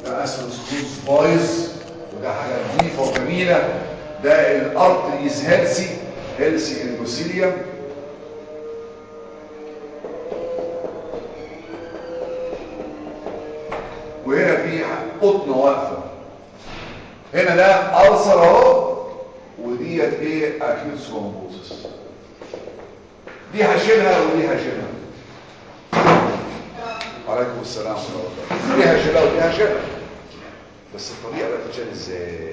ده اسيروسكلوز بايظ وده حاجه نظيفه وجميله ده الارتريز هيلسي هيلسي اندوثيليوم وهنا في قطنه واقفه هنا ده ألسر اهو وديت ايه اكيوت ثرومبوزس دي هشيلها ودي هشيلها عليكم السلام ورحمه الله دي هشيلها ودي هشيلها بس الطريقه بقى تتشال ازاي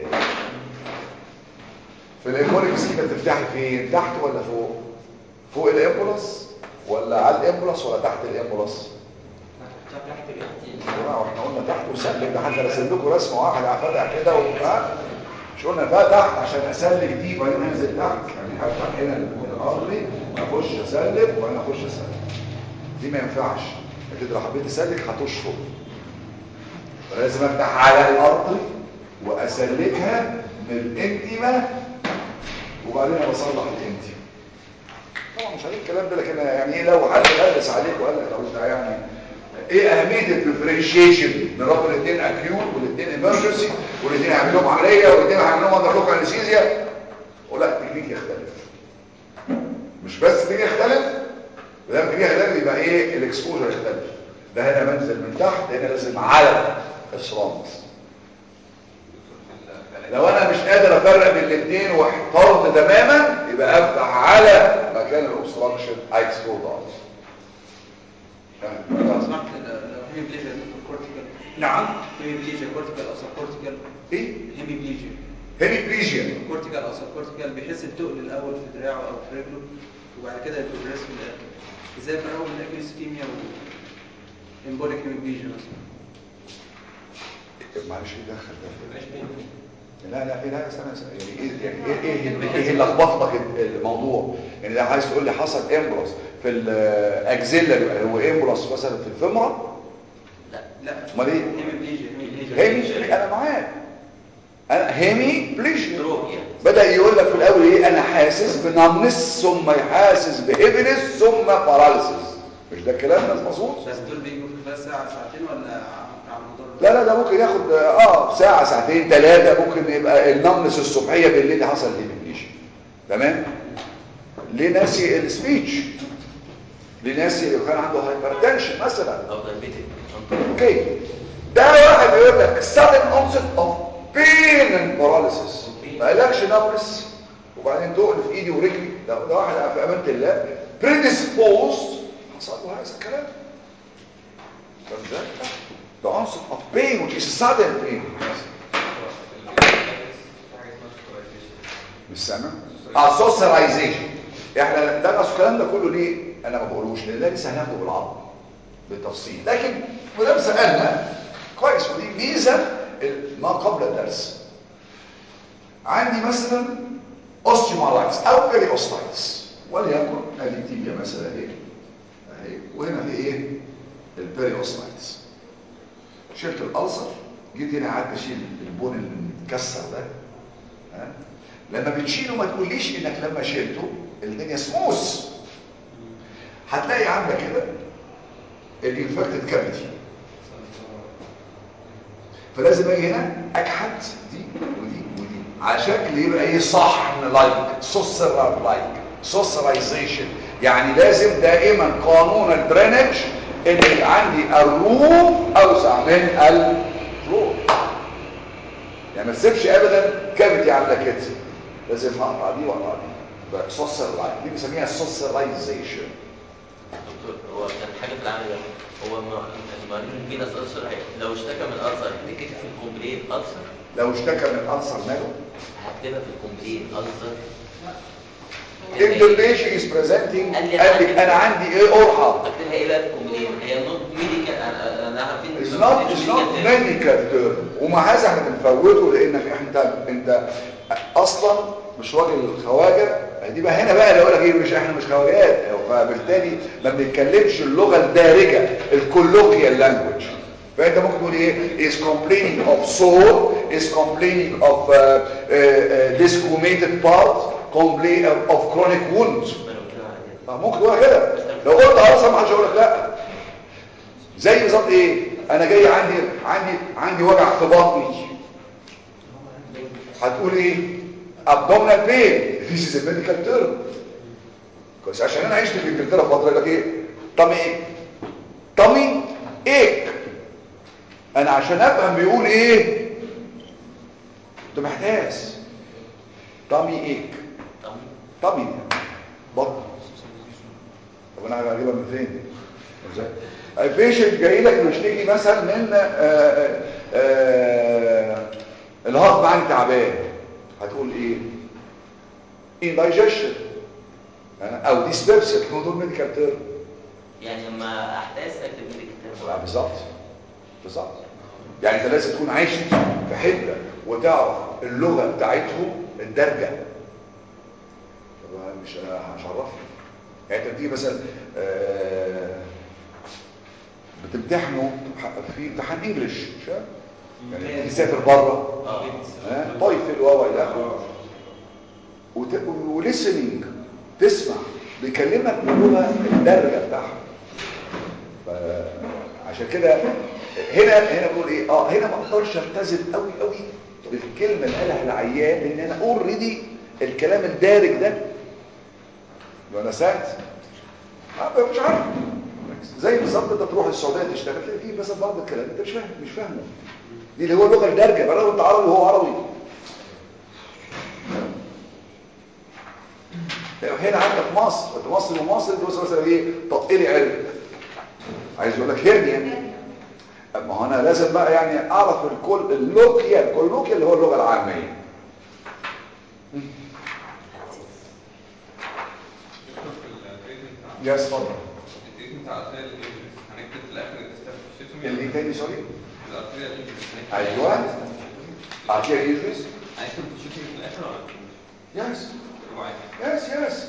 في الايكونيك سكيما تفتحي فين تحت ولا فوق فوق الامبولس ولا على الامبولس ولا تحت الامبولس جماعه واحنا قلنا تحت وسلك ده حتى رسم لكم رسمه واحده فاتح كده وبتاع مش قلنا فتح عشان اسلك دي وبعدين انزل تحت يعني هفتح هنا الارضي اخش اسلك وبعدين اخش اسلك دي ما ينفعش انت لو حبيت اسلك هتشفط فلازم افتح على الارض واسلكها من الانتمه وبعدين بصلح الانتمه طبعا مش هقول الكلام ده لكن يعني ايه لو حد غلس عليك وقال لك لو انت يعني ايه اهميه الديفرنشيشن نربط الاثنين اكيوت والاثنين ايمرجنسي والاثنين هيعمل لهم عمليه والاثنين هيعمل لهم اندر لوك انستيزيا ولا التكنيك يختلف مش بس التكنيك يختلف لما التكنيك يختلف يبقى ايه الاكسبوجر يختلف ده هنا منزل من تحت هنا لازم على السرانس لو انا مش قادر افرق بين الاثنين واحترت تماما يبقى افتح على مكان الاوبستراكشن اكسبورت سمعت لو هيميبليجيا كورتيكال نعم هيميبليجيا كورتيكال او سبكورتيكال ايه هيميبليجيا هيميبليجيا كورتيكال او سبكورتيكال بيحس بتقل الاول في دراعه او في رجله وبعد كده يبروجريس في الاخر ازاي فرقوا من اكيوسكيميا و امبوليك هيميبليجيا مثلا معلش ايه دخل ده لا لا ايه لا استنى استنى. يعني ايه يعني ايه ايه ايه اللي لخبط لك الموضوع يعني ده عايز تقول لي حصل امبروس في الاكزيلا هو امبروس مثلا في الفمره لا امال ايه هيميبليجيا هيميبليجيا هيمي انا معاك انا هيمي بليجيا دروب يعني بدا يقول لك في الاول ايه انا حاسس بنمنس ثم يحاسس بهيفنس ثم باراليسيس مش ده الكلام ده مظبوط بس دول بيجوا في خلال ساعه ساعتين ولا على مدار لا لا ده ممكن ياخد اه ساعة ساعتين ثلاثة ممكن يبقى النمنس الصبحية بالليل حصل هيميبليجيا تمام ليه ناسي السبيتش ليه ناسي لو كان عنده هايبرتنشن مثلا او دايبيتك اوكي ده واحد يقول لك sudden onset of pain and paralysis ما قالكش نمنس وبعدين تقل في ايدي ورجلي ده, ده واحد في امانه الله predisposed حصل له هذا الكلام فاهم ازاي؟ the onset of pain which is sudden pain مش سامع السوسرايزيشن احنا درس الكلام ده كله ليه انا ما بقولوش لان ده لسه هناخده بالعرض بالتفصيل لكن مدام سالنا كويس ودي ميزه ما قبل الدرس عندي مثلا اوستيومالايتس او بيريوستايتس وليكن ادي تيبيا مثلا اهي اهي وهنا في ايه البيريوستايتس شلت الالسر جيت هنا قعدت اشيل البون المتكسر ده ها لما بتشيله ما تقوليش انك لما شيلته الدنيا سموث هتلاقي عندك كده الانفكتد كافيتي فلازم اجي هنا اكحت دي ودي ودي على شكل يبقى ايه صحن لايك سوسرر لايك سوسرايزيشن يعني لازم دائما قانون الدرينج ان يبقى عندي الروم اوسع من الفلور يعني ما تسيبش ابدا كافيتي عامله كده لازم اقطع دي واقطع دي يبقى سوسر لايك دي بنسميها سوسرايزيشن دكتور هو كان حاجه في العمل ده هو ما- المريض في ناس ألسر هي- لو اشتكى من ألسر هتكتب في الكومبلين ألسر لو اشتكى من الالسر ماله هكتبها في الكومبلين ألسر if the patient is presenting قال لي قال لك انا عندي ايه قرحه اكتبها ايه بقى في الكومبلين هي نوت ميديكال انا انا عارفين It's not, it's not medical term ومع هذا احنا بنفوته لانك انت انت اصلا مش راجل خواجه دي بقى هنا بقى اللي اقول لك ايه مش احنا مش خواجات فبالتالي ما بنتكلمش اللغه الدارجه الكولوكيال لانجوج فانت ممكن تقول ايه is complaining of sore is complaining of uh, uh, uh, desquamated part complain of, of chronic wounds آه، ممكن تقول كده لو قلت اصلا ما حدش هيقول لك لا زي بالظبط ايه انا جاي عندي عندي عندي وجع في بطني هتقول ايه abdominal pain this is a medical term كويس عشان انا عشت في انجلترا فتره يقول لك ايه طمي ايه طمي ايك انا عشان افهم بيقول ايه انت محتاس طمي ايك طب طمي بطن طب انا هجيبها من فين دي ازاي البيشنت جاي لك بيشتكي مثلا من آه، آه، الهضم عندي تعبان هتقول ايه indigestion آه، او dyspepsia تكون دول ميديكال تيرم يعني لما احتاس اكتب لك الكتاب بالظبط بالظبط يعني انت لازم تكون عايش في حته وتعرف اللغه بتاعتهم الدرجه طب أنا مش انا مش عرفني يعني انت بتيجي مثلا آه، بتمتحنوا في امتحان انجلش مش كده؟ يعني تسافر بره اه ها طيفل و الى اخره وليسننج تسمع بيكلمك باللغه الدارجه بتاعها فعشان كده هنا هنا بقول ايه اه هنا ما اقدرش التزم قوي قوي بالكلمه اللي قالها العيان لان انا اوريدي الكلام الدارج ده انا ساعت اه مش عارف زي بالظبط انت تروح السعوديه تشتغل تلاقي فيه مثلا بعض الكلام انت مش فاهم مش فاهمه دي اللي هو اللغه الدارجه بقى لو انت عربي وهو عربي هنا عندك مصر انت مصري ومصري تبص مثلا ايه طقلي عرق عايز يقول لك هرنيا ما هو انا لازم بقى يعني اعرف الكل اللوكيال كل اللي هو اللغه العاميه يا اتفضل التريتمنت على الارتيريال انجريز هنكتب في الاخر الاستافيشيتومي اللي تاني سوري الارتيريال انجريز ايوه ارتيريال انجريز هنكتب الشيتومي في الاخر ولا يس اوعى يس يس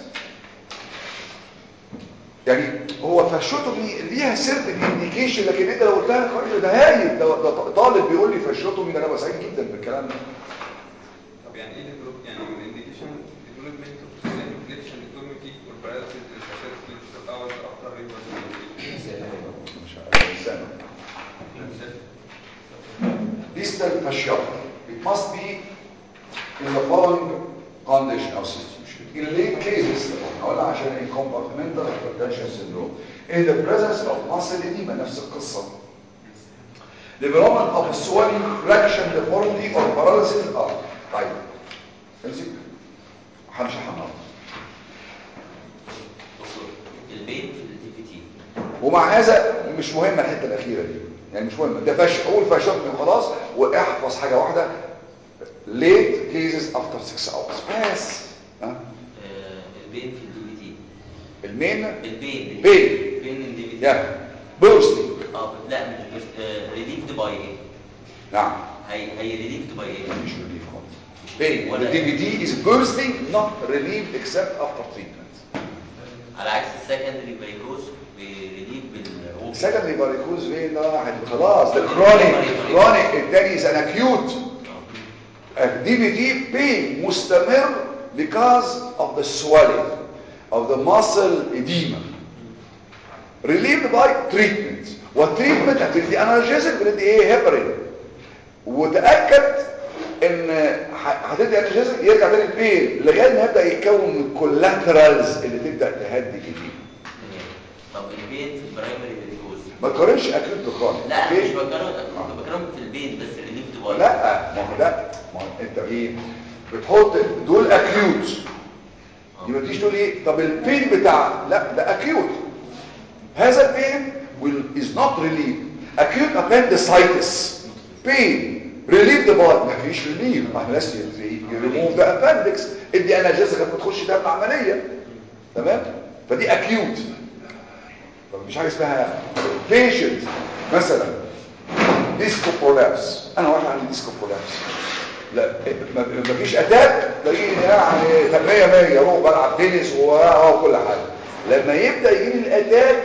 يعني هو فاشوتومي ليها سيرت انديكيشن لكن انت لو قلتها خالص ده هايل ده, ده طالب بيقول لي فاشوتومي ده انا ببقى سعيد جدا بالكلام ده طب يعني ايه الديفلوب يعني من الانديكيشن ديفلوبمنت اوف سيستم انفليكشن ديتورميتي والباراليسيس الفاسيلتي في اورز افتر ريفرس مش عارف استنى distal fasciotomy it must be in the following condition or situation in late cases هقول عشان in compartmental hypertension syndrome in the presence of muscle edema نفس القصة development of swelling fraction deformity or paralysis اه طيب امسك هنشرحها النهارده البين في الدي بي تي ومع هذا مش مهمه الحته الاخيره دي يعني مش مهم ده فاش قول فاشوتني وخلاص واحفظ حاجه واحده late cases after 6 hours بس ها آه، البين في الدي بي تي المين البين بين. بين الدي بي تي يا بوستنج اه لا مش بس ريليفد باي ايه نعم هي هي ريليفد باي ايه مش relief خالص pain ولا- the DVD is bursting not relieved except after treatment على عكس السكندري فيروس بريليف بالوقت secondary varicose vein ده واحد خلاص ده chronic chronic التاني is an acute الدي بي تي بين مستمر because of the swelling of the muscle edema relieved by treatment والتريتمنت هتدي انالجيزك بندي ايه هيبرين وتاكد ان ه- هتدي انالجيزك يرجع تاني البين لغايه ما يبدا يتكون الكولاترالز اللي تبدا تهدي الإديمة طب البين في البرايمري فيروس ما تقارنش اكيوت بخالص لا انا أوكي؟ مش بكرم كنت بكرم في البين بس ريليفد باي لا ما هو ده ما هو انت ايه بتحط دول اكيوت يبقى تيجي تقول ايه طب البين بتاع لا ده اكيوت هذا البين will is not relieved acute appendicitis pain relieved by ما فيش relief ما احنا لازم يريموف ده appendix ادي انالجيزك ما تخش تعمل عمليه تمام فدي اكيوت فمفيش حاجه اسمها patient مثلا ديسكو برولابس انا واحد عندي ديسكو برولابس لا ما ما فيش اتاك تلاقيني يعني 100 100 اروح بلعب تنس و- وكل حاجه لما يبدا يجي لي الاتاك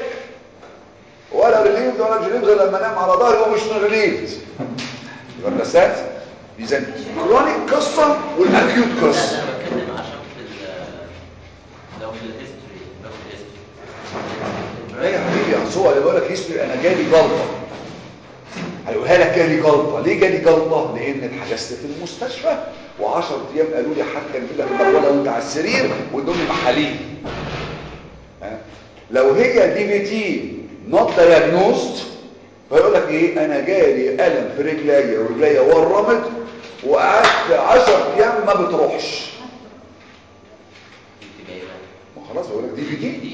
ولا ريليفد ولا مش ريليفد غير لما انام على ظهري هو مش ريليفد يبقى الرسات اذا كرونيك قصه والاكيوت لا قصه ده انا بتكلم عشان في ال- لو في الهيستوري لو في لا يا الهيستوري حبيبي اصل هو اللي بقول لك هيستوري انا جالي جلطه قالها لك جالي جلطه ليه جالي جلطه لان اتحجزت في المستشفى و10 ايام قالوا لي حتى نجيب لك المروله وانت على السرير وادوني محاليل ها؟ لو هي دي في تي نوت دايجنوست فيقول لك ايه انا جالي الم في رجليا ورجليا ورمت وقعدت 10 ايام ما بتروحش كنت جايبها ما خلاص بقول لك دي في تي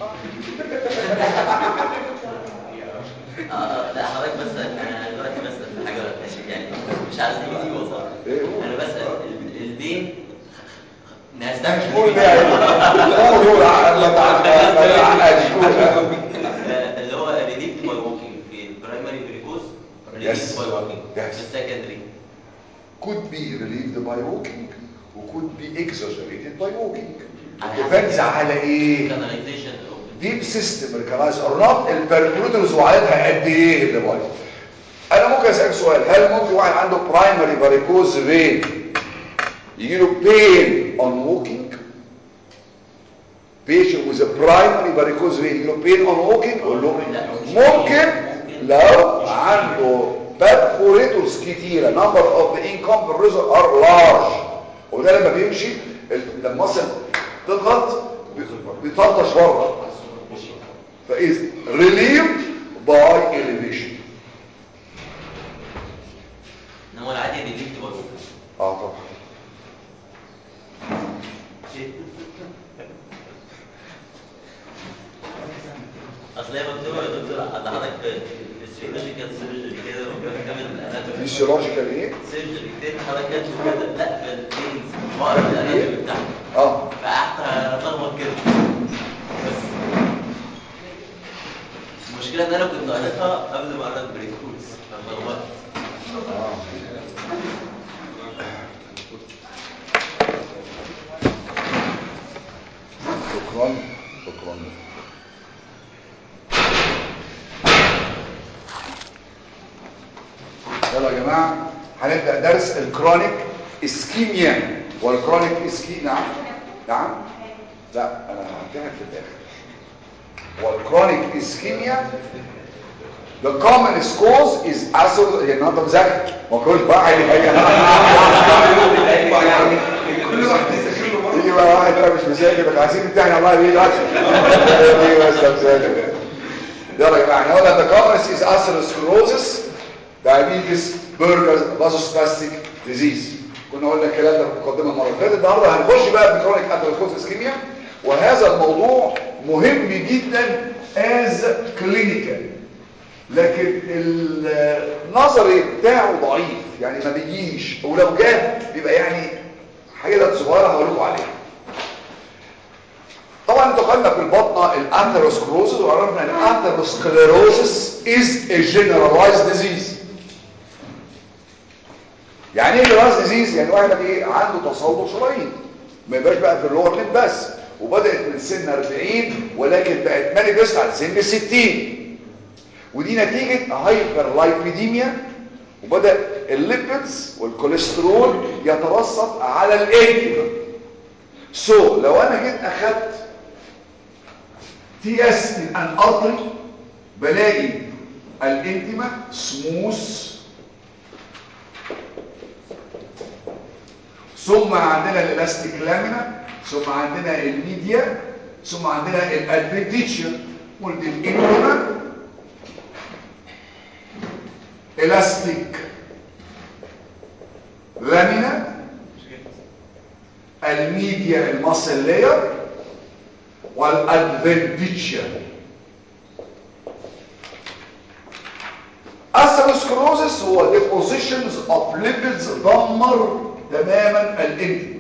اه اه لا حضرتك بس انا دلوقتي بسال في حاجه يعني مش عايز تيجي دي والله إيه؟ قول. انا بسال ال- البين مش نستعمل قول بقى قول قول عقل ما تعقدش قول اللي هو ريليف باي ووكينج في البرايمري بريكوز ريليف Yes. باي ووكينج Yes. في السكندري could be relieved by walking و could be exaggerated by walking على depends حسب على ايه كاناليزيشن deep system recognized or not البركروترز وعددها قد ايه اللي بايظ انا ممكن اسالك سؤال هل ممكن واحد عنده primary varicose vein يجي له pain on walking patient with a primary varicose vein يجي له pain on walking قول له لا، مش ممكن ممكن. لو عنده perforators كتيره number of the incomparable are large وده لما بيمشي ال- لما المصل تضغط بي- بيطرطش بره فإذ relieved by elevation انما العادي ريليف باي ووكينج اه طبعا اصل هي مكتوبه يا دكتور عند حضرتك في السيولوجيكال سيرجري كده وكمان كامل الاناتومي physiological ايه سيرجري كتير حضرتك كاتبه كده لا في البينز بقرا الاناتومي بتاعها اه فقعدت اتلخبط كده بس المشكله ان انا كنت قريتها قبل ما اقرا البريكوز فاتلخبطت اه شكرا شكرا يلا يا جماعه هنبدا درس الكرونيك اسكيميا والكرونيك اسكي نعم نعم لا انا هنتهي في الاخر والكرونيك اسكيميا The commonest cause is acid هي النهارده مذاكر ما كنتش بقى هي هي كل واحد يستخدم له مرة يجي بقى واحد بقى مش مذاكر بس عايزين نمتحن الله يبيد اكتر يجي بس مذاكر يلا يا جماعه احنا قلنا the commonest is atherosclerosis diabetes Buerger's vasospastic disease كنا قلنا الكلام ده في المقدمه المره اللي فاتت النهارده هنخش بقى في chronic atherosclerosis ischemia وهذا الموضوع مهم جدا as clinical لكن النظري بتاعه ضعيف يعني ما بيجيش ولو جاب بيبقى يعني حاجه صغيره هقول لكم عليها طبعا انتقلنا في البطنه الاثيروسكلوزس وعرفنا ان الاثيروسكليروسس is a generalized disease يعني ايه generalized disease يعني واحد ايه عنده تصلب شرايين ما يبقاش بقى في اللور لين بس وبدات من سن 40 ولكن بقت مانيفست على سن 60 ودي نتيجة هايبر لايبيديميا وبدأ الليبيدز والكوليسترول يترسب على الانتما سو so, لو انا جيت اخدت تي اس من ان ارتري بلاقي الانتما سموث ثم عندنا الالاستيك لامينا ثم عندنا الميديا ثم عندنا الادفنتيتشر قلت الانتما elastic lamina الميديا المصل layer والادفنتيتشر atherosclerosis هو depositions of lipids دمر تماما الانتي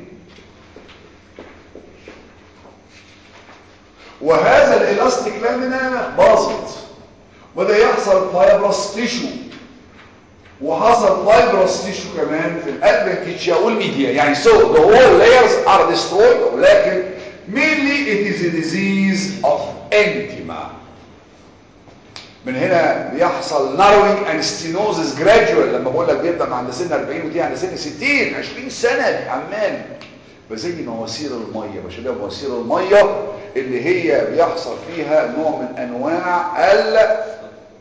وهذا الالاستيك لامينا باظت وده يحصل فايبرس تيشو وحصل فايبرس تيشو كمان في الادفنتيتشيا والميديا يعني so the whole layers are destroyed ولكن mainly it is a disease of entima من هنا بيحصل narrowing and stenosis gradual لما بقول لك بيبدا من عند سن 40 ودي عند سن 60 20 سنه عمال فزي مواسير الميه بشبه مواسير الميه اللي هي بيحصل فيها نوع من انواع ال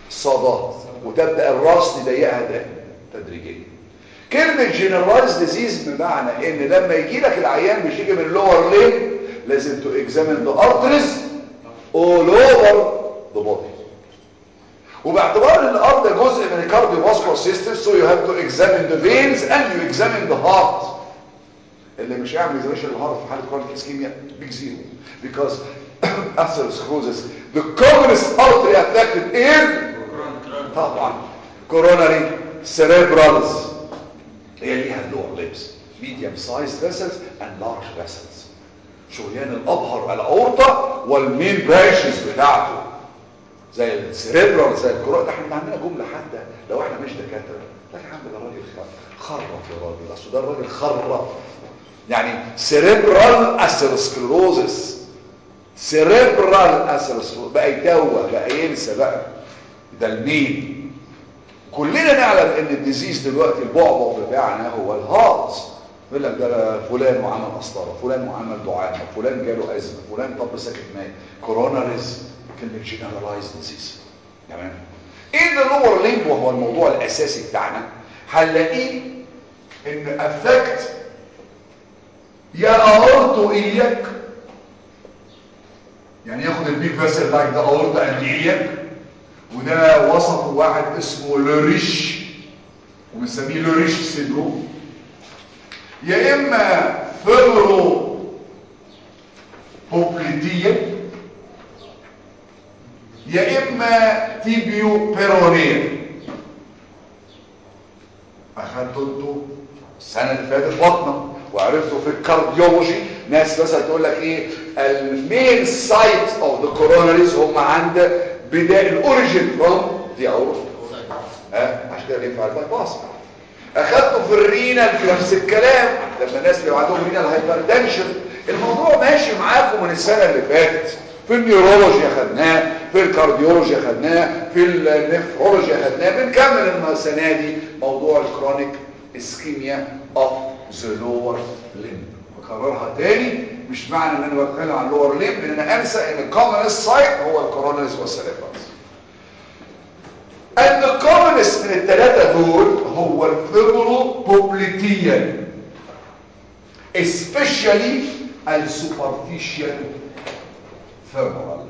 صدى وتبدا الراس تضيقها ده تدريجيا كلمه جنرالايز ديزيز بمعنى ان لما يجي لك العيان بيشتكي من لور ليم لازم تو اكزامين ذا ارتريز all over the body وباعتبار ان الارض ده جزء من الكارديو فاسكولار سيستم so you have to examine the veins and you examine the heart اللي مش هيعمل اكزاميشن للهارت في حاله كرونيك اسكيميا بيج زيرو because atherosclerosis the commonest artery affected is طبعا coronary cerebrals هي ليها اللور ليبس medium sized vessels and large vessels شريان الابهر الاورطه والمين برانشز بتاعته زي السيريبرال زي الكرة ده احنا عندنا جمله حتى لو احنا مش دكاتره لا يا عم ده راجل خ- خرف يا راجل اصل ده الراجل خرف يعني سيريبرال اسيروسكلروزس سيريبرال اسيروسكلروزس بقى يتوه بقى ينسى بقى ده المين كلنا نعلم ان الديزيز دلوقتي البعبع بتاعنا هو الهارت يقول لك ده فلان وعمل قسطره فلان وعمل دعامه فلان جاله ازمه فلان طب سكت مات كوروناريز كلمه جنرالايز ديزيز تمام ايه ده لور ليمب وهو الموضوع الاساسي بتاعنا هنلاقيه ان افكت يا اورتو اياك يعني ياخد البيك فاسل لايك ده اورتو اند اياك وده وصفه واحد اسمه لوريش وبنسميه لوريش سيندروم يا اما فيبرو بوبليتية يا اما تيبيو بيرونية اخدتوا انتوا السنه اللي فاتت بطنه وعرفتوا في الكارديولوجي ناس مثلا تقول لك ايه المين سايت اوف ذا كوروناريز هم عند بدايه الاوريجين فروم دي اورت ها عشان كده ينفع الباي باس اخدته في الرينال في نفس الكلام لما الناس اللي عندهم رينال هايبرتنشن الموضوع ماشي معاكم من السنه اللي فاتت في النيورولوجي اخدناه في الكارديولوجي اخدناه في النفرولوجي اخدناه بنكمل السنه دي موضوع الكرونيك اسكيميا اوف ذا لور ليمب بكررها تاني مش معنى ان انا بتكلم عن اللور ليمب ان انا انسى ان الكومنست سايت هو الكورونريز والسيريبرالز ان الكومنست من الثلاثه دول هو الفيبرو بوبليتيان especially السوبرفيشال femoral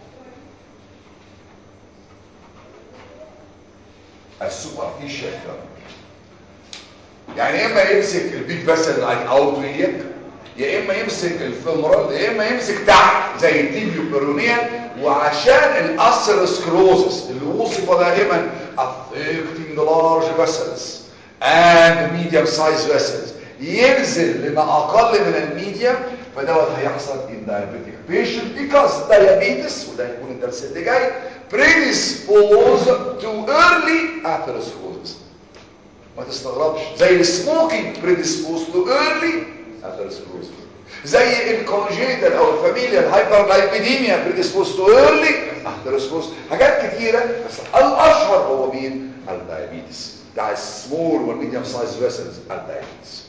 السوبرفيشال femoral يعني يا اما يمسك البيك فاسل لايك اوتويك يا اما يمسك الفيمورال يا اما يمسك تحت زي التيبيو بيرونيا وعشان الاسيروسكلوزس اللي وصف دائما affecting the large vessels and medium sized vessels ينزل لما اقل من الميديم فدوت هيحصل in diabetic patient because diabetes وده هيكون الدرس اللي جاي predispose to early atherosclerosis ما تستغربش زي السموكينج predisposed to early atherosclerosis زي الكونجيتال او الفاميليال هايبرلايبيديميا predisposed to early atherosclerosis حاجات كتيره بس الاشهر هو مين الدايابيتس بتاع السمول والميديوم سايز فيسلز الدايابيتس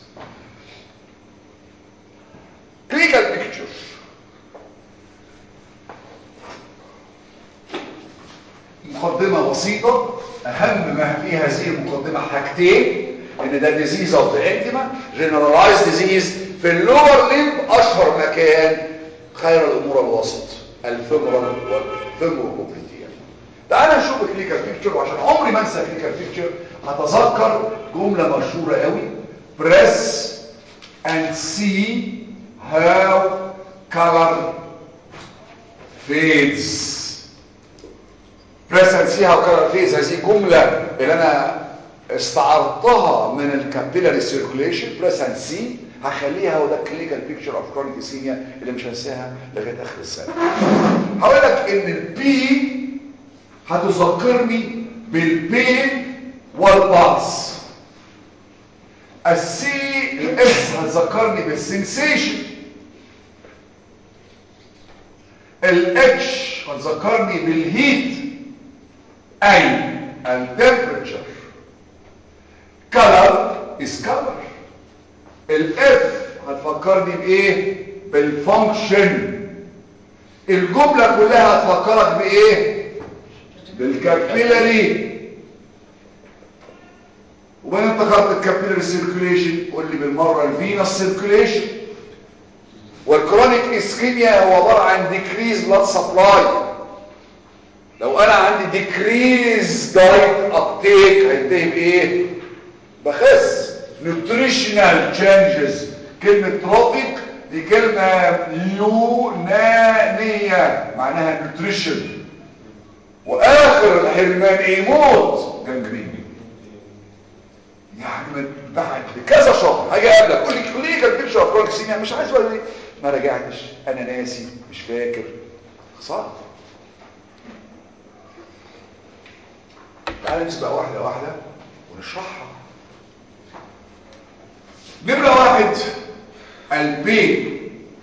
clinical picture مقدمة بسيطة أهم ما في هذه المقدمة حاجتين إن ده disease of the intima generalized disease في اللور ليمب أشهر مكان خير الأمور الوسط الفيمورال والفيمورال بوبليتيا تعال نشوف الكليكال بيكتشر وعشان عمري ما انسى الكليكال بيكتشر هتذكر جملة مشهورة قوي press and see how color fades press and see how color fades هذه الجملة اللي انا استعرضتها من الكابيلاري سيركوليشن بريس اند سي هخليها وده كلينيكال بيكتشر اوف كرونيك اسيميا اللي مش هنساها لغايه اخر السنه هقول لك ان البي هتذكرني بالبين والبالس السي الاس هتذكرني بالسنسيشن الاتش هتذكرني بالهيت اي التمبريتشر color is color الاف هتفكرني بايه بالفانكشن الجملة كلها هتفكرك بايه بالكابيلاري وبين انت خدت الكابيلاري سيركيوليشن قول لي بالمره الفينس سيركيوليشن والكرونيك اسكيميا هو عباره عن ديكريز بلاد سبلاي لو انا عندي ديكريز دايت ابتيك هينتهي بايه بخس نيوتريشنال تشينجز كلمه تروبيك دي كلمه يونانيه معناها نيوتريشن واخر الحرمان يموت جنجرين يعني من بعد كذا شهر هاجي اقابلك قول لي قول لي كان بيكشر افكار كسيميا مش عايز ولا ما رجعتش انا ناسي مش فاكر خساره تعال نسبق واحده واحده ونشرحها نمره واحد البين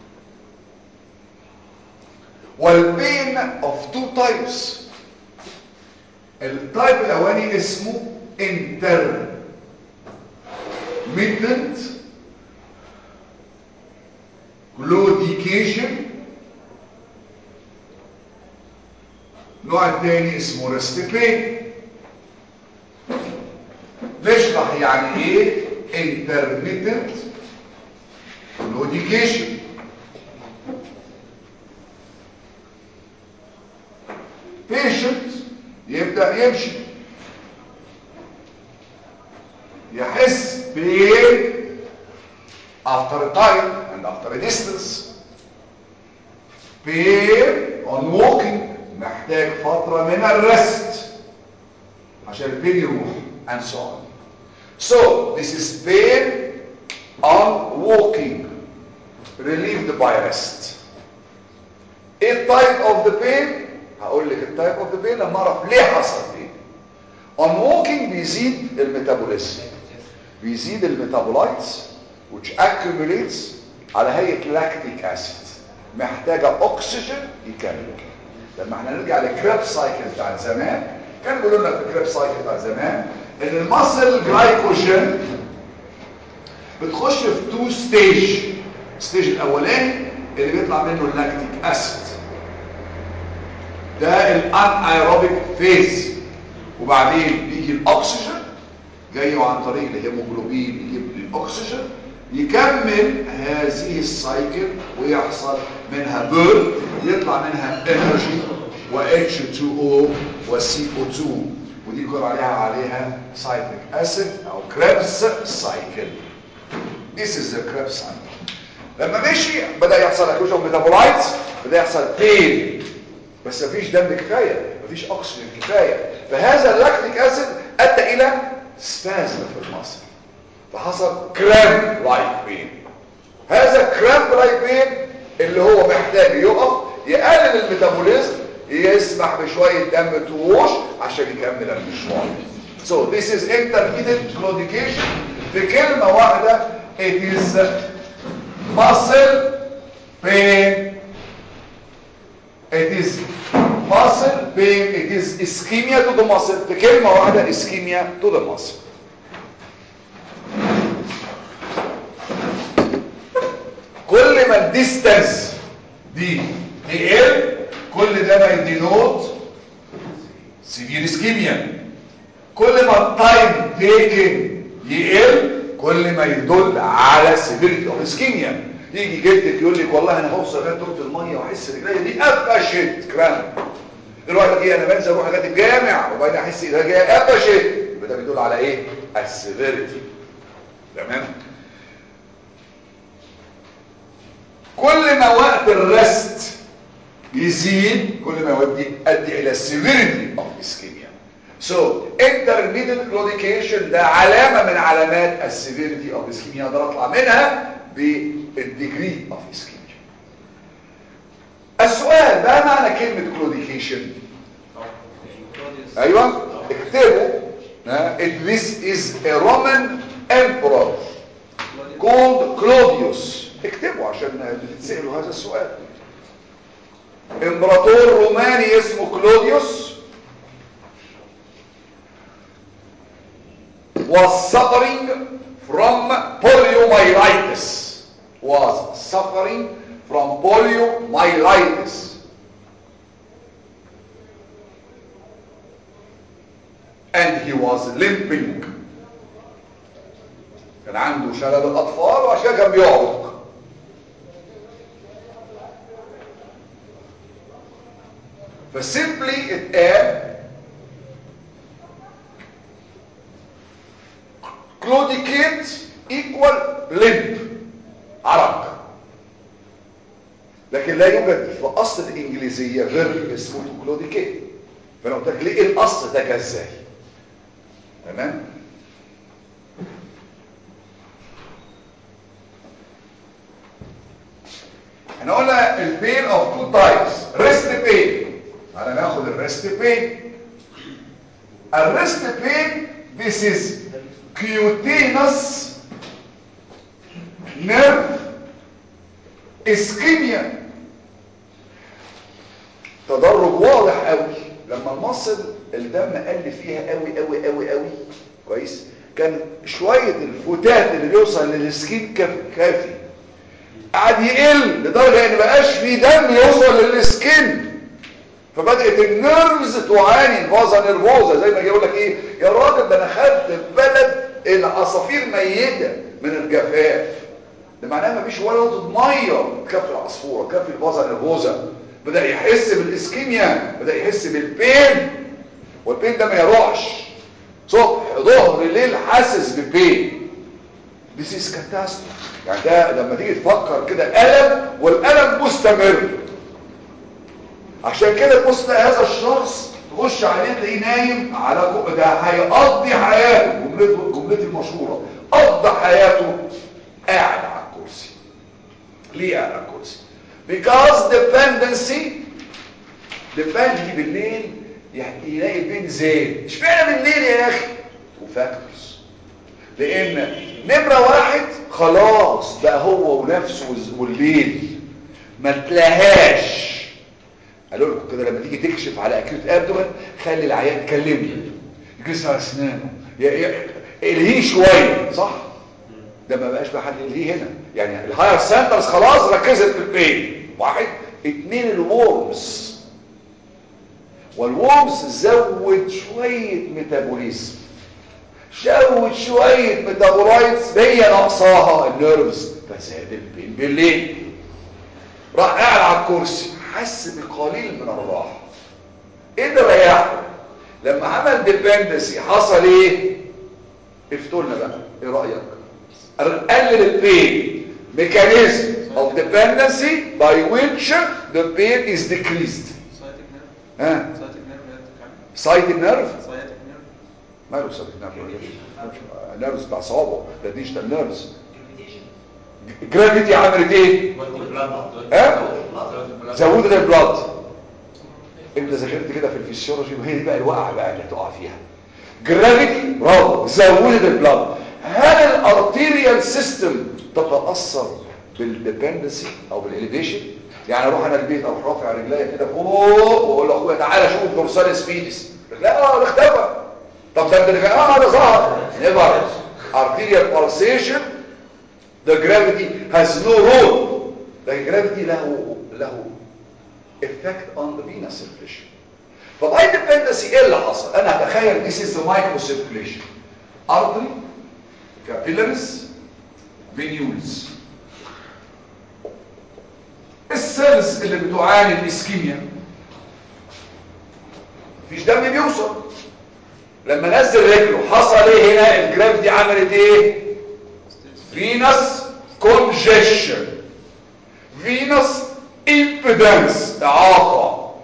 والبين of two types التايب الاولاني اسمه intermittent claudication النوع الثاني اسمه rest pain نشرح يعني ايه intermittent claudication patient يبدأ يمشي يحس pain after a time and after a distance pain on walking محتاج فترة من الرست عشان البين يروح and so on so this is pain on walking relieved by rest ايه type of the pain هقول لك التايب اوف ذا بين لما اعرف ليه حصل ايه on walking بيزيد الميتابوليزم بيزيد الميتابولايتس which accumulates على هيئه لاكتيك اسيد محتاجه اكسجين يكمل لما احنا نرجع للكريب سايكل بتاع زمان كانوا بيقولوا لنا في الكريب سايكل بتاع زمان ان المصل جلايكوجين بتخش في تو ستيج الستيج الاولاني اللي بيطلع منه اللاكتيك اسيد ده الان ايروبيك فيز وبعدين بيجي الاكسجين جاي عن طريق الهيموجلوبين يجيب الاكسجين يكمل هذه السايكل ويحصل منها بيرن يطلع منها انرجي و H2O و CO2 ودي يقول عليها عليها سايكليك اسيد او كريبس سايكل This is the Krebs cycle لما مشي بدأ يحصل اكوشن ميتابولايتس بدأ يحصل بين بس مفيش دم كفاية مفيش اكسجين كفاية فهذا اللاكتيك اسيد ادى الى سبازم في المصل فحصل كرامب لايك بين هذا كرامب لايك بين اللي هو محتاج يقف يقلل الميتابوليزم يسمح بشوية دم تروش عشان يكمل المشوار So this is intermittent claudication بكلمة واحدة it is muscle pain it is muscle pain it is ischemia to the muscle بكلمة واحدة ischemia to the muscle كل ما الديستانس دي تقل كل ده ما يدينوت سيفير اسكيميا كل ما التايم تيكن يقل كل ما يدل على سيفيريتي اوف اسكيميا يجي جدك يقول لك والله انا هوصل لغايه دورة الميه واحس رجليا دي قفشت كرام الواحد ايه انا بنزل اروح لغايه الجامع وبعدين احس ايديا جايه قفشت يبقى ده بيدل على ايه السيفيريتي تمام كل ما وقت الرست يزيد كل ما يودي ادي الى السيفيريتي اوف اسكيميا سو intermittent claudication ده علامه من علامات السيفيريتي اوف اسكيميا اقدر اطلع منها بالديجري اوف اسكيميا السؤال ما معنى كلمه claudication ايوه اكتبوا ها this is a Roman emperor called Claudius اكتبوا عشان تتسألوا هذا السؤال امبراطور روماني اسمه كلوديوس was suffering from poliomyelitis was suffering from poliomyelitis and he was limping كان عنده شلل الاطفال وعشان كده كان بيعرق فسيمبلي اتقال كلوديكيت ايكوال ليمب عرق لكن لا يوجد في اصل الانجليزيه غير اسمه كلوديكيت فانا قلت لك ليه الاصل ده جه ازاي تمام احنا قلنا البين اوف تو تايبس ريست بين تعالى ناخد الريست بين الريست بين this is cutaneous nerve ischemia تدرج واضح قوي لما المصل الدم قل فيها قوي قوي قوي قوي كويس كان شوية الفتات اللي بيوصل للسكين كان كافي قعد يقل لدرجة ان بقاش في دم يوصل للسكين فبدأت النيرفز تعاني فازا نيرفوزا زي ما يقول لك ايه يا راجل ده انا خدت في بلد العصافير ميتة من الجفاف ده معناها مفيش ولا نقطة مية تكفي العصفورة تكفي الفازا نيرفوزا بدأ يحس بالاسكيميا بدأ يحس بالبين والبين ده ما يروحش صبح ظهر ليل حاسس ببين This is catastrophe يعني ده لما تيجي تفكر كده ألم والألم مستمر عشان كده تبص تلاقي هذا الشخص تخش عليه تلاقيه نايم على كو... ده هيقضي حياته جملته جملتي المشهوره قضى حياته قاعد على الكرسي ليه قاعد على الكرسي because dependency dependency بالليل يعني يلاقي البين زين اشمعنى بالليل يا اخي وفاكتورز لان نمره واحد خلاص بقى هو ونفسه والليل ما تلاهاش قالوا لكم كده لما تيجي تكشف على اكيوت ابدومن خلي العيان يكلمني يجلس على اسنانه الهيه شويه صح ده ما بقاش بقى حد يلهيه هنا يعني الهاير سنترز خلاص ركزت في البين واحد اتنين الورمز والورمز زود شويه ميتابوليزم زود شويه ميتابولايتس هي ناقصاها النيرفز فزاد البين بالليل راح قاعد على الكرسي حس بقليل من الراحه ايه ده ريحه لما عمل ديبندنسي حصل ايه افتوا لنا بقى ايه رايك قلل البين mechanism of dependency by which the pain is decreased سايتك نيرف ها سايتك نيرف اللي هي بتتكلم سايتك نيرف سايتك نيرف ماله سايتك نيرف نيرفز بتاع صوابعه ده ديجيتال نيرفز جرافيتي عملت ايه ها زودت البلاد انت ذاكرت كده في الفسيولوجي وهي دي بقى الوقعه بقى اللي هتقع فيها جرافيتي برافو زودت البلاد هل الارتيريال سيستم تتاثر بالديبندنسي او بالاليفيشن يعني اروح انا البيت اروح رافع رجليا كده فوق واقول لاخويا تعالى شوف دورسال سبيدس لا اه ده اختفى طب ده ده اه ده ظهر نيفر arterial pulsation the gravity has no role the gravity له له effect on the venous circulation فباي dependency ايه اللي حصل انا هتخيل this is the micro circulation artery capillaries venules السيلز اللي بتعاني من اسكيميا مفيش دم بيوصل لما نزل رجله حصل ايه هنا الجرافيتي عملت ايه فينس كونجيشن فينس امبيدنس اعاقه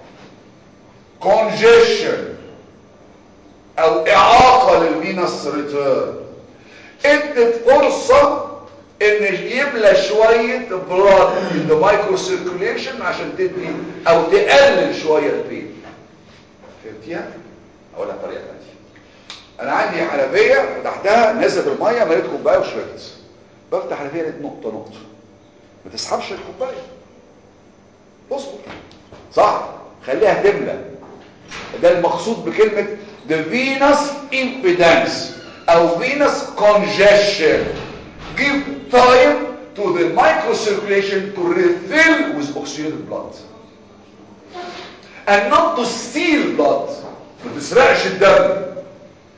كونجيشن او اعاقه للفينس ريتيرن ادت فرصه ان يملى شويه بلاد in the micro circulation عشان تدي او تقلل شويه البين فهمتيها اقولها بطريقه ثانيه انا عندي حنفيه فتحتها نزلت الميه مليت كوبايه وشربت بفتح حنفيه لقيت نقطه نقطه ما تسحبش الكوبايه اصبر صح خليها تملى ده المقصود بكلمه the venous impedance او venous congestion give time to the microcirculation to refill with oxygenated blood and not to steal blood ما تسرقش الدم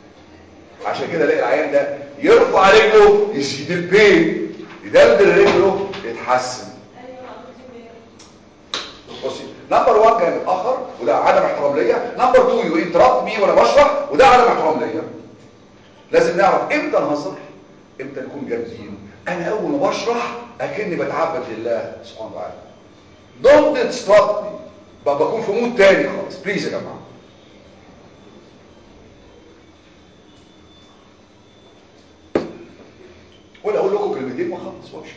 عشان كده الاقي العيان ده يرفع رجله يزيد البين يدلدل رجله يتحسن بصي نمبر 1 جاي متاخر وده عدم احترام ليا نمبر 2 يو انتربت مي وانا بشرح وده عدم احترام ليا لازم نعرف امتى نهزر امتى نكون جادين انا اول ما بشرح اكني بتعبد لله سبحانه وتعالى دونت ديستراكت مي بكون في مود تاني خالص بليز يا جماعه ولا اقول لكم كلمتين واخلص وامشي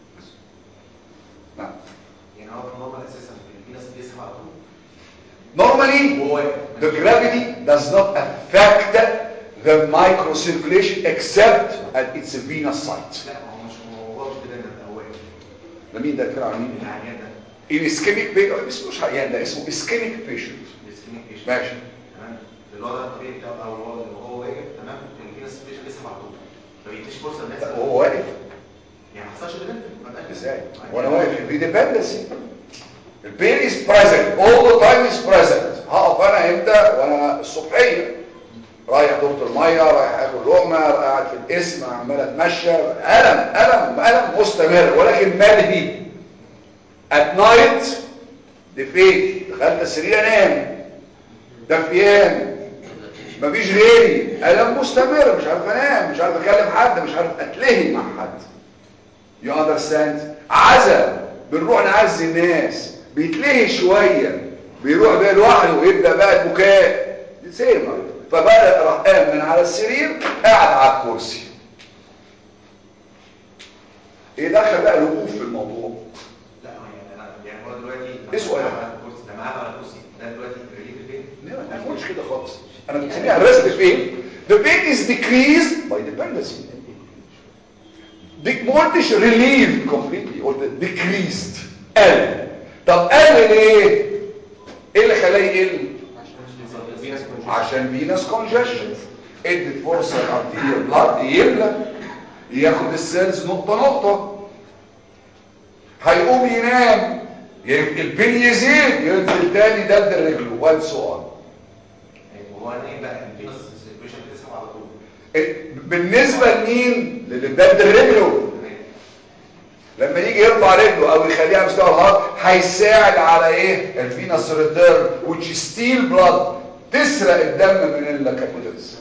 نعم يعني هو النورمال اساسا في ناس بيسمع على طول Normally, وهو واقف the gravity does not affect the microcirculation except at its venous site. لا ما هو مش هو مش كده انت هو واقف ده مين ده الكلام عن مين؟ العيان ده In ischemic patient ما اسموش عيان ده اسمه ischemic patient. الاسكيميك بيشنت ماشي تمام الوضع الطبيعي بتاعه او الوضع اللي هو واقف تمام اللي في ناس بيش- بيسمع على طول ما بيديش فرصه الناس لا وهو واقف يعني ما حصلش ده ما بقاش ازاي؟ وانا واقف في dependency. البين is present all the time is present هقف انا امتى وانا الصبحيه رايح دورة الميه رايح اكل لقمه قاعد في القسم عمال اتمشى الم الم الم مستمر ولكن ملهي at night دفيت دخلت السرير انام دفيان مفيش غيري الم مستمر مش عارف انام مش عارف اكلم حد مش عارف اتلهي مع حد you understand عزا بنروح نعزي الناس بيتلهي شوية بيروح بقى لوحده ويبدأ بقى البكاء سيما فبدأ راح قام من على السرير قاعد على الكرسي ايه دخل بقى الوقوف في الموضوع لا يعني انا يعني هو دلوقتي لما إيه سؤالك؟ قاعد على الكرسي لما قاعد على الكرسي ده دلوقتي ريليف البين لا ما نقولش كده خالص انا بسميها الريست فين the pain is decreased by dependency ديك ما قلتش relieved completely قلت decreased قل طب قل ليه ايه اللي خلاه يقل عشان فينس كونجشن ادت فرصه الارتيريال بلاد يملى ياخد السيلز نقطه نقطه هيقوم ينام ي- البين يزيد ينزل تاني دلدل رجله وان سؤال وهو نايم بقى في ناس السيركيشن بتسحب على طول بالنسبه لمين للي بدل رجله تمام لما يجي يرفع رجله او يخليها على مستوى الهارت هيساعد على ايه الفينس ريتيرن which ستيل بلاد تسرق الدم من الكابيلاريز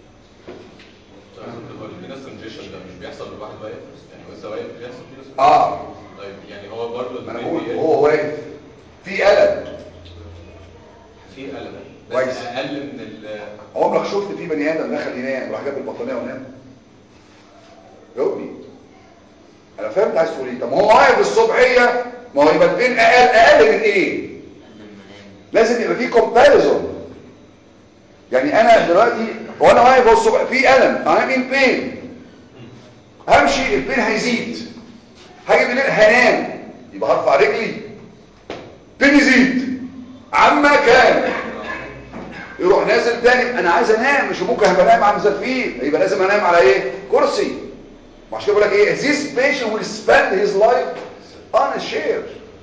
هو الفينس كونجيشن ده مش بيحصل لواحد واقف يعني وانت واقف بيحصل فينس اه طيب يعني هو برضه ما انا البين بقول بيقل. هو واقف في الم في ألم بس كويس. اقل من ال عمرك شفت في بني ادم دخل ينام وراح جاب البطانيه ونام جاوبني انا فهمت عايز تقول ايه طب ما هو واقف الصبحيه ما هو يبقى البين اقل اقل من ايه لازم يبقى في كومباريزون يعني انا دلوقتي وانا واقف أهو الصبح في الم انا ان بين همشي البين هيزيد هاجي بالليل هنام يبقى هرفع رجلي بين يزيد عما كان يروح نازل تاني انا عايز انام مش ممكن هبقى نايم عم زفير يبقى لازم انام على ايه كرسي وعشان كده بقول لك ايه this patient will spend his life on a chair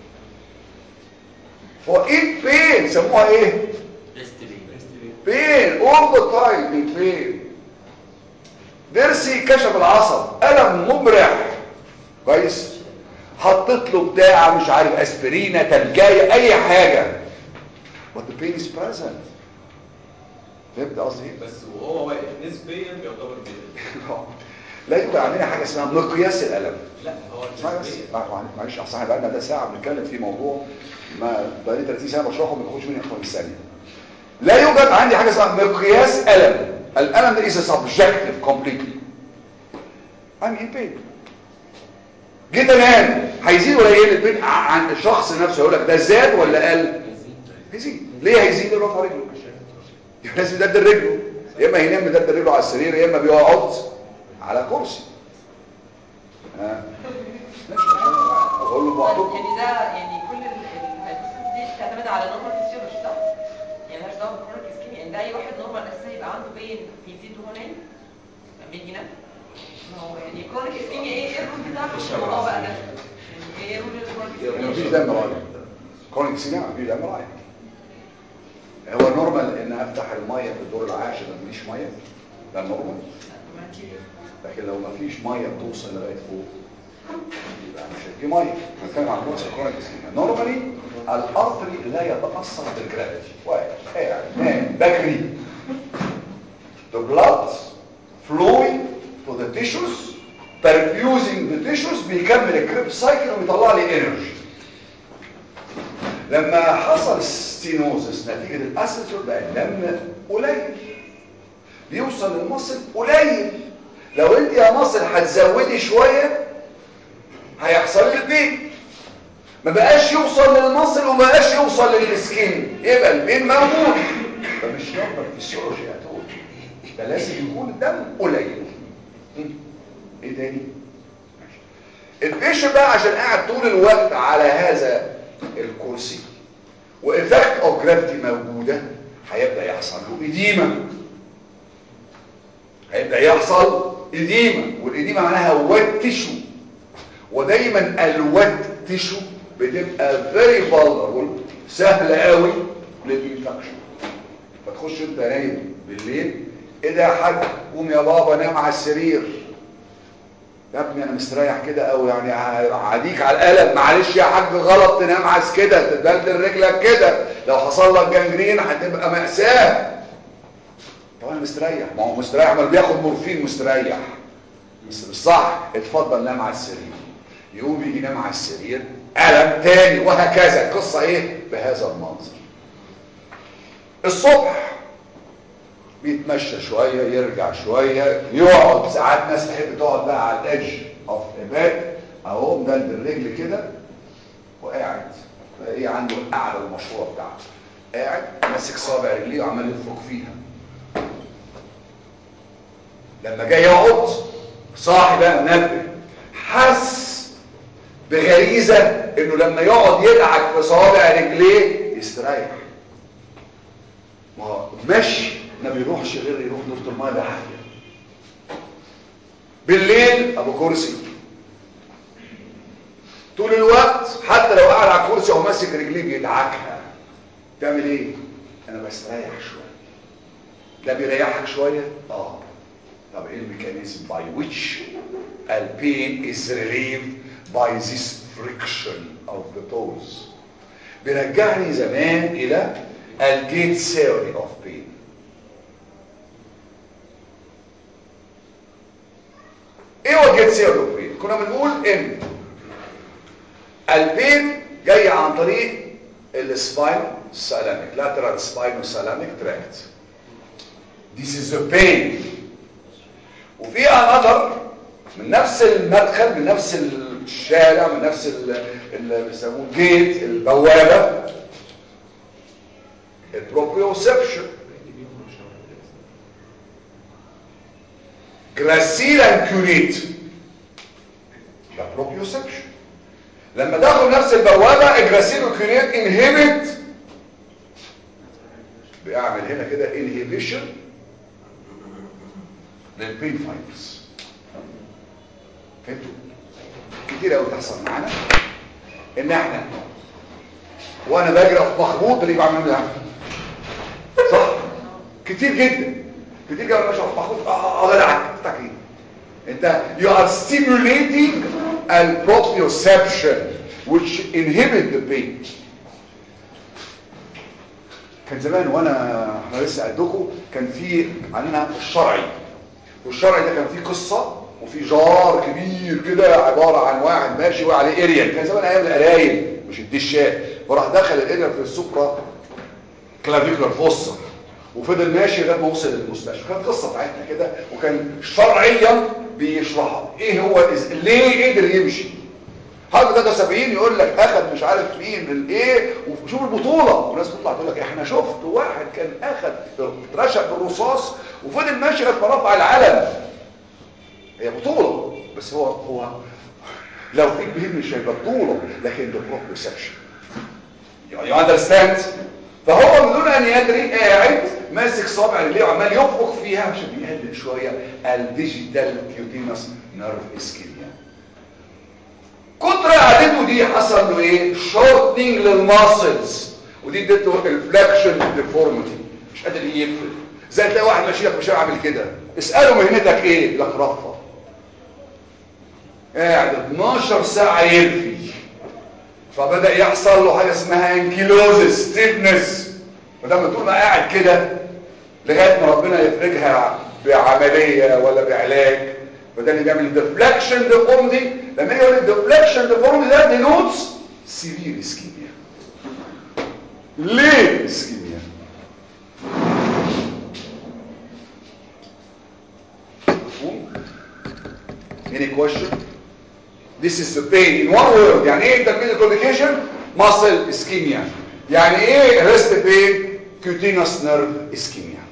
for in pain سموها ايه ريست بين pain all the time in pain ضرسي كشف العصب ألم مبرح كويس حطيت له بتاع مش عارف اسبرينة تلجاية اي حاجة but the pain is present فهمت قصدي ايه؟ بس وهو واقف نسبيا بيعتبر بيقل لا يبقى عندنا حاجة اسمها مقياس الألم لا هو اسمعي بس نسبيا مع- مع- معلش اصل احنا بقالنا ده ساعة بنتكلم في موضوع ما بقالي 30 سنة بشرحه ما بياخدش مني اكتر من ثانية لا يوجد عندي حاجة اسمها مقياس ألم الألم ده is a subjective completely I'm in pain جيت انام هيزيد ولا يقل البين ع- عن الشخص نفسه يقول لك ده زاد ولا قل هيزيد ليه هيزيد اللي رفع رجله يبقى لازم يددر رجله يا اما هينام يددر رجله على السرير يا اما بيقعد على كرسي ها ماشي عشان اقول له بعضكم يعني ده يعني كل الهايبوثيسيس دي بتعتمد على نورمال فيسيولوجي صح؟ يعني مالهاش دعوه بالكرونيك اسكيميا يعني ده اي واحد نورمال اساسا يبقى عنده بين بيزيد وهو نايم لما يجي ينام ما هو يعني كرونيك اسكيميا ايه ايه الرول بتاعه؟ اه بقى ده يعني ايه رول الكرونيك مفيش دم رايح كرونيك سينا مفيش دم رايح هو نورمال ان افتح الميه في الدور العاشر ما تجيش ميه ده النورمال لكن لو ما فيش ميه بتوصل لغايه فوق يبقى مش هيجي ميه بنتكلم عن نقص الكرونيك اسكيميا نورمالي الارتري لا يتاثر بالجرافيتي واقف قاعد نايم بجري the blood flowing to the tissues perfusing the tissues بيكمل الكريب سايكل وبيطلع لي انرجي لما حصل ستينوزس نتيجة الاسيتول بقى الدم قليل بيوصل للمصل قليل لو انت يا مصل هتزودي شوية هيحصل لك بين ما بقاش يوصل للمصل وما بقاش يوصل للسكين يبقى البين موجود فمش نمبر فيسيولوجي هتقول ده لازم يكون الدم قليل م. ايه تاني البيشن بقى عشان قاعد طول الوقت على هذا الكرسي وإفكت أو جرافيتي موجودة هيبدأ يحصل له إديمة هيبدأ يحصل إديمة والإديمة معناها وات تيشو ودايما الوات تيشو بتبقى very vulnerable سهلة قوي للإنفكشن فتخش انت نايم بالليل ايه ده يا حاج قوم يا بابا نام على السرير يا ابني انا مستريح كده او يعني عاديك على القلم معلش يا حاج غلط تنام عايز كده تدلدل رجلك كده لو حصل لك جنجرين هتبقى مأساة طب انا مستريح ما هو مستريح ما بياخد مورفين مستريح بس مش صح اتفضل نام على السرير يقوم يجي ينام على السرير ألم تاني وهكذا القصة ايه بهذا المنظر الصبح بيتمشى شوية يرجع شوية يقعد ساعات ناس تحب تقعد بقى على الادج اوف باك اهو مدلدل الرجل كده وقاعد ايه عنده القعده المشهوره بتاعته قاعد ماسك صابع رجليه وعمال يفرك فيها لما جاي يقعد صاحي بقى منبه حس بغريزه انه لما يقعد يدعك في صوابع رجليه يستريح ما هو ماشي ما بيروحش غير يروح نقطة الماء ده حاجة بالليل ابو كرسي طول الوقت حتى لو قاعد على الكرسي او ماسك رجليه بيدعكها تعمل ايه انا بستريح شويه ده بيريحك شويه اه طب ايه الميكانيزم باي which the pain is relieved by this friction of the toes بيرجعني زمان الى الجيت theory of pain ايه هو جيت ثيوري اوف بين كنا بنقول ان البين جاي عن طريق السباين سالاميك lateral spinothalamic tract this is the pain وفي another من نفس المدخل من نفس الشارع من نفس اللي بيسموه جيت البوابه البروبريوسبشن جراسيلا كيوريت ده بروبيوسبشن لما دخلوا نفس البوابه الجراسيلا كيوريت انهبت بيعمل هنا كده انهبيشن للبين فايبرز فهمتوا كتير قوي تحصل معانا ان احنا وانا بجري في مخبوط اللي بعمل ده صح كتير جدا كتير جدا مش مخبوط اه اه لا تكريم انت you are stimulating البروبيوسبشن which inhibit the pain كان زمان وانا احنا لسه قدكم كان في عندنا الشرعي والشرعي ده كان فيه قصة وفي جار كبير كده عبارة عن واحد ماشي وعليه اريال كان زمان ايام القرايل مش الدشات وراح دخل الاريال في السوبرا كلافيكولار فوسا وفضل ماشي لغايه ما وصل للمستشفى كانت قصه بتاعتنا كده وكان شرعيا بيشرحها ايه هو إز... ليه قدر يمشي حاجه ده 70 يقول لك اخذ مش عارف مين الايه وشوف البطوله والناس تطلع تقول لك احنا شفت واحد كان اخذ اترشق بالرصاص وفضل ماشي لغايه ما رفع العلم هي بطوله بس هو هو لو فيك بهم مش هيبقى بطوله لكن ده بروبريسبشن يو اندرستاند فهو بدون ان يدري قاعد ماسك صابع رجليه وعمال يفرك فيها عشان يقلل شويه الديجيتال كيوتينس نيرف اسكيميا كتر قعدته دي حصل له ايه شورتنج للماسلز ودي ادته الفلكشن ديفورميتي مش قادر يقفل زي تلاقي واحد ماشي لك مش عامل كده اساله مهنتك ايه يقول لك رفه قاعد 12 ساعه يرفي فبدا يحصل له حاجه اسمها انكيلوزس ستيفنس فده طول ما قاعد كده لغايه ما ربنا يفرجها بعمليه ولا بعلاج فده اللي بيعمل ديفلكشن ديفورمدي لما يجي يقول ديفلكشن ديفورمدي ده دينوتس سيفير اسكيميا ليه اسكيميا مفهوم any question this is the pain in one word يعني ايه intermediate communication muscle ischemia يعني ايه rest pain cutaneous nerve ischemia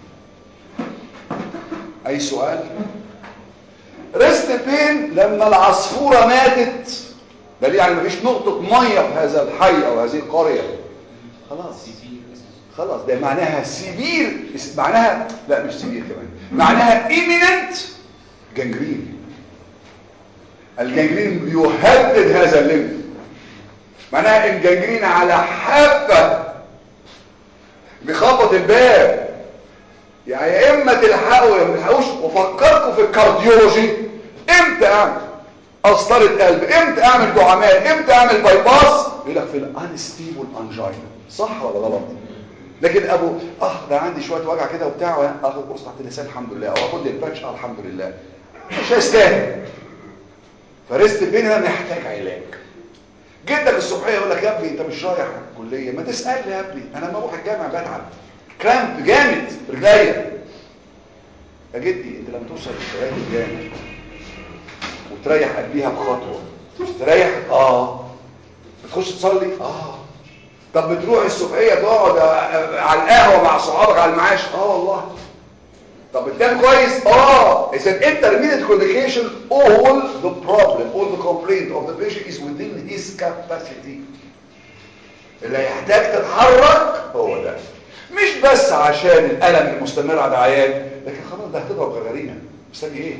اي سؤال ريست بين لما العصفورة ماتت دليل يعني مفيش نقطة مية في هذا الحي او هذه القرية خلاص خلاص ده معناها سيفير معناها لا مش سيفير كمان معناها imminent جنجرين الجنجرين بيهدد هذا الليمف معناها الجنجرين على حافة بيخبط الباب يعني يا اما تلحقوا يا ما تلحقوش وفكركم في الكارديولوجي امتى اعمل قسطره قلب امتى اعمل دعامات امتى اعمل باي باس يقول لك في الانستيبل انجينا صح ولا غلط لكن ابو اه ده عندي شويه وجع كده وبتاع اخد قرص تحت اللسان الحمد لله او اخد لي الباتش اه الحمد لله مش هيستاهل فريست بين هنا محتاج علاج جدك الصبحيه يقول لك يا ابني انت مش رايح الكليه ما تسال يا ابني انا لما اروح الجامعه بتعب كرامب جامد في رجليا يا جدي انت لما توصل لغايه الجامع وتريح قبليها بخطوه تريح اه بتخش تصلي اه طب بتروح الصبحيه تقعد على القهوه مع صحابك على المعاش اه والله طب بتنام كويس اه اذا intermediate communication all the problem all the complaint of the patient is within his capacity اللي هيحتاج تتحرك هو ده مش بس عشان الالم المستمر على العيان لكن خلاص ده هتضرب غرغرينا مستني ايه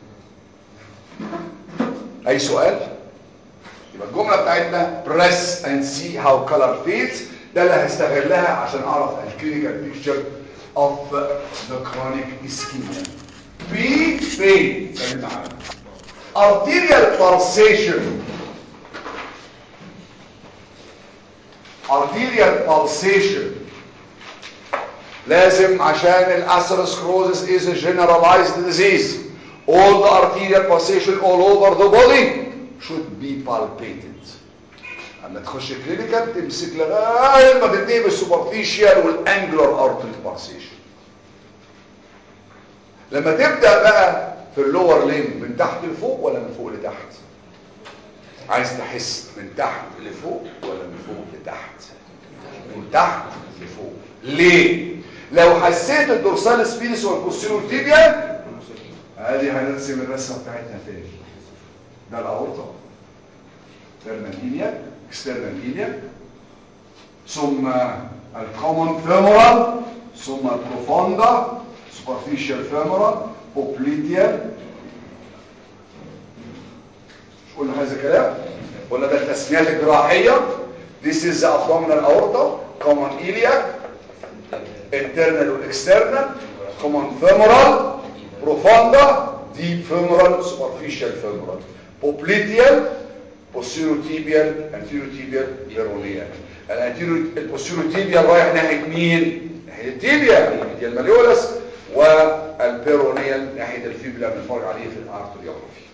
اي سؤال يبقى الجمله بتاعتنا press and see how color fades ده اللي هستغلها عشان اعرف الكلينيكال بيكتشر of the chronic ischemia في فين خلينا معانا arterial pulsation arterial pulsation لازم عشان الاسيروسكلوزس is a generalized disease all the arterial pulsation all over the body should be palpated اما تخش كلينيكال تمسك لغايه ما تنتهي بالسوبرفيشال والانجلر ارتري pulsation لما تبدا بقى في اللور لين من تحت لفوق ولا من فوق لتحت عايز تحس من تحت لفوق ولا من فوق لتحت من تحت لفوق ليه لو حسيت الدورسال سبينس والبوستيرور تيبيا ادي هنرسم الرسمه بتاعتنا تاني ده الاورطه ترمال ايليا اكسترنال ايليا ثم الكومن فيمورال ثم البروفوندا سوبرفيشال فيمورال بوبليتيال مش قلنا هذا الكلام ولا ده التسميات الجراحيه This is the abdominal aorta common iliac internal والاكسترنال common femoral profunda deep femoral superficial femoral popliteal posterior-tibial anterior-tibial peroneal الانتيريور البوستيريور رايح ناحيه مين ناحيه التيبيا ناحيه الماليولس والبيرونيال ناحيه الفيبولا بنتفرج عليه في الارتريوغرافي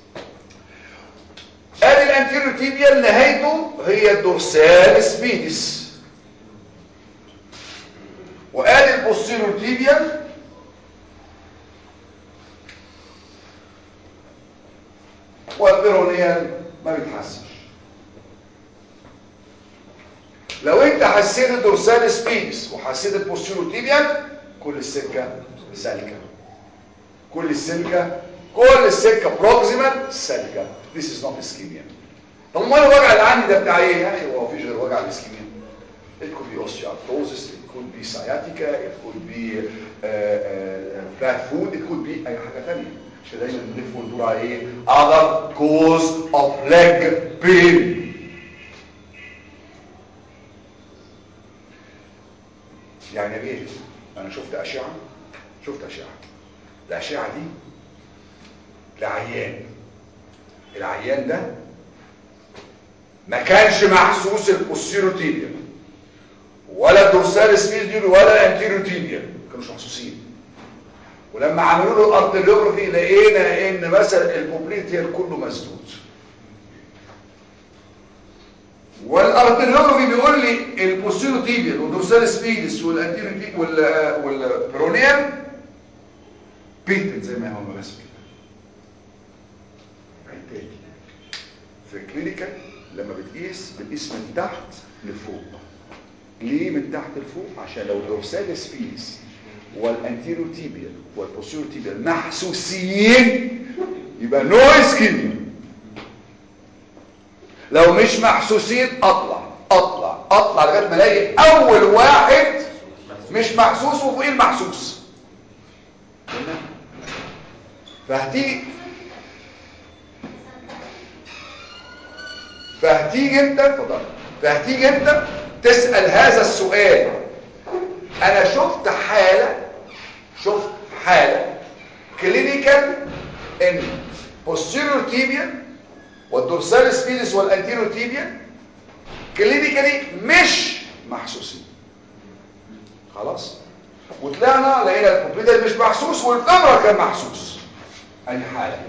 ادي الانتيريور تيبيال نهايته هي الدورسال سبيدس وادي البوستيريور تيبيال والبيرونيال ما بيتحسش لو انت حسيت الدورسال سبيدس وحسيت البوستيريور تيبيال كل السكه سالكه كل السلكه كل السكه بروكسيمال سالكه This is not ischemia طب امال الوجع اللي عندي ده بتاع ايه يا اخي هو مفيش غير وجع الاسكيميا It could be osteoarthrosis, it could be sciatica, it could be uh, uh, bad food, it could be اي حاجه ثانيه مش دايما بنلف وندور على ايه other cause of leg pain يعني ايه انا شفت اشعه شفت اشعه الاشعه دي لعيان العيان ده ما كانش محسوس البوستيروتيبيا ولا الدورسالس ميديال ولا الانتيروتيبيا ما كانوش محسوسين ولما عملوا له الارتريوجرافي لقينا ان مثلا البوبليتيال كله مسدود والارتريوجرافي بيقول لي البوستيروتيبيال والدورسالس ميديس والانتيروتيبيا وال والبرونيال بيتن زي ما هو رسم كده عيد تاني في الكلينيكال لما بتقيس بتقيس من تحت لفوق ليه من تحت لفوق عشان لو دورسالس فيس والانتيرو تيبيال والبوستيرو تيبيال محسوسين يبقى نو اسكيميا لو مش محسوسين اطلع اطلع اطلع لغايه ما الاقي اول واحد مش محسوس وفوقيه المحسوس فهتيجي فهتيجي انت اتفضل فهتيجي انت تسأل هذا السؤال انا شفت حالة شفت حالة كلينيكال ان posterior tibia والدورسالس فيلس والانتيرو تيبيا كلينيكالي مش محسوسين خلاص وطلعنا لقينا الكمبيوتر مش محسوس والفمرة كان محسوس اي حالة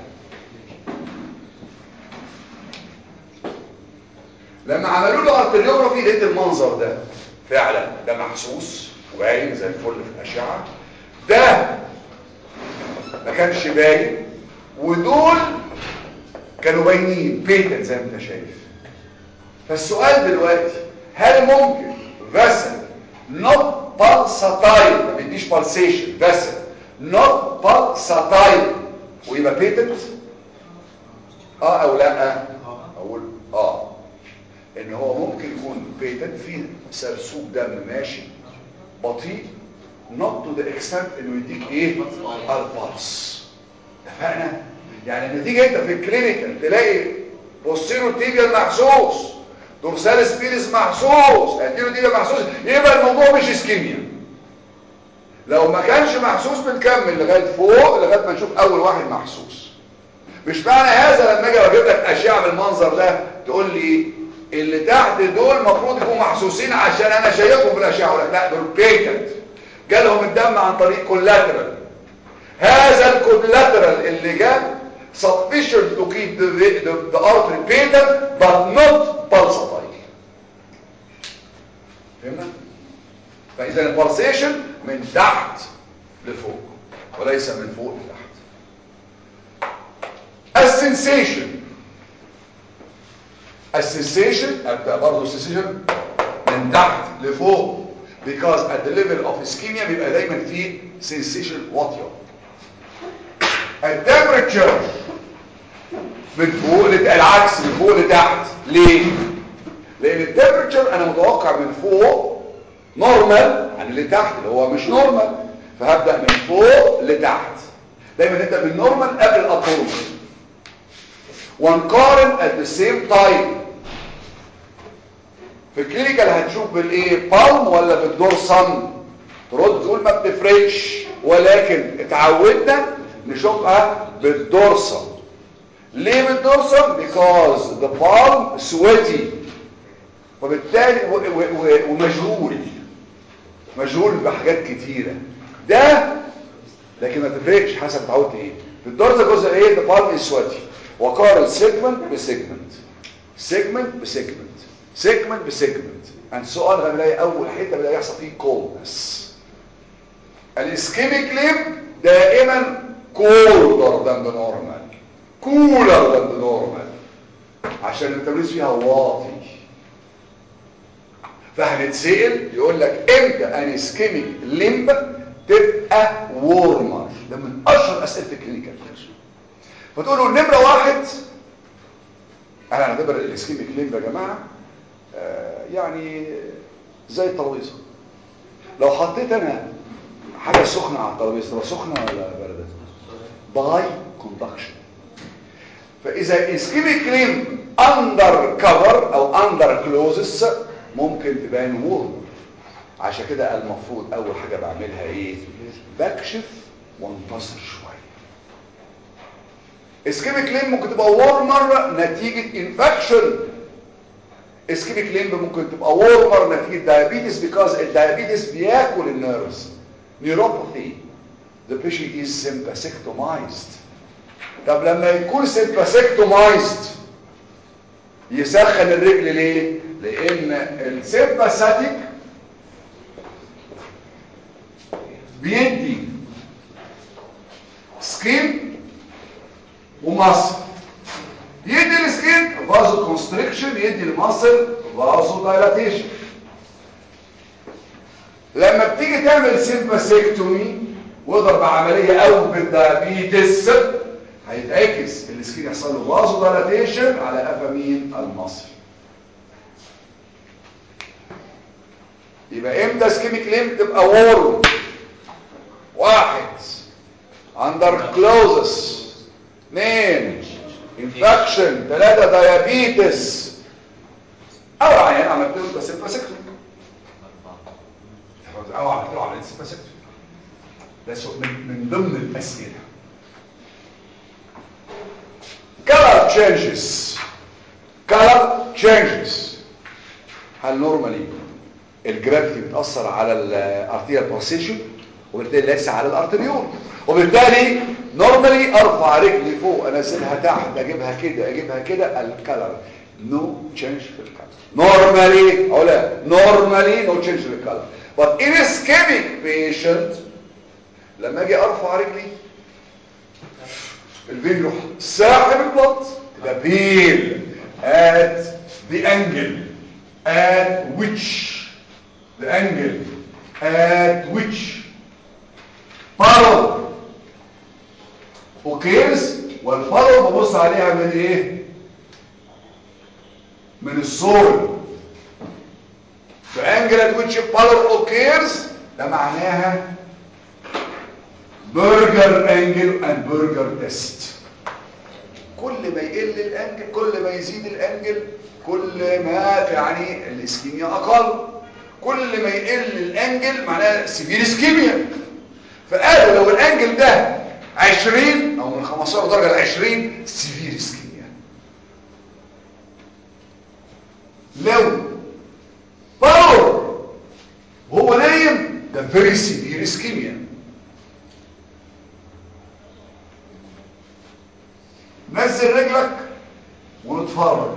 لما عملوا له ارتريوجرافي لقيت المنظر ده فعلا ده محسوس وباين زي الفل في الاشعه ده ما كانش باين ودول كانوا باينين بيتن زي ما انت شايف فالسؤال دلوقتي هل ممكن فاسل نوت بالساتايل ما بيديش بالسيشن فاسل نوت بالساتايل ويبقى بيتنت اه او لا اقول اه ان هو ممكن يكون بيتنت فيه سرسوب دم ماشي بطيء not to the extent انه يديك ايه البلس اتفقنا يعني لما تيجي انت في الكلينيكال تلاقي بوستيرو تيبيال محسوس دورسالس بيلس محسوس انتيرو تيبيال محسوس يبقى الموضوع مش اسكيميا لو ما كانش محسوس بنكمل لغايه فوق لغايه ما نشوف اول واحد محسوس مش معنى هذا لما اجي اجيب لك اشعه بالمنظر ده تقول لي اللي تحت دول المفروض يكونوا محسوسين عشان انا شايفهم في الاشعه اقول لك لا دول بيتنت جالهم الدم عن طريق كولاترال هذا الكولاترال اللي جاب sufficient to keep the, the, the artery patent but not pulsatile فهمنا؟ فإذا البلسيشن من تحت لفوق وليس من فوق لتحت السنسيشن السنسيشن ابدا برضه السنسيشن من تحت لفوق because at the level of ischemia بيبقى دايما في sensation واطيه التمبرتشر من فوق لت... العكس من فوق لتحت ليه لان التمبرتشر انا متوقع من فوق نورمال عن اللي تحت اللي هو مش نورمال فهبدا من فوق لتحت دايما نبدا من نورمال قبل الابنورمال ونقارن at the same time في الكلينيكال هتشوف بالايه بالم ولا بالدورسم ترد تقول ما بتفرقش ولكن اتعودنا نشوفها بالدورسم ليه بالدورسم because the palm sweaty وبالتالي و- و- و- ومشغول مشغول بحاجات كتيرة ده لكن ما تفرقش حسب اتعودت ايه في الدورسم جزء ايه the palm is sweaty وقارن سيجمنت بسيجمنت سيجمنت بسيجمنت سيجمنت بسيجمنت and so on هنلاقي اول حته بدا يحصل فيه coldness الاسكيميك ليم دائما colder than the normal cooler than the normal عشان الميتابوليزم فيها واطي فهنتسأل يقول لك امتى ان اسكيميك ليمب تبقى وورمر ده من اشهر اسئله الكلينيكال فتقول له النمره واحد انا هنعتبر الاسكيميك ليمب يا جماعه آه، يعني زي الترابيزه لو حطيت انا حاجه سخنه على الترابيزه تبقى سخنه ولا بارده باي كوندكشن فاذا اسكيميك ليمب اندر كفر او اندر كلوزس ممكن تبان وورمر عشان كده المفروض اول حاجه بعملها ايه بكشف وانتصر شويه اسكيميك ليم ممكن تبقى وورمر نتيجه انفكشن اسكيميك ليمب ممكن تبقى وورمر نتيجه دايابيتس بيكوز الدايابيتس بياكل النيرفز نيوروباثي the patient is sympathectomized طب لما يكون sympathectomized يسخن الرجل ليه لان السيمباثيك بيدي سكين ومصل يدي السكين فازو كونستريكشن يدي المصل فازو دايلاتيشن لما بتيجي تعمل سيمباسيكتومي وضرب عملية او بالدايابيتس هيتعكس السكين يحصل له فازو دايلاتيشن على قفا مين المصل يبقى امتى سكيميك ليم تبقى وورم واحد اندر كلوزس اثنين انفكشن ثلاثة دايابيتس او عيان عملت له بس الباسكتوم او عملت له عملية الباسكتوم ده سؤال من, من ضمن الاسئلة color changes color changes هل نورمالي الجرافيتي بتأثر على الارتيريال بروسيشن وبالتالي ليس على الارتريول وبالتالي نورمالي ارفع رجلي فوق انزلها تحت اجيبها كده اجيبها كده الكلر نو تشينج في الكلر نورمالي او لا نورمالي نو تشينج في الكلر but in ischemic patient لما اجي ارفع رجلي الفين يروح ساحب البط تبقى بيل at the angle at which the angle at which بارو وكيرز والبارو ببص عليها من ايه من الصول فانجلت ويتش بارو اوكيرز ده معناها برجر انجل اند برجر تيست كل ما يقل الانجل كل ما يزيد الانجل كل ما يعني الاسكيميا اقل كل ما يقل الانجل معناها سيفير اسكيميا فقالوا لو الانجل ده 20 او من 15 درجه ل 20 سيفير اسكيميا لو باور وهو نايم ده فيري سيفير اسكيميا نزل رجلك ونتفرج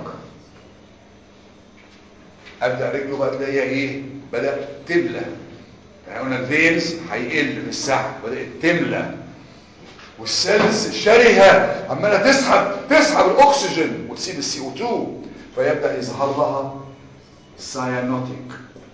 ابدا رجله بقى تلاقيها ايه بدات تملى يعني قلنا الفينز هيقل في السحب بدات تملى والسيلز الشرهه عماله تسحب تسحب الاكسجين وتسيب السي او 2 فيبدا يظهر لها سايانوتيك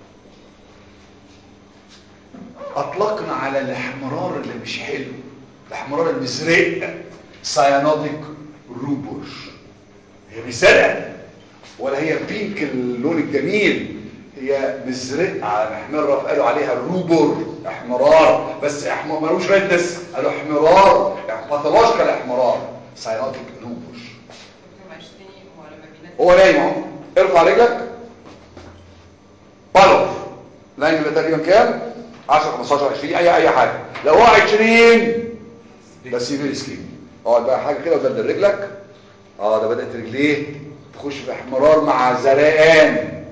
اطلقنا على الاحمرار اللي مش حلو الاحمرار المزرق سايانوتيك روبور هي مش زرقاء ولا هي بينك اللون الجميل هي مزرقة على محمرة قالوا عليها الروبور احمرار بس احمر ملوش ريدنس قالوا احمرار باثولوجيكال احمرار ساينوتيك روبور معلش تاني هو لما بينزل هو نايم اهو ارفع رجلك بالوف الانجل ده تقريبا كام 10 15 20 اي اي حاجه لو هو 20 ده سيفير سكيم اقعد بقى حاجه كده وبدل رجلك اه ده بدات رجليه تخش في احمرار مع زرقان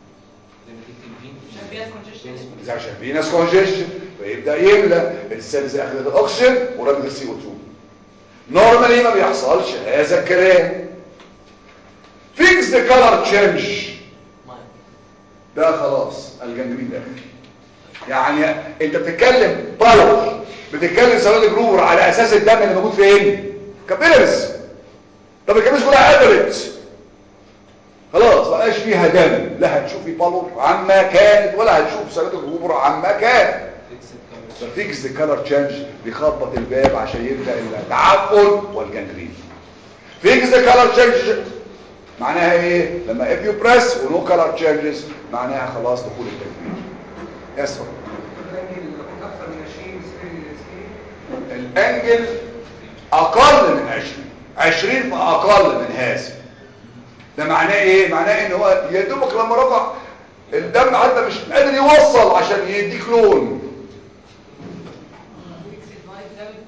عشان فيها congestion. زي عشان في ناس كونجيشن فيبدا يملى السيلز اخذت الاكسجين ورمت السي او 2 نورمالي ما بيحصلش هذا الكلام فيكس ذا كلر تشينج ده خلاص الجنجرين داخل يعني انت بتتكلم بالور بتتكلم سواد جروبر على اساس الدم اللي موجود فين كابيلرز طب الكابيلرز كلها قدرت خلاص بقاش فيها دم لا هتشوفي بالور عما كانت ولا هتشوف سواد جروبر عما كان ففيكس ذا كلر تشينج بيخبط الباب عشان يبدا التعفن والجنجرين فيكس ذا كلر تشينج معناها ايه لما if you press ونو color changes معناها خلاص دخول التجميل يسر اكثر من 20 سكرين سكرين الانجل اقل من 20 20 فاقل من هذا ده معناه ايه معناه ان هو يا دوبك لما رفع الدم حتى مش قادر يوصل عشان يديك لون Fixed line ده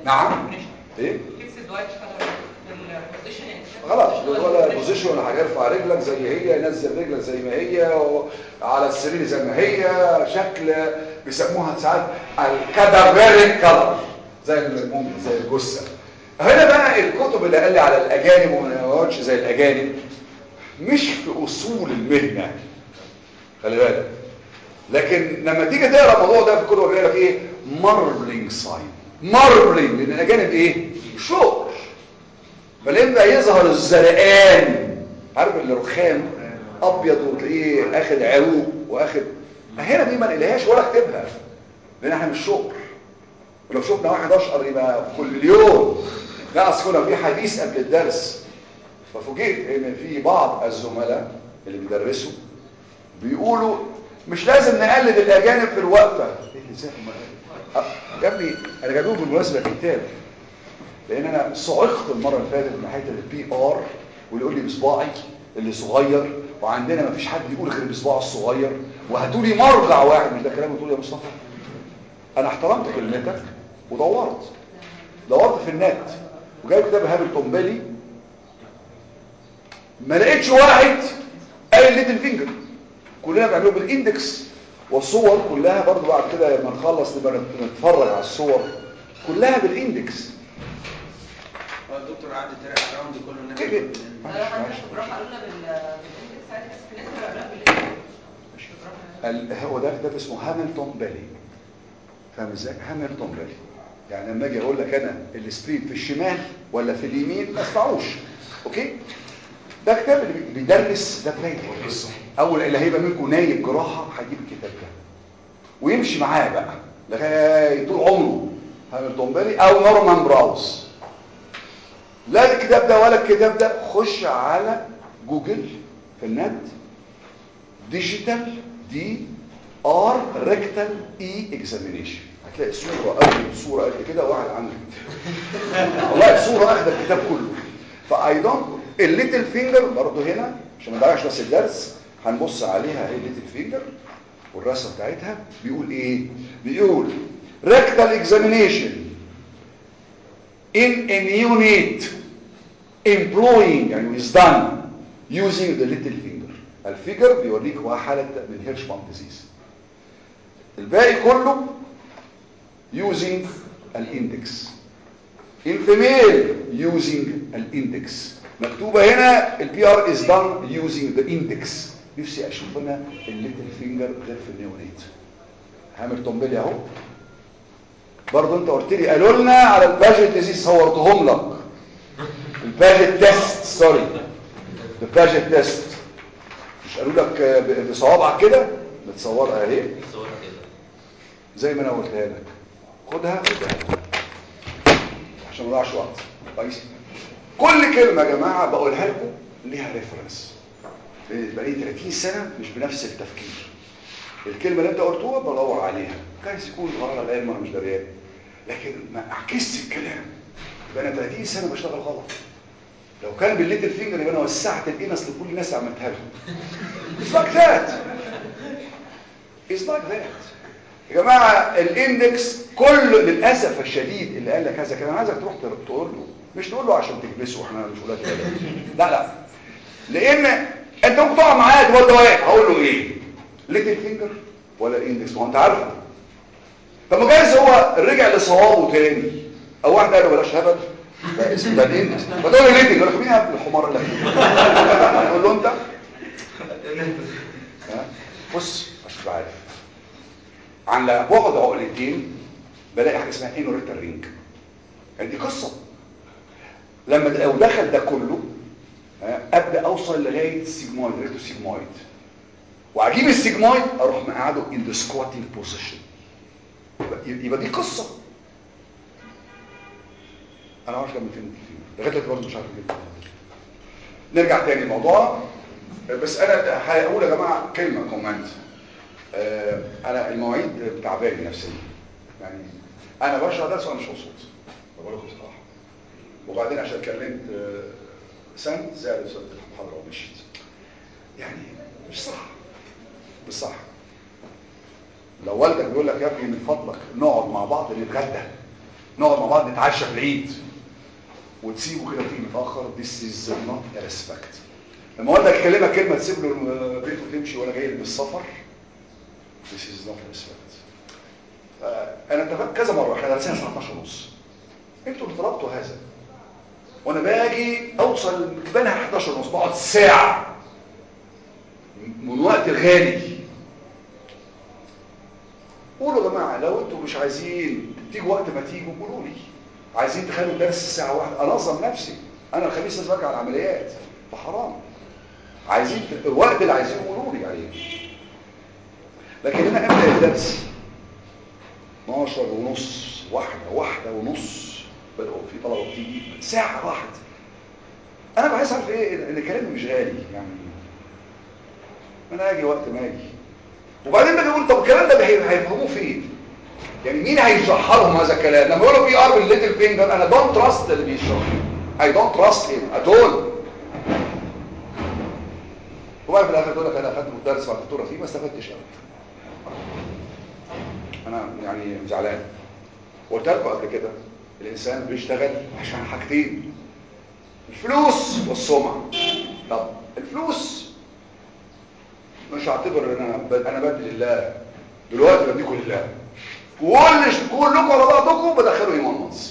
نعم ايه فيكسد وايت في البوزيشن يعني خلاص ولا بوزيشن ولا حاجه ارفع رجلك زي ما هي نزل رجلك زي ما هي و- على السرير زي ما هي شكل بيسموها ساعات الكادافيريك كلر زي المومي زي الجثه هنا بقى الكتب اللي قال لي على الاجانب وما يقعدش زي الاجانب مش في اصول المهنه خلي بالك لكن لما تيجي تقرا الموضوع ده في الكتب بيقول لك ايه ماربلينج ساين ماربلينج لان الاجانب ايه شوق فلما يظهر الزرقان عارف الرخام ابيض وتلاقيه اخد عروق واخد هنا دي ما نقلهاش ولا اكتبها لان احنا مش شكر ولو شفنا واحد اشقر يبقى كل يوم لا اصل كنا في حديث قبل الدرس ففوجئت ان في بعض الزملاء اللي بيدرسوا بيقولوا مش لازم نقلد الاجانب في الوقفه ايه اللي ازاي أه، يا ابني انا جايبهم بالمناسبه كتاب لان انا صعقت المره اللي فاتت من حته البي ار واللي يقول لي بصباعي اللي صغير وعندنا ما فيش حد يقول غير بصباعه الصغير وهاتوا لي مرجع واحد مش ده كلام بتقول يا مصطفى انا احترمت كلمتك ودورت دورت في النت وجايب كتاب هامilton بيلي ما لقيتش واحد قال ليتل فينجر كلنا بنعمله بالاندكس والصور كلها برضو بعد كده لما نخلص نبقى نتفرج على الصور كلها بالاندكس هو الدكتور قعد يتريق على الراوند كله ان كده. احنا لو حد في الجراحه قالوا لنا بال بالاندكس عادي بس في ناس بيعملوها بالاندكس مش في الجراحه ال- هو ده كتاب اسمه هامilton بيلي فاهم ازاي هامilton بيلي يعني لما اجي اقول لك انا السبريد في الشمال ولا في اليمين ما اسمعوش اوكي ده كتاب اللي بي- بيدرس ده بدايه القصه اول اللي هيبقى منكم نايب جراحه هيجيب الكتاب ده ويمشي معاه بقى لغايه طول عمره هامilton بيلي او نورمان براوس لا الكتاب ده ولا الكتاب ده خش على جوجل في النت ديجيتال دي ار ريكتال اي اكزامينيشن هتلاقي صوره اول صوره قد كده واحد عنده والله صوره اخد الكتاب كله فاي دونت الليتل فينجر برضه هنا عشان ما نضيعش بس الدرس هنبص عليها ايه الليتل فينجر والرسمه بتاعتها بيقول ايه بيقول ريكتال اكزامينيشن in a neonate employing يعني is done using the little finger الفيجر بيوريك هو حالة من هيرشمان ديزيز الباقي كله using الاندكس الفيميل using الاندكس مكتوبة هنا البي ار is done using the index نفسي اشوف انا الليتل فينجر غير في النيونيت هامilton بيلي اهو برضه انت قلت لي قالوا لنا على الباجت ديزيز صورتهم لك الباجت تيست سوري الباجت تيست مش قالوا لك ب- بصوابعك كده متصورها اهي صورة كده زي ما انا قلتها لك خدها خدها عشان ما نضيعش وقت كويس كل كلمه يا جماعه بقولها لكم ليها ريفرنس بقى لي 30 سنه مش بنفس التفكير الكلمه اللي انت قلتوها بدور عليها كويس يكون غلط العلم انا مش دريان لكن ما اعكسش الكلام يبقى انا 30 سنه بشتغل غلط لو كان بالليتل فينجر يبقى انا وسعت الانس لكل الناس اللي عملتها لهم It's like that It's like that يا جماعة الاندكس كل للأسف الشديد اللي قال لك هذا كلام عايزك تروح تقول له مش تقول له عشان تكبسه احنا مش ولاد ولاد لا لا لان انت ممكن تقع معايا تقول ده واقف هقول له ايه ليتل فينجر ولا الاندكس ما هو انت عارفه طب ما جايز هو رجع لصوابه تاني او واحد قال له بلاش هبل ده اسمه ده الاندكس فتقول له ليتل يقول لك مين يا ابن الحمار اللي تقول له انت ها؟ بص عشان تبقى عارف على بعد عقلتين بلاقي حاجه اسمها انوريكتال رينج يعني دي قصه لما لو دخل ده كله ها، ابدا اوصل لغايه السيجمويد ريتو سيجمويد واجيب السيجمويد اروح مقعده ان ذا سكواتنج بوزيشن يبقى دي قصه انا عارف كم فين لغايه دلوقتي برضه مش عارف اجيب نرجع تاني لموضوعنا بس انا هقول يا جماعه كلمه كومنت آه، انا المواعيد تعباني نفسيا يعني انا بشرح درس وانا مش مبسوط بقول لكم بصراحه وبعدين عشان كلمت آه، سنت زعلت سنت المحاضره ومشيت يعني مش صح مش صح لو والدك بيقول لك يا ابني من فضلك نقعد مع بعض نتغدى نقعد مع بعض نتعشى في العيد وتسيبه كده وتيجي متاخر this is not a respect لما اقول لك كلمه كلمه تسيب له البيت وتمشي وانا جاي من السفر this is not a respect انا اتفقت كذا مره احنا درسنا الساعه 12 ونص انتوا اللي طلبتوا هذا وانا باجي اوصل بينها 11 ونص بقعد ساعه من وقت غالي قولوا يا جماعه لو انتوا مش عايزين تيجوا وقت ما تيجوا قولوا لي عايزين تخلوا الدرس ساعه واحده انظم نفسي انا الخميس لازم ارجع العمليات فحرام عايزين الوقت اللي عايزينه قولوا لي عليه لكن انا ابدا الدرس 12 ونص واحده واحده ونص بدأوا في طلبه بتيجي ساعه واحده انا عايز اعرف ايه ان كلامي مش غالي يعني انا اجي وقت ما اجي وبعدين باجي اقول طب الكلام ده هي- هيفهموه فين يعني مين هيشرح لهم هذا الكلام لما يقولوا بي ار بالليتل فينجر انا دونت تراست اللي بيشرح اي دونت تراست هيم اتول وبعد في الاخر تقول لك انا اخدت الدرس مع الدكتوره فيه ما استفدتش قوي انا يعني زعلان قلت لكم قبل كده الانسان بيشتغل عشان حاجتين الفلوس والسمعه طب الفلوس مش هعتبر ان انا ب- انا بدي لله دلوقتي بديكم لله كل كلكم على بعضكم بدخلوا ايمان مصر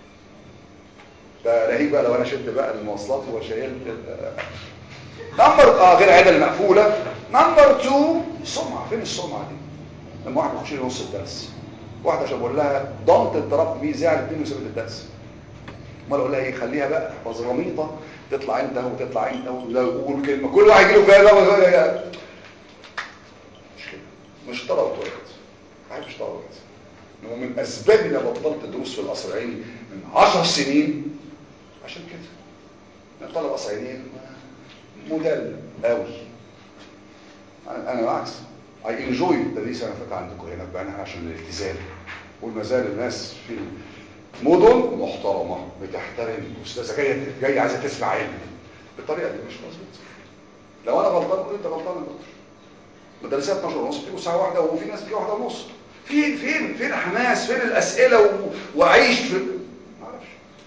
ده ناهيك بقى لو انا شلت بقى المواصلات وشايلت ال- نمبر اه غير عدل المقفوله نمبر 2 السمعه فين السمعه دي لما واحد يخش لي نص الدرس واحده عشان بقول لها دونت انتربت مي زعلت مني وسابت الدرس امال اقول لها ايه خليها بقى بزراميطه تطلع انت وتطلع انت وقول كلمه كل واحد يجي له فيها بقى مش كده مش طلب وقت عارف مش طلب وقت هو من اسباب اللي بطلت دروس في القصر العيني من 10 سنين عشان كده انا طالب قصر عيني مدلل قوي انا انا بالعكس اي انجوي التدريس انا فات عندكم هنا بقى عشان الالتزام وما زال الناس في مدن محترمه بتحترم استاذه جايه جايه عايزه تسمع علم بالطريقه دي مش مظبوط لو انا غلطان قول انت غلطان يا دكتور مدرسات 12 ونص بتيجوا ساعه واحده وفي ناس بتيجي واحده ونص فين فين فين الحماس فين الاسئله و... وعيش في ما اعرفش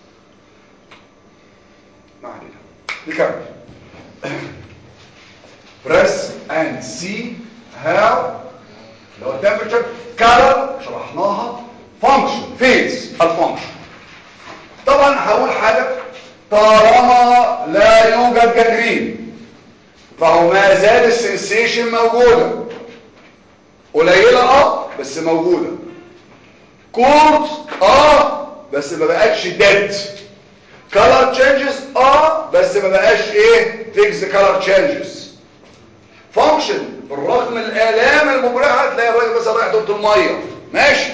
ما علينا نكمل press and see how لو temperature color شرحناها function phase الفانكشن طبعا هقول حاجه طالما لا يوجد جنرين فهو ما زال السنسيشن موجوده قليله اه بس موجوده كولد اه بس ما بقتش ديد color changes اه بس ما بقاش ايه fix the color changes function بالرغم من الالام المبرحه تلاقي الراجل بس رايح ضد الميه ماشي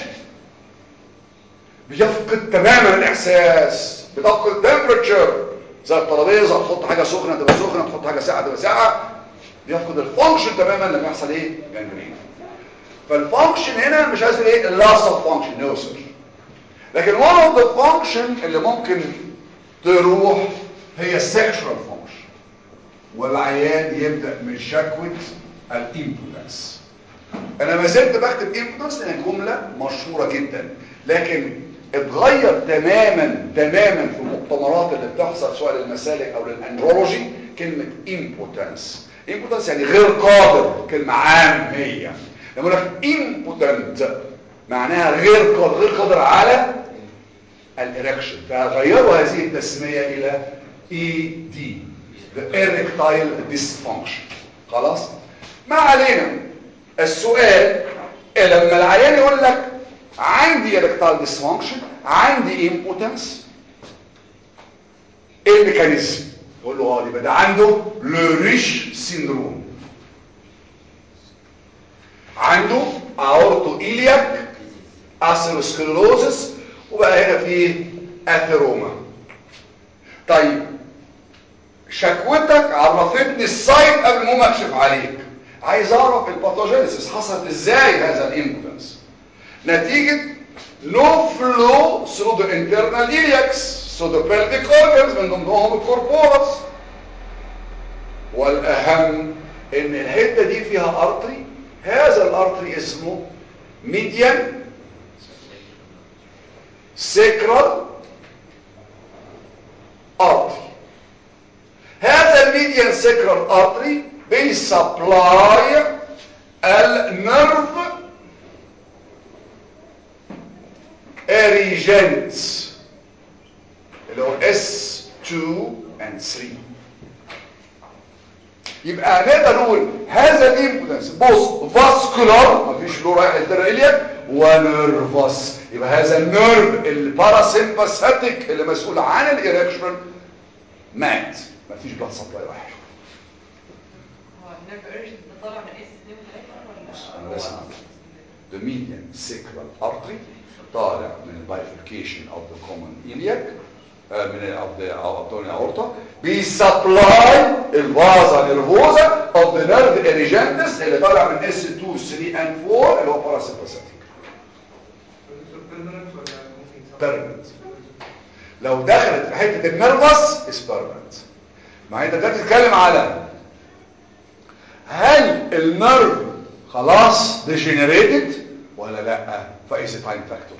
بيفقد تماما الاحساس بتفقد temperature زي الترابيزه تحط حاجه سخنه تبقى سخنه تحط حاجه ساقعه تبقى ساقعه بيفقد الفانكشن تماما لما يحصل ايه جنجرين فالفانكشن هنا مش عايز ايه loss of function no sir لكن one of the function اللي ممكن تروح هي sexual function والعيان يبدأ من شكوى الامبوتنس انا ما زلت بكتب امبوتنس لان الجملة مشهورة جدا لكن اتغير تماما تماما في المؤتمرات اللي بتحصل سواء للمسالك او للاندرولوجي كلمة امبوتنس امبوتنس يعني غير قادر كلمة عامية لما يقول لك impotent معناها غير قادر غير قادر على الاريكشن فغيروا هذه التسمية الى ED the erectile dysfunction خلاص ما علينا السؤال لما العيان يقول لك عندي erectile dysfunction عندي impotence ايه الميكانيزم يقول له اه يبقى ده عنده لوريش سيندروم عنده اورتو ايلياك اثيروسكلروزس وبقى هنا في اثيروما طيب شكوتك عرفتني السايت قبل ما اكشف عليك عايز اعرف الباثوجينيسيس حصلت ازاي هذا الامبوتنس نتيجه نو فلو ثرو ذا انترنال ايلياكس ثرو ذا pelvic organs من ضمنهم الكوربورس والاهم ان الحته دي فيها ارتري هذا الارتري اسمه ميديان سيكرال ارتري هذا الميديان سيكرال ارتري بيسبلاي النيرف اريجنتس اللي هو S2 and 3 يبقى نقدر نقول هذا الامبودنس بوث فاسكولار مفيش له رايح للتريليا ونيرفس يبقى هذا النيرف الباراسيمباثيك اللي مسؤول عن الاريكشن مات مفيش بلاد سبلاي رايح هو النيرف ايرجنت ده طالع من اس 2 و3 انا ولا راسم the median sacral artery طالع من البايفركيشن of the common iliac آه، من ال- of the abdominal aorta بيسبلاي الفازا نيرفوزا of the nerve erigentis اللي طالع من S2 3 and 4 اللي هو parasympathetic بيرمننت ولا ممكن يتصرف؟ permanent لو دخلت في حته النرفس is permanent ما انت دلوقتي بتتكلم على هل النرف خلاص degenerated ولا لا فايز تايم فاكتور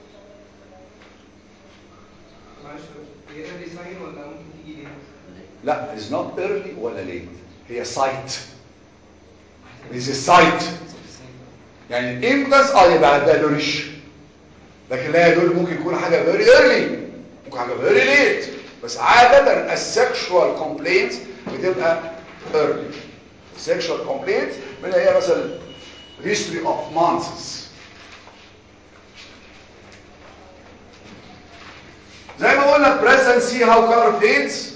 معلش هي ايرلي ساين ولا ممكن تيجي ليه؟ لا is not early ولا late هي site is a site يعني الامبلس اه يبقى ده لوريش لكن لا يدل ممكن يكون حاجه very early ممكن حاجه very late بس عاده السكشوال كومبلينت بتبقى early sexual complaint من هي مثلا history of months زي ما قلنا present see how color fades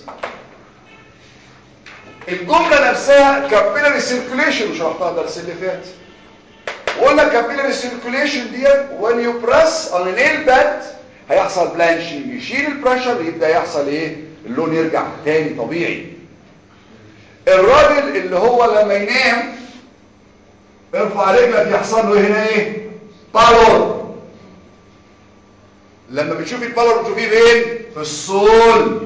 الجملة نفسها capillary circulation وشرحتها الدرس اللي فات وقلنا capillary circulation ديت when you press on a nail bed هيحصل بلانشنج يشيل البريشر يبدأ يحصل ايه اللون يرجع تاني طبيعي الراجل اللي هو لما ينام ارفع رجلك يحصل له هنا ايه بالور لما بتشوفي البالور بتشوفيه فين في الصول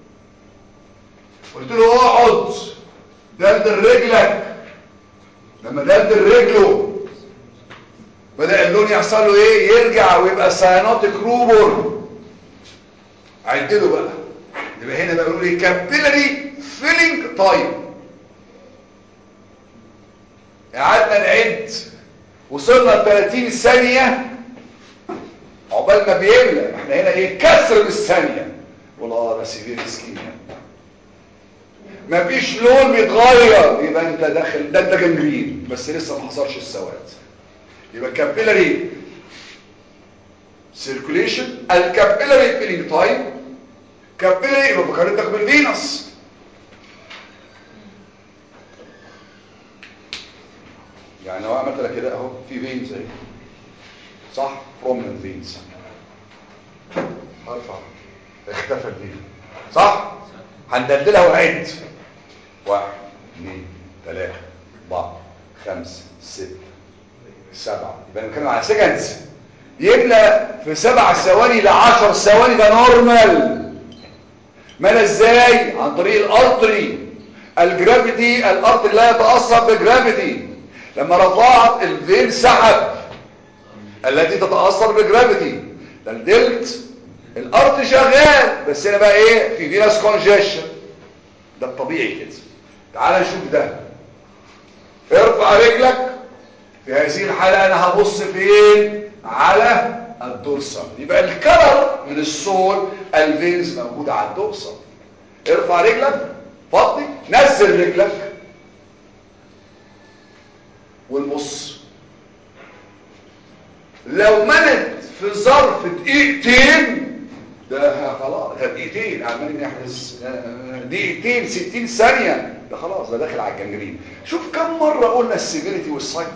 قلت له اقعد دلدل رجلك لما دلدل رجله بدأ اللون يحصل له ايه يرجع ويبقى ساينوتيك روبر عدله بقى يبقى هنا بقى بيقولوا لي كابيلاري فيلينج تايم قعدنا نعد وصلنا ل 30 ثانيه عقبال ما بيملى احنا هنا ايه كسر بالثانيه والله ده سيفير اسكيميا مفيش لون بيتغير يبقى انت داخل ده انت جنجرين بس لسه ما حصلش السواد يبقى كابيلاري سيركوليشن الكابيلاري فيلينج تايم كابيلاري يبقى فكرتك بالفينس يعني لو عملت لك كده اهو في فينز اهي صح prominent فينز ارفع اختفى الفين صح هندللها ونعد واحد اثنين ثلاثة أربعة خمسة ستة سبعة يبقى بنتكلم على سكندز يملى في سبع ثواني لعشر ثواني ده نورمال ملا ازاي عن طريق الارتري الجرافيتي الارتري لا يتاثر بجرافيتي لما رفعت الفين سحب التي تتاثر بجرافيتي ده الدلت الارض شغال بس هنا بقى ايه في فينس كونجيشن ده الطبيعي كده تعال نشوف ده ارفع رجلك في هذه الحالة انا هبص فين على الدورسال يبقى الكلر من السول الفينز موجودة على الدورسال ارفع رجلك فضي نزل رجلك ونبص لو منت في ظرف دقيقتين ده خلاص ده دقيقتين عمالين نحجز دقيقتين 60 ثانية ده خلاص ده داخل على الجنجرين شوف كم مرة قلنا السيفيريتي والسايت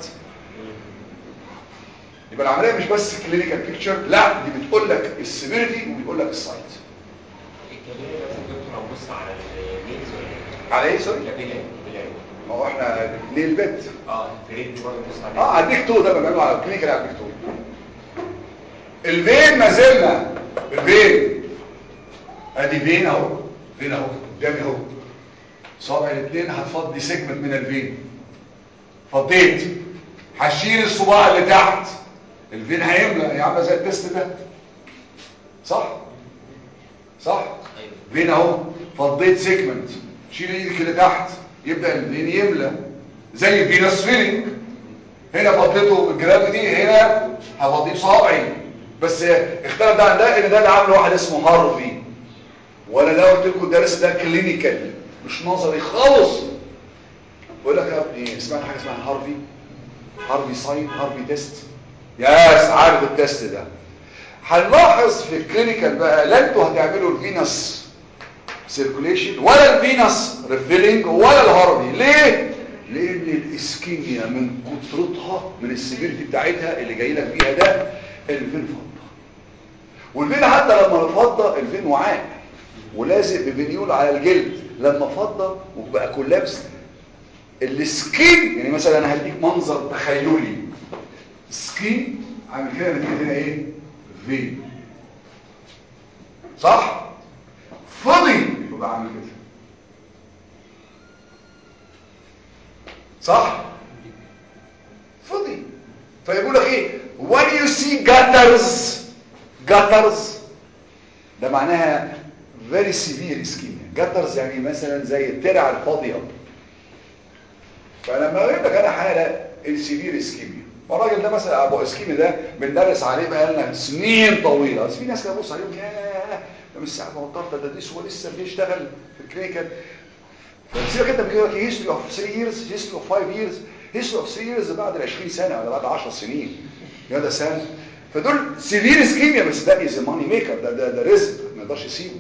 يبقى العملية مش بس كلينيكال بيكتشر لا دي بتقول لك السيفيريتي وبتقول لك السايت الكابيلاري بس دكتور هنبص على النيلز ولا ايه؟ على ايه سوري الكابيلاري الكابيلاري ما هو احنا ليه البيت اه الفريد برضه نبص عليه اه على الديك تو ده بنعمله على الكلينيكال على الديك تو الفين ما زلنا الفين ادي فين اهو فين اهو قدامي اهو صابع الاثنين هتفضي سيجمنت من الفين فضيت هشيل الصباع اللي تحت الفين هيملى هي عامله زي التست ده صح صح ايوه فين اهو فضيت سيجمنت شيل ايدك اللي تحت يبدا الفين يملى زي الفينس فيلينج هنا فضيته بالجرافيتي هنا هفضيه بصابعي بس اختلف ده عن ده ان ده اللي عامله واحد اسمه هارفي ولا ده قلت لكم الدرس ده كلينيكال مش نظري خالص بقول لك يا ابني سمعت حاجه اسمها هارفي هارفي ساين هارفي تيست ياس عارف التيست ده هنلاحظ في الكلينيكال بقى لا انتوا هتعملوا الفينس سيركوليشن ولا الفينس ريفيلنج ولا الهارفي ليه لان الاسكيميا من كترتها من السيفيرتي بتاعتها اللي جاي لك بيها ده الفين فضه والفين حتى لما فضه الفين وعاء ولازق بفينيول على الجلد لما فضه وبقى كولابس السكين يعني مثلا انا هديك منظر تخيلي سكين عامل كده نتيجه هنا ايه فين صح فضي يبقى عامل كده صح فضي فيقول لك ايه when you see gutters gutters ده معناها very severe ischemia gutters يعني مثلا زي الترع الفاضيه فلما اقول لك انا حاله السيفير اسكيميا والراجل ده مثلا ابو اسكيميا ده بندرس عليه بقى لنا سنين طويله بس في ناس كده بص عليهم ياه ده مش ساعه ما وضحت ده ديس هو لسه بيشتغل في الكلينيكال فسيبك انت بيقول لك هيستوري اوف 3 years هيستوري اوف 5 years هيستوري اوف 3 years بعد ال 20 سنه ولا بعد 10 سنين يا ده سنه فدول سيفير اسكيميا بس ده از ماني ميكر ده ده ده رزق ما يقدرش يسيبه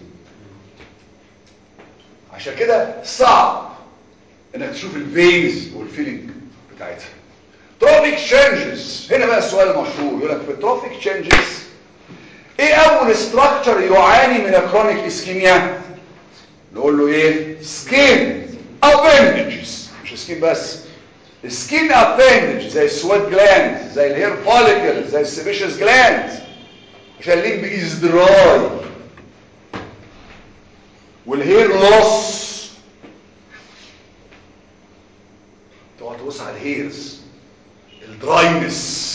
عشان كده صعب انك تشوف الفينز والفيلينج بتاعتها تروفيك تشينجز هنا بقى السؤال المشهور يقول لك في التروفيك تشينجز ايه اول ستراكشر يعاني من الكرونيك اسكيميا نقول له ايه سكين ابندجز مش سكين بس سكين ابندج زي السويت جلاند زي الهير فوليكل زي السيبيشس جلاند عشان الليمب از دراي والهير لوس تقعد تبص على الهيرز الدراينس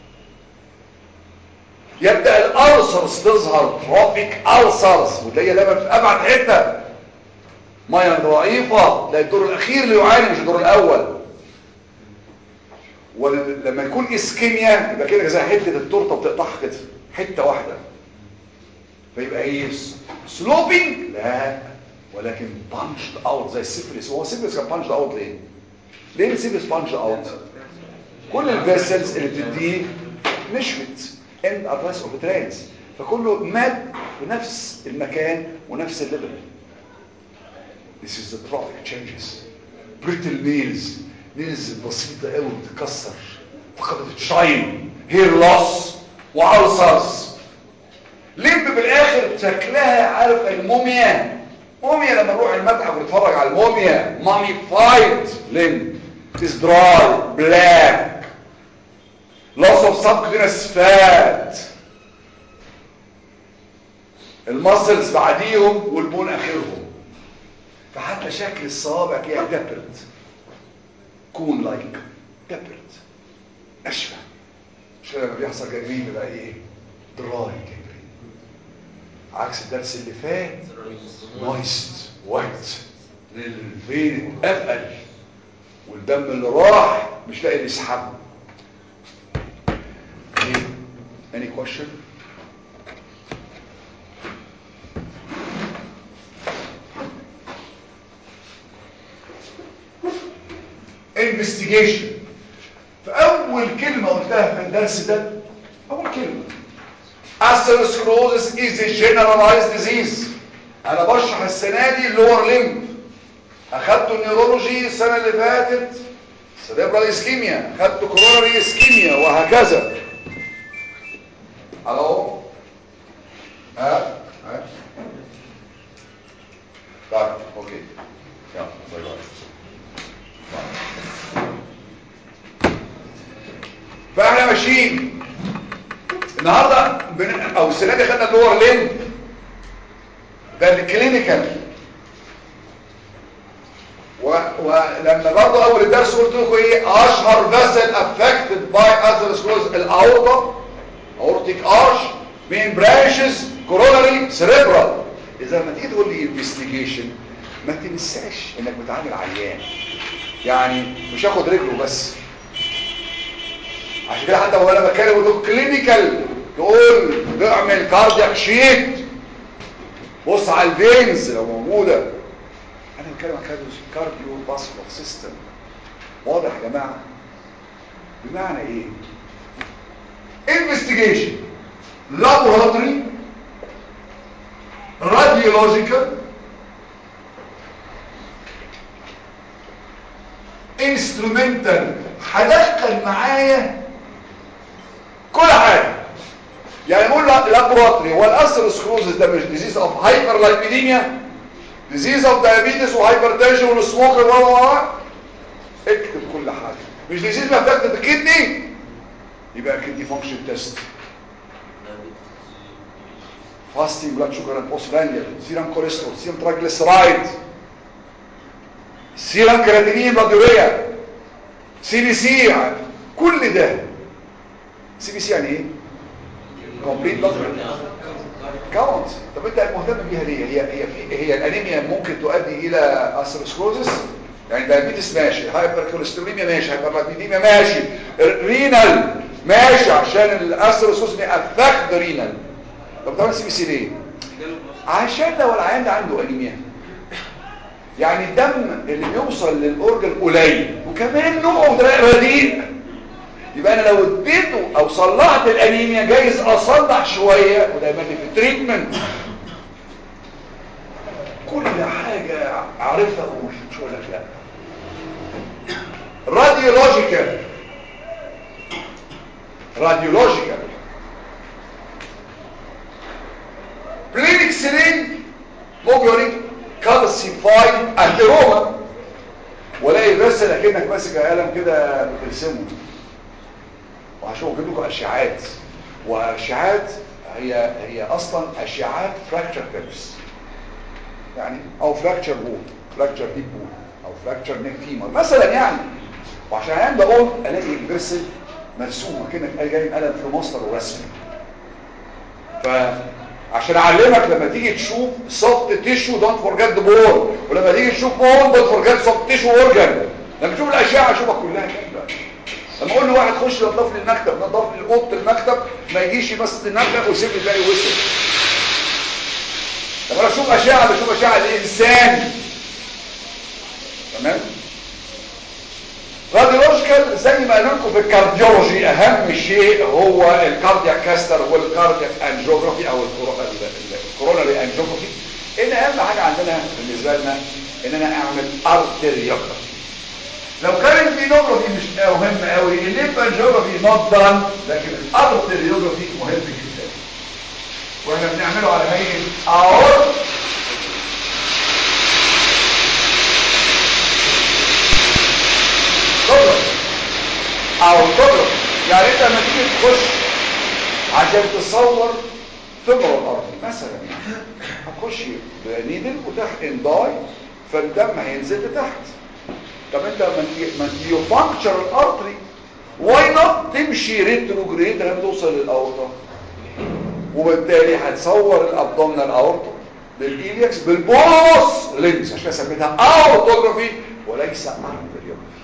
يبدا الالسرز تظهر تروبيك السرز وتلاقيها دايما في ابعد حته ميه ضعيفه ده الدور الاخير اللي يعاني مش الدور الاول ولما يكون اسكيميا يبقى كده زي حته التورته بتقطعها كده حته واحده فيبقى ايه سلوبينج لا ولكن بانشد اوت زي السيفلس هو السيفلس كان بانشد اوت ليه ليه السيفلس بانشد اوت كل الفيسلز اللي بتديه نشفت end advice of the trains فكله مات في نفس المكان ونفس الليفل This is the traffic changes brittle nails nails بسيطة قوي بتتكسر فقدت شاين هير لوس وألسرز لب بالاخر شكلها عارف الموميا موميا لما نروح المتحف ونتفرج على الموميا مامي فايت لمب is dry black loss of subcutaneous fat المسلز بعديهم والبون اخرهم فحتى شكل الصوابع فيها دبرت كون لايك دبرت ناشفه مش لما بيحصل جنجرين بقى ايه دراي جنجرين عكس الدرس اللي فات مويست وايت الفين اتقل والدم اللي راح مش لاقي اللي يسحبه any question investigation فأول كلمة قلتها في الدرس ده أول كلمة atherosclerosis is a generalized disease أنا بشرح السنة دي اللور لمب أخدت النيورولوجي السنة اللي فاتت سيريبرال اسكيميا أخدت كوروناري اسكيميا وهكذا الو ها ها طيب اوكي يلا باي باي فاحنا ماشيين النهارده بن... او السنه دي خدنا اللور لين ده الكلينيكال و... ولما برضه اول الدرس قلت لكم ايه اشهر فاسل افكتد باي اثيروسكلوز الاورطه aortic arch main branches كوروناري سيريبرال اذا لما تيجي تقول لي انفستيجيشن ما تنساش انك بتعامل عيان يعني مش هاخد رجله بس عشان كده حتى وانا بتكلم بقول كلينيكال تقول اعمل كاردياك شيت بص على الفينز لو موجوده انا بتكلم عن كارديو باسكولار سيستم واضح يا جماعه بمعنى ايه investigation laboratory radiological instrumental هدخل معايا كل حاجه يعني نقول لابوراتوري هو الاسروسكلوزس ده مش ديزيز اوف هايبر لايبيديميا ديزيز اوف دايابيتس وهايبرتنشن والسموكر و و اكتب كل حاجه مش ديزيز افكتد الكدني يبقى كدني فانكشن تيست فاستنج بلاد شوجر اند بوسفانيال سيرم كوليسترول سيرم ترايجليسرايد سيرم كرياتينين بلاد يوريا سي بي سي كل ده سي بي سي يعني ايه كومبليت بلاد كاونت طب انت مهتم بيها ليه هي هي في هي الانيميا ممكن تؤدي الى اثيروسكلوزس يعني دايابيتس ماشي هايبر كوليستروليميا ماشي هايبرليبيديميا ماشي رينال ماشي عشان الاثيروسكلوزس افكت رينال طب بتعمل سي بي سي ليه عشان لو العيان ده عنده انيميا يعني الدم اللي بيوصل للاورجن قليل وكمان نوعه رديء يبقى انا لو اديته او صلحت الانيميا جايز اصلح شويه وده يبقى في التريتمنت كل حاجه عارفها اقول مش هقول لك لا راديولوجيكال راديولوجيكال بلين اكس راي ممكن يوريك كالسيفايد انتروما ولاقي بس لكنك ماسك قلم كده بترسمه وهشوف اجيب لكم اشعاعات واشعاعات هي هي اصلا اشعاعات فراكتشر تيبس يعني او فراكتشر بون فراكتشر ديب بون او فراكتشر نيك فيمر مثلا يعني وعشان انا بقول الاقي الفيرسل مرسومه كانك جاي قلم في مصدر ورسمي فعشان اعلمك لما تيجي تشوف سوفت تيشو دونت فورجيت ذا بول ولما تيجي تشوف بون دونت فورجيت سوفت تيشو اورجان لما تشوف الاشعه اشوفها كلها كده لما اقول لواحد خش نظف لي المكتب نظف لي اوضه المكتب ما يجيش بس المكتب ويسيب لي باقي وسط لما انا اشوف اشعه بشوف اشعه الانسان تمام راديولوجيكال زي ما قالوا لكم في الكارديولوجي اهم شيء هو الكاردياك كاستر والكاردياك انجيوغرافي او الكوروناري انجيوغرافي ان اهم حاجه عندنا بالنسبه لنا ان انا اعمل ارتريوغرافي لو كان الفينوغرافي مش مهم قوي الليمف انجيوغرافي نوت دان لكن الارتريوغرافي مهم جدا واحنا بنعمله على هيئه اور كبرى او كبرى يعني انت لما تيجي تخش عشان تصور تمر الارض مثلا يعني هتخش بنيدل وتحقن داي فالدم هينزل لتحت طب انت ما يفانكشر الارتري واي نوت تمشي ريتروجريد لغايه توصل للاورطه وبالتالي هتصور الابدومينال اورطه بالايلياكس بالبوس لينز عشان سميتها اورتوجرافي وليس ارتريوجرافي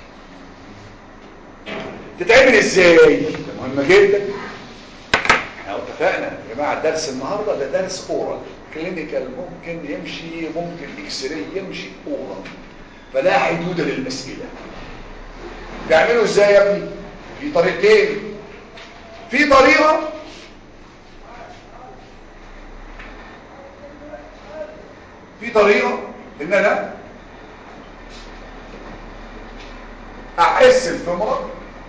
تتعمل ازاي ده مهم جدا احنا اتفقنا يا جماعه الدرس النهارده ده درس اورال كلينيكال ممكن يمشي ممكن اكس راي يمشي اورال فلا حدود للاسئله تعملوا ازاي يا ابني في طريقتين في طريقه في طريقه ان انا احس الفمرة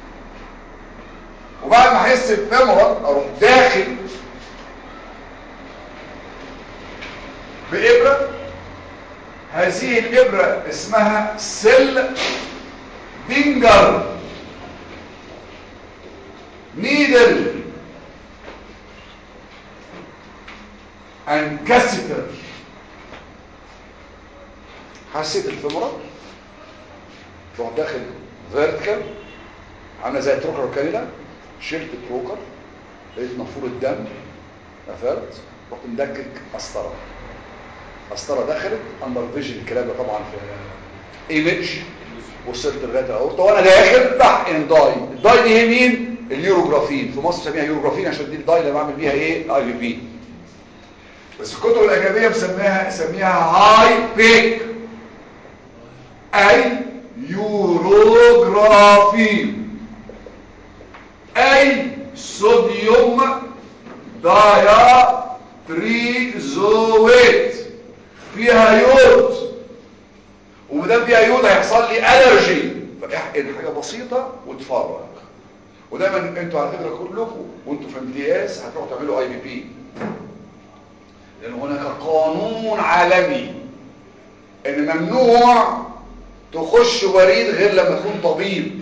وبعد ما احس الفمرة اروح داخل بإبرة هذه الإبرة اسمها سيل فينجر نيدل and catheter حسيت الفمرة تروح داخل فيرتيكال عامله زي تروكر كانيلا شلت تروكر لقيت نافوره الدم قفلت رحت مدكك قسطره قسطره دخلت اندر فيجن الكلام ده طبعا في ايمج وصلت لغايه الاورطه وانا داخل بحقن داي الداي دي هي مين اليوروجرافين في مصر سميها يوروجرافين عشان دي الداي اللي بعمل بيها ايه اي في بي بس الكتب الاجنبيه مسميها سميها هاي بيك اي يوروجرافي اي صوديوم دايا تريزويت فيها يود ومدام فيها يود هيحصل لي الرجي فاحقن حاجه بسيطه وتفرج ودايما انتوا على فكره كلكم وانتوا في امتياز هتروحوا تعملوا اي بي بي لان هناك قانون عالمي ان ممنوع تخش وريد غير لما تكون طبيب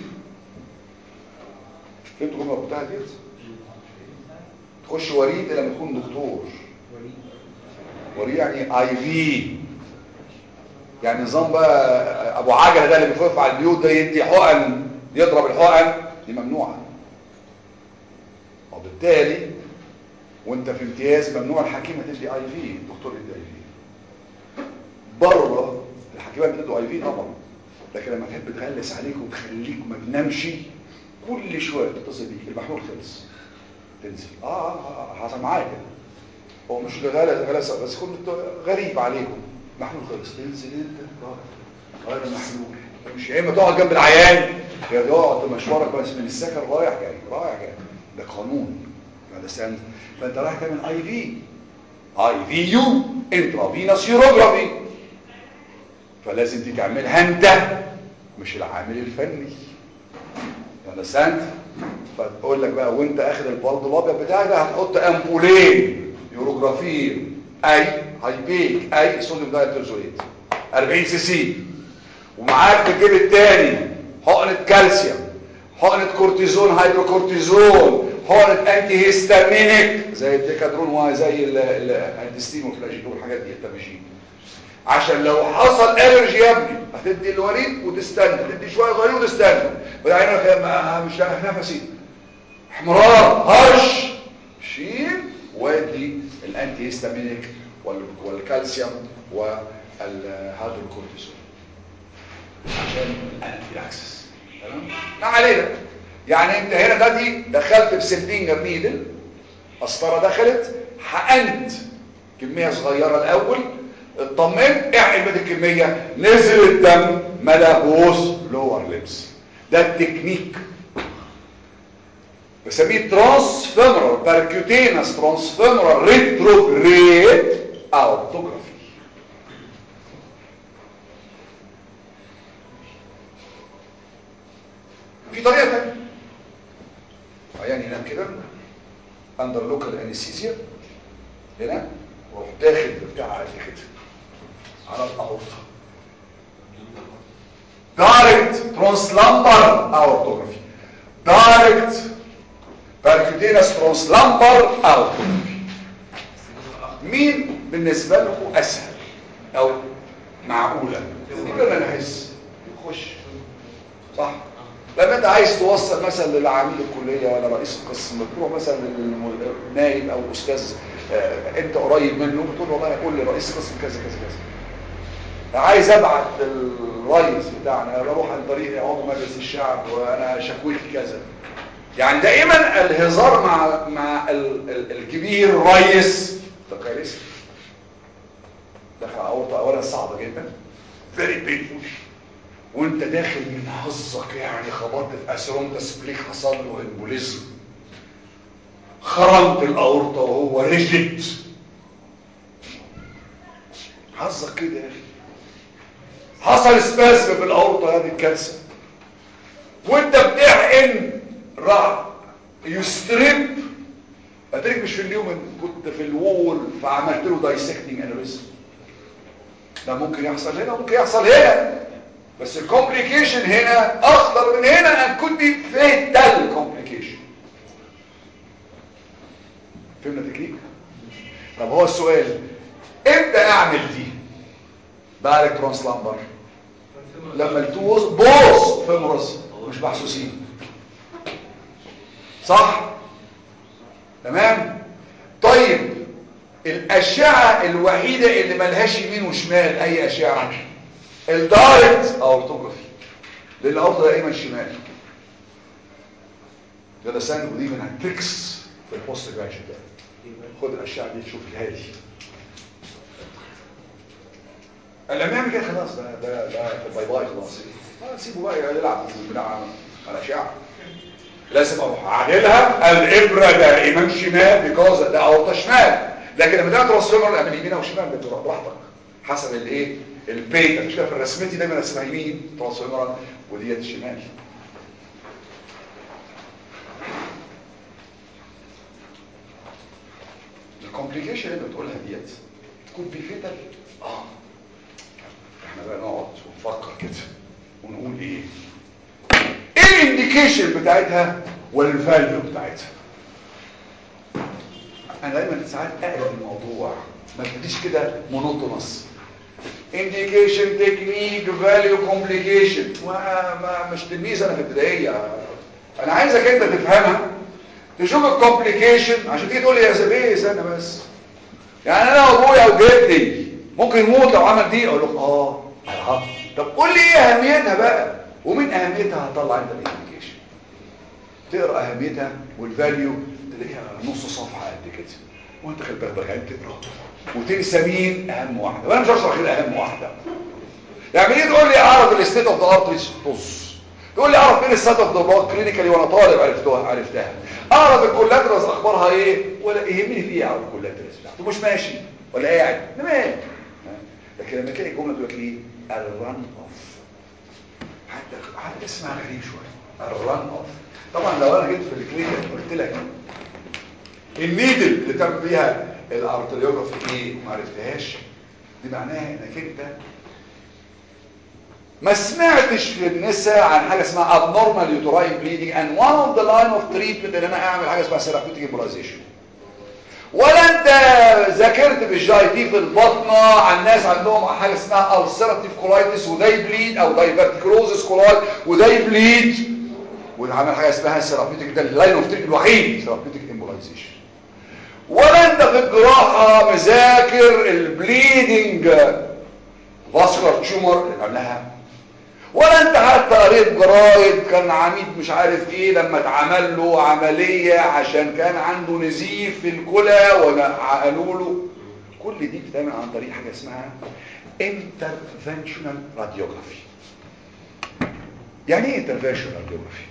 فهمتوا الجمله بتاعتي ديت تخش وريد إلا لما تكون دكتور وريد يعني اي في يعني نظام بقى ابو عجله ده اللي بيفوق على البيوت ده يدي حقن يضرب الحقن دي ممنوعه وبالتالي وانت في امتياز ممنوع الحكيمه تدي اي في الدكتور يدي اي في بره الحكيمه بتدي اي في طبعا لكن لما تحب تغلس عليك وتخليك ما تنامش كل شويه تتصل بيك المحمول خلص تنزل اه اه, آه حصل معايا كده هو مش غلس غلس بس كنت غريب عليكم محمول خلص تنزل انت غير محلول مش يا اما تقعد جنب العيان يا تقعد مشوارك بس من السكن رايح جاي رايح جاي ده قانون understand فانت رايح تعمل اي في اي في يو انترافينوس يوروجرافي فلازم دي تعملها انت مش العامل الفني understand فتقول لك بقى وانت اخد البلد الابيض بتاعك ده هتحط امبولين يوروجرافين اي هايبيك اي صوديوم دايترزوليت 40 سي سي ومعاك بتجيب التاني حقنه كالسيوم حقنه كورتيزون هيدروكورتيزون حقنه انتي هيستامينيك زي الديكادرون وزي الانتستين والفلاجين والحاجات دي التماشين عشان لو حصل الرجي يا ابني هتدي الوريد وتستنى تدي شويه صغيرين وتستنى وبعدين مش لاقي نفسي احمرار هرش شيل وادي الانتي هيستامينيك والكالسيوم والهيدروكورتيزون عشان الانفلاكسس تمام ما علينا يعني انت هنا دلوقتي دخلت بسلدينجر نيدل قسطره دخلت حقنت كميه صغيره الاول اطمنت اعقل بقى الكميه نزل الدم ملا بوس لور ليبس ده التكنيك بسميه ترانسفيمرال باركيوتينس ترانسفيمرال ريتروجريد اورتوجرافي في طريقه ثانيه عيان ينام كده اندر لوكال انستيزيا هنا وروح داخل بتاع قد كده على الاورطه دايركت ترانسلامبر اورتوجرافي دايركت باركيوتينس ترانسلامبر اورتوجرافي مين بالنسبه لكم اسهل او معقوله كلنا نحس يخش صح لما انت عايز توصل مثلا للعميد الكليه ولا رئيس القسم بتروح مثلا للنائب او الاستاذ اه انت قريب منه بتقول والله قول لي رئيس القسم كذا كذا كذا عايز ابعت الرئيس بتاعنا بروح عن طريق عضو مجلس الشعب وانا شكوتي كذا يعني دائما الهزار مع مع ال ال الكبير الرئيس ده كارثه دخل اورطه اولا صعبه جدا فيري بينفول وانت داخل من حظك يعني خبطت في اسرونتا سبليك حصل له امبوليزم خرمت الاورطه وهو ريجيد حظك كده يا اخي حصل سباسم في الاورطه هذه الكارثه وانت بتحقن راح يستريب اتريك مش في اليوم كنت في الوول فعملت له دايسكتنج انوريزم ده ممكن يحصل هنا وممكن يحصل هنا بس الكومبليكيشن هنا اخطر من هنا ان كنت فيتال كومبليكيشن فهمنا تكنيك طب هو السؤال امتى اعمل دي بعد ترانسلامبر لما التوز بوظ فيمورس مش محسوسين صح تمام طيب الاشعه الوحيده اللي ملهاش يمين وشمال اي اشعه الدايركت اورتوجرافي لان الارض دائما شمال ده ده ساند ودي من التريكس في البوست جراجويت ده خد الاشعه دي تشوف الهادي لما يعمل كده خلاص ده ده ده في الباي باي خلاص آه، سيبه بقى يلعب بتاع الاشعه لازم اروح اعدلها الابره دائما شمال بيكوز ده اورطه شمال لكن لما ده ترانسفورمر اعمل يمين او شمال ده تروح براحتك حسب الايه البيت مش كده في رسمتي دايما اسمها يمين ترانسفورمر وديت شمال الكومبليكيشن اللي بتقولها ديت تكون بيفيتال اه احنا بقى نقعد ونفكر كده ونقول ايه ايه الانديكيشن بتاعتها والفاليو بتاعتها انا دايما ساعات اقلب الموضوع ما تبديش كده مونوتونس انديكيشن تكنيك فاليو كومبليكيشن ما مش تلميذ انا في ابتدائيه انا عايزك انت تفهمها تشوف الكومبليكيشن عشان تيجي تقول لي يا زبيه استنى بس يعني انا وابويا وجدي ممكن يموت لو عمل دي اقول لك اه اه طب قول لي ايه اهميتها بقى ومن اهميتها هطلع انت الانديكيشن تقرا اهميتها والفاليو تلاقيها نص صفحه قد كده وانت خلي بالك بقى تقرا وتنسى مين اهم واحده وانا مش هشرح غير اهم واحده يعني ايه تقول لي اعرف الستيت اوف ذا ارتريز بص تقول لي اعرف مين الستيت اوف ذا بلاد كلينيكالي وانا طالب عرفتها عرفتها اعرف الكولاترز اخبارها ايه ولا يهمني في ايه اعرف الكولاترز بتاعته مش ماشي ولا قاعد انا مالي لكن لما تلاقي الجمله تقول لك ايه الرن اوف حتى حتى اسمها غريب شويه الرن اوف طبعا لو انا جيت في الكلينيكال قلت لك النيدل اللي تعمل بيها الارتريوجرافي ايه ما عرفتهاش دي معناها انك انت ما سمعتش في النساء عن حاجه اسمها abnormal uterine bleeding and one of the line of treatment ان انا اعمل حاجه اسمها therapeutic embolization ولا انت ذاكرت بالجاي دي في البطنه عن ناس عندهم حاجه اسمها ulcerative colitis وده يبليد او diverticulosis coli وده يبليد وعمل حاجه اسمها therapeutic ده اللاين اوف تريتمنت الوحيد therapeutic embolization ولا انت في الجراحه مذاكر البليدنج فاسكولار تيومر اللي عملها ولا انت حتى قريت جرايد كان عميد مش عارف ايه لما اتعمل له عملية عشان كان عنده نزيف في الكلى وقالوا له كل دي بتتعمل عن طريق حاجة اسمها interventional radiography يعني ايه interventional radiography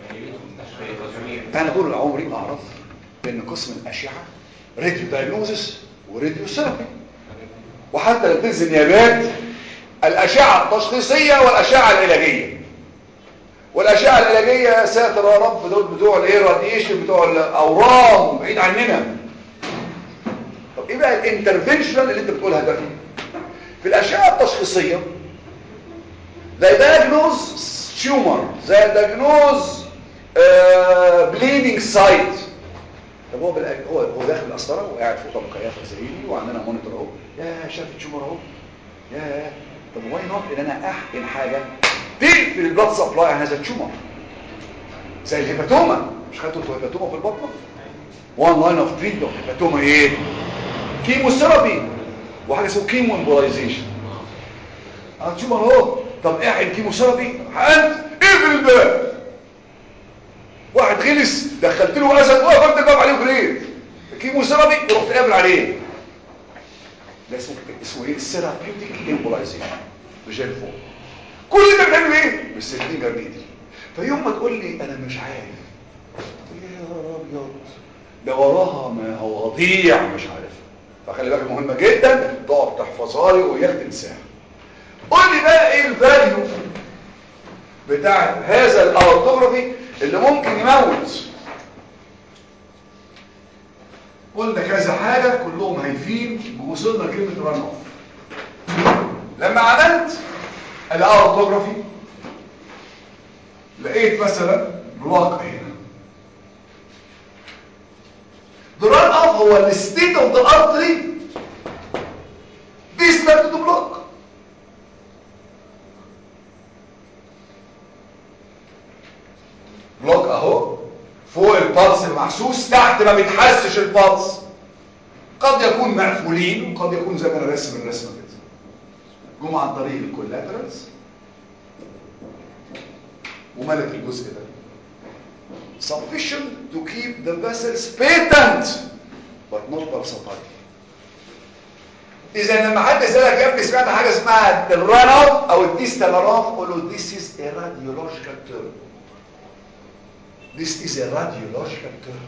انا طول عمري اعرف ان قسم الاشعة راديو دايجنوزس وراديو ثيرابي وحتى لو تنزل نيابات الأشعة التشخيصية والأشعة العلاجية والأشعة العلاجية يا ساتر يا رب دول بتوع الايه راديشن بتوع الأورام بعيد عننا طب ايه بقى الانترفنشنال اللي انت بتقولها ده في الأشعة التشخيصية زي diagnose tumor زي diagnose bleeding site طب هو بالأج... هو هو داخل القسطره وقاعد فوق طبقه قيافه زيي وعندنا مونيتور اهو يا شاف التيومر اهو يا طب واي نوت ان انا احقن حاجه تقفل البلاد سبلاي عن هذا التيومر زي الهيباتوما مش خدتوا الهيباتوما في البطن وان لاين اوف تريتمنت الهيباتوما ايه كيموثيرابي وحاجه اسمها كيمو امبولايزيشن اه التيومر اهو طب احقن كيموثيرابي حقنت اقفل الباب واحد غلس دخلت له اسد وقفلت الباب عليه وجريت كيموثيرابي ورحت قابل عليه ده اسمه اسمه ايه الثيرابيوتيك امبولايزيشن رجال فوق كل ده بتعمل ايه بالسكين جرنيدي فيوم ما تقول لي انا مش عارف يا ابيض ده وراها ما هو وضيع مش عارف فخلي بالك مهمه جدا تقعد تحفظها لي وياك تنساها قول لي بقى ايه الفاليو بتاع هذا الاورتوجرافي اللي ممكن يموت قلنا كذا حاجة كلهم هايفين ووصلنا كلمة ران اوف لما عملت الاورتوجرافي لقيت مثلا بلاك هنا The run off هو الستيت اوف ذا artery distant to the block بلوك اهو فوق البلس المحسوس تحت ما بيتحسش البلس قد يكون مقفولين وقد يكون زي ما انا راسم الرسمه كده جم عن طريق الكولاترالز وملك الجزء ده sufficient to keep the vessels patent but not versatile اذا لما حد يسالك يا ابني سمعت حاجه اسمها الران اوت او الديستال راف قول له this is a radiological term this is a radiological term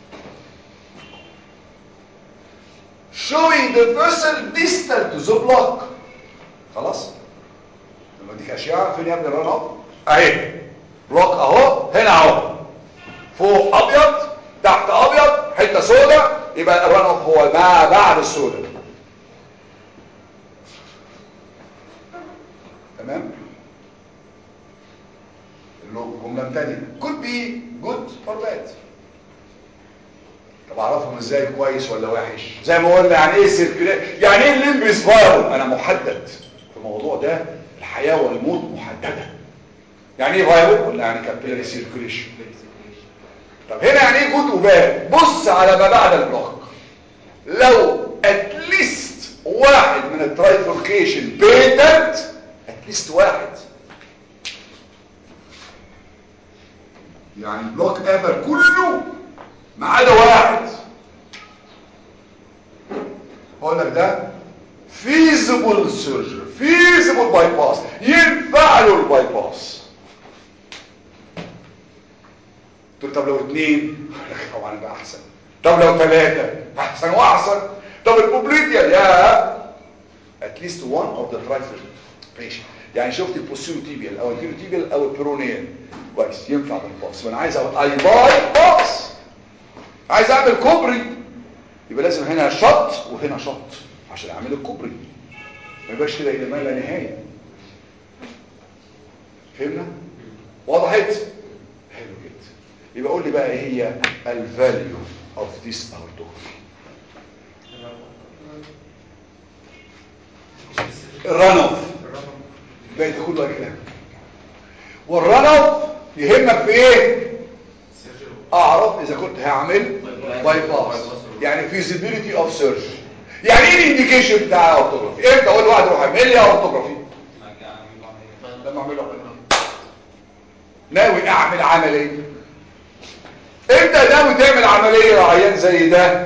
showing the vessel distal to the block خلاص لما اديك اشعه فين يا ابني الران اوت اهي بلوك اهو هنا اهو فوق ابيض تحت ابيض حته سوداء يبقى الران اوف هو ما بعد السوداء تمام الجمله الثانيه could be good or bad طب اعرفهم ازاي كويس ولا وحش زي ما قلنا يعني ايه سيركيوليشن يعني ايه الليمبس فايرال انا محدد في الموضوع ده الحياه والموت محدده يعني ايه فايرال ولا يعني كابيلاري سيركيوليشن طب هنا يعني ايه جود وباد بص على ما بعد البلوك لو اتليست واحد من الترايفوركيشن بيتنت اتليست واحد يعني البلوك افر كله ما عدا واحد اقول لك ده feasible surgery feasible bypass ينفع له الباي باس قلت طب لو اثنين طبعا يبقى احسن طب لو ثلاثة احسن واحسن طب البوبليتيا يا at least one of the trifle patient يعني شفت البوسيو تيبيال او الكيلو تيبيال او البيرونيال كويس ينفع بالباس وانا عايز اي باي باس عايز اعمل كوبري يبقى لازم هنا شط وهنا شط عشان اعمل الكوبري ما يبقاش كده الى ما لا نهايه فهمنا وضحت حلو جدا يبقى قول لي بقى ايه هي الفاليو اوف ذيس اوتوجرافي الران اوف بقيت كله كلام والران اوف يهمك في ايه اعرف اذا كنت هعمل باي باس يعني feasibility اوف سيرجري يعني ايه الانديكيشن بتاع اوتوجرافي امتى اقول لواحد روح اعمل لي اوتوجرافي لما اعمل له عمليه ناوي اعمل عمليه امتى ناوي تعمل عمليه لعيان زي ده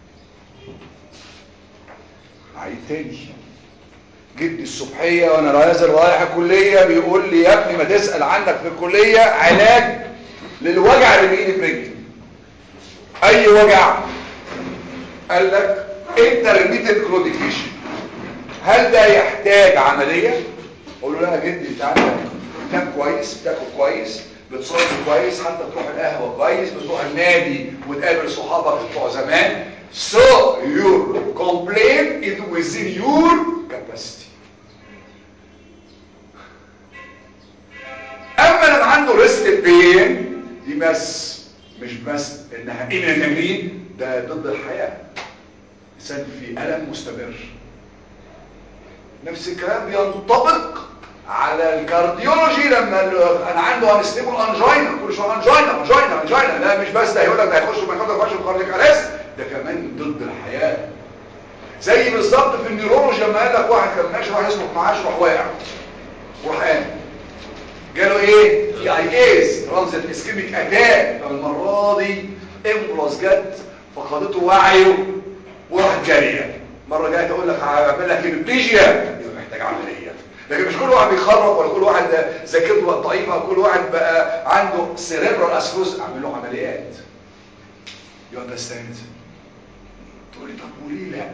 عيد تاني جدي الصبحيه وانا نازل رايح الكليه بيقول لي يا ابني ما تسال عنك في الكليه علاج للوجع اللي بيجي في رجلي اي وجع قال لك انت رميت الكلوديكيشن هل ده يحتاج عمليه اقول له لا يا جدي انت عندك بتنام كويس بتاكل كويس بتصلي كويس حتى تروح القهوه كويس بتروح النادي وتقابل صحابك بتوع زمان so your complaint is within your capacity اما لما عنده ريست بين دي مس مش بس انها ان التمرين ده ضد الحياه انسان في الم مستمر نفس الكلام بينطبق على الكارديولوجي لما انا عنده انستيبل انجينا كل شويه انجينا انجينا انجينا لا مش بس ده هيقول لك ده هيخش ما يخش في كاردياك ارست ده كمان ضد الحياه زي بالظبط في النيورولوجي لما قال لك واحد كان ماشي راح يسلك معاش راح واقع وراح قام جاله ايه ايس ترانزيت اسكيميك اتاك المره دي امبلس جت فقدته وعيه وراحت جاريه مره جايه تقول لك هعمل لك هيمبليجيا يبقى محتاج عمليه لكن مش كل واحد بيخرب ولا كل واحد ذاكرته بقت ضعيفه كل واحد بقى عنده سيريبرال اسكوز اعمل له عمليات يو اندرستاند تقول لي طب وليه لا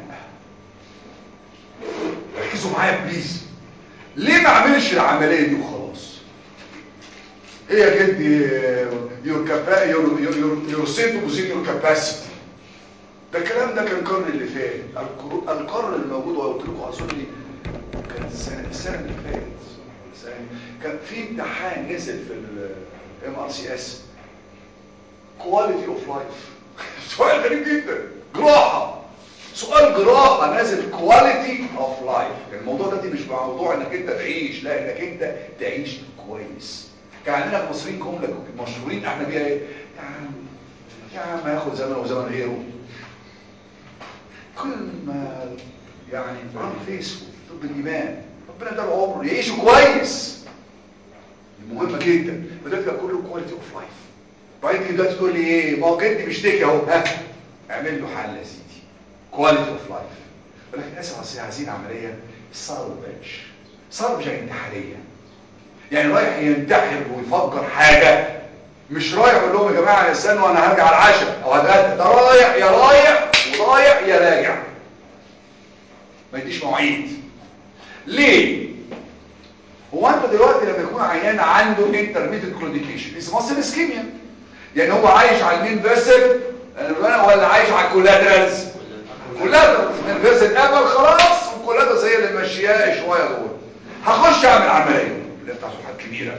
ركزوا معايا بليز ليه ما اعملش العمليه دي وخلاص ايه يا جدي يور كابا يور يور يور سيتو بوزين يور كاباسيتي ده الكلام ده كان القرن اللي فات القرن الموجود وقلت لكم اظن كان السنه السنه اللي فاتت كان في امتحان نزل في الام ار سي اس كواليتي اوف لايف سؤال غريب جدا جراحه سؤال جراحه نازل كواليتي اوف لايف الموضوع ده مش موضوع انك انت تعيش لا انك انت تعيش كويس كان عندنا المصريين جمله مشهورين احنا بيها ايه يا عم يا عم هياخد زمن وزمن غيره كلمة يعني عن فيسبوك طب الإيمان ربنا ده عمره يعيشوا كويس دي مهمة جدا وده بيبقى كله كواليتي اوف لايف بعدين تيجي دلوقتي تقول لي ايه ما هو جدي بيشتكي اهو ها اعمل له حل يا سيدي كواليتي اوف لايف ولكن اسف اصل عايزين عمليه صلبج صلبج يعني انتحاريه يعني رايح ينتحر ويفجر حاجه مش رايح يقول لهم يا جماعه استنوا انا هرجع العشاء او هتغدى ده رايح يا رايح ورايح يا راجع ما يديش مواعيد ليه هو انت دلوقتي لما يكون عيان عنده انترميتد كلوديكيشن اسمه ماسل اسكيميا يعني هو عايش على المين فيسل ولا عايش على الكولاترالز كولاترالز المين فيسل قبل خلاص والكولاترالز هي اللي ماشياه شويه دول هخش اعمل عمليه اللي بتاع صفحات كبيره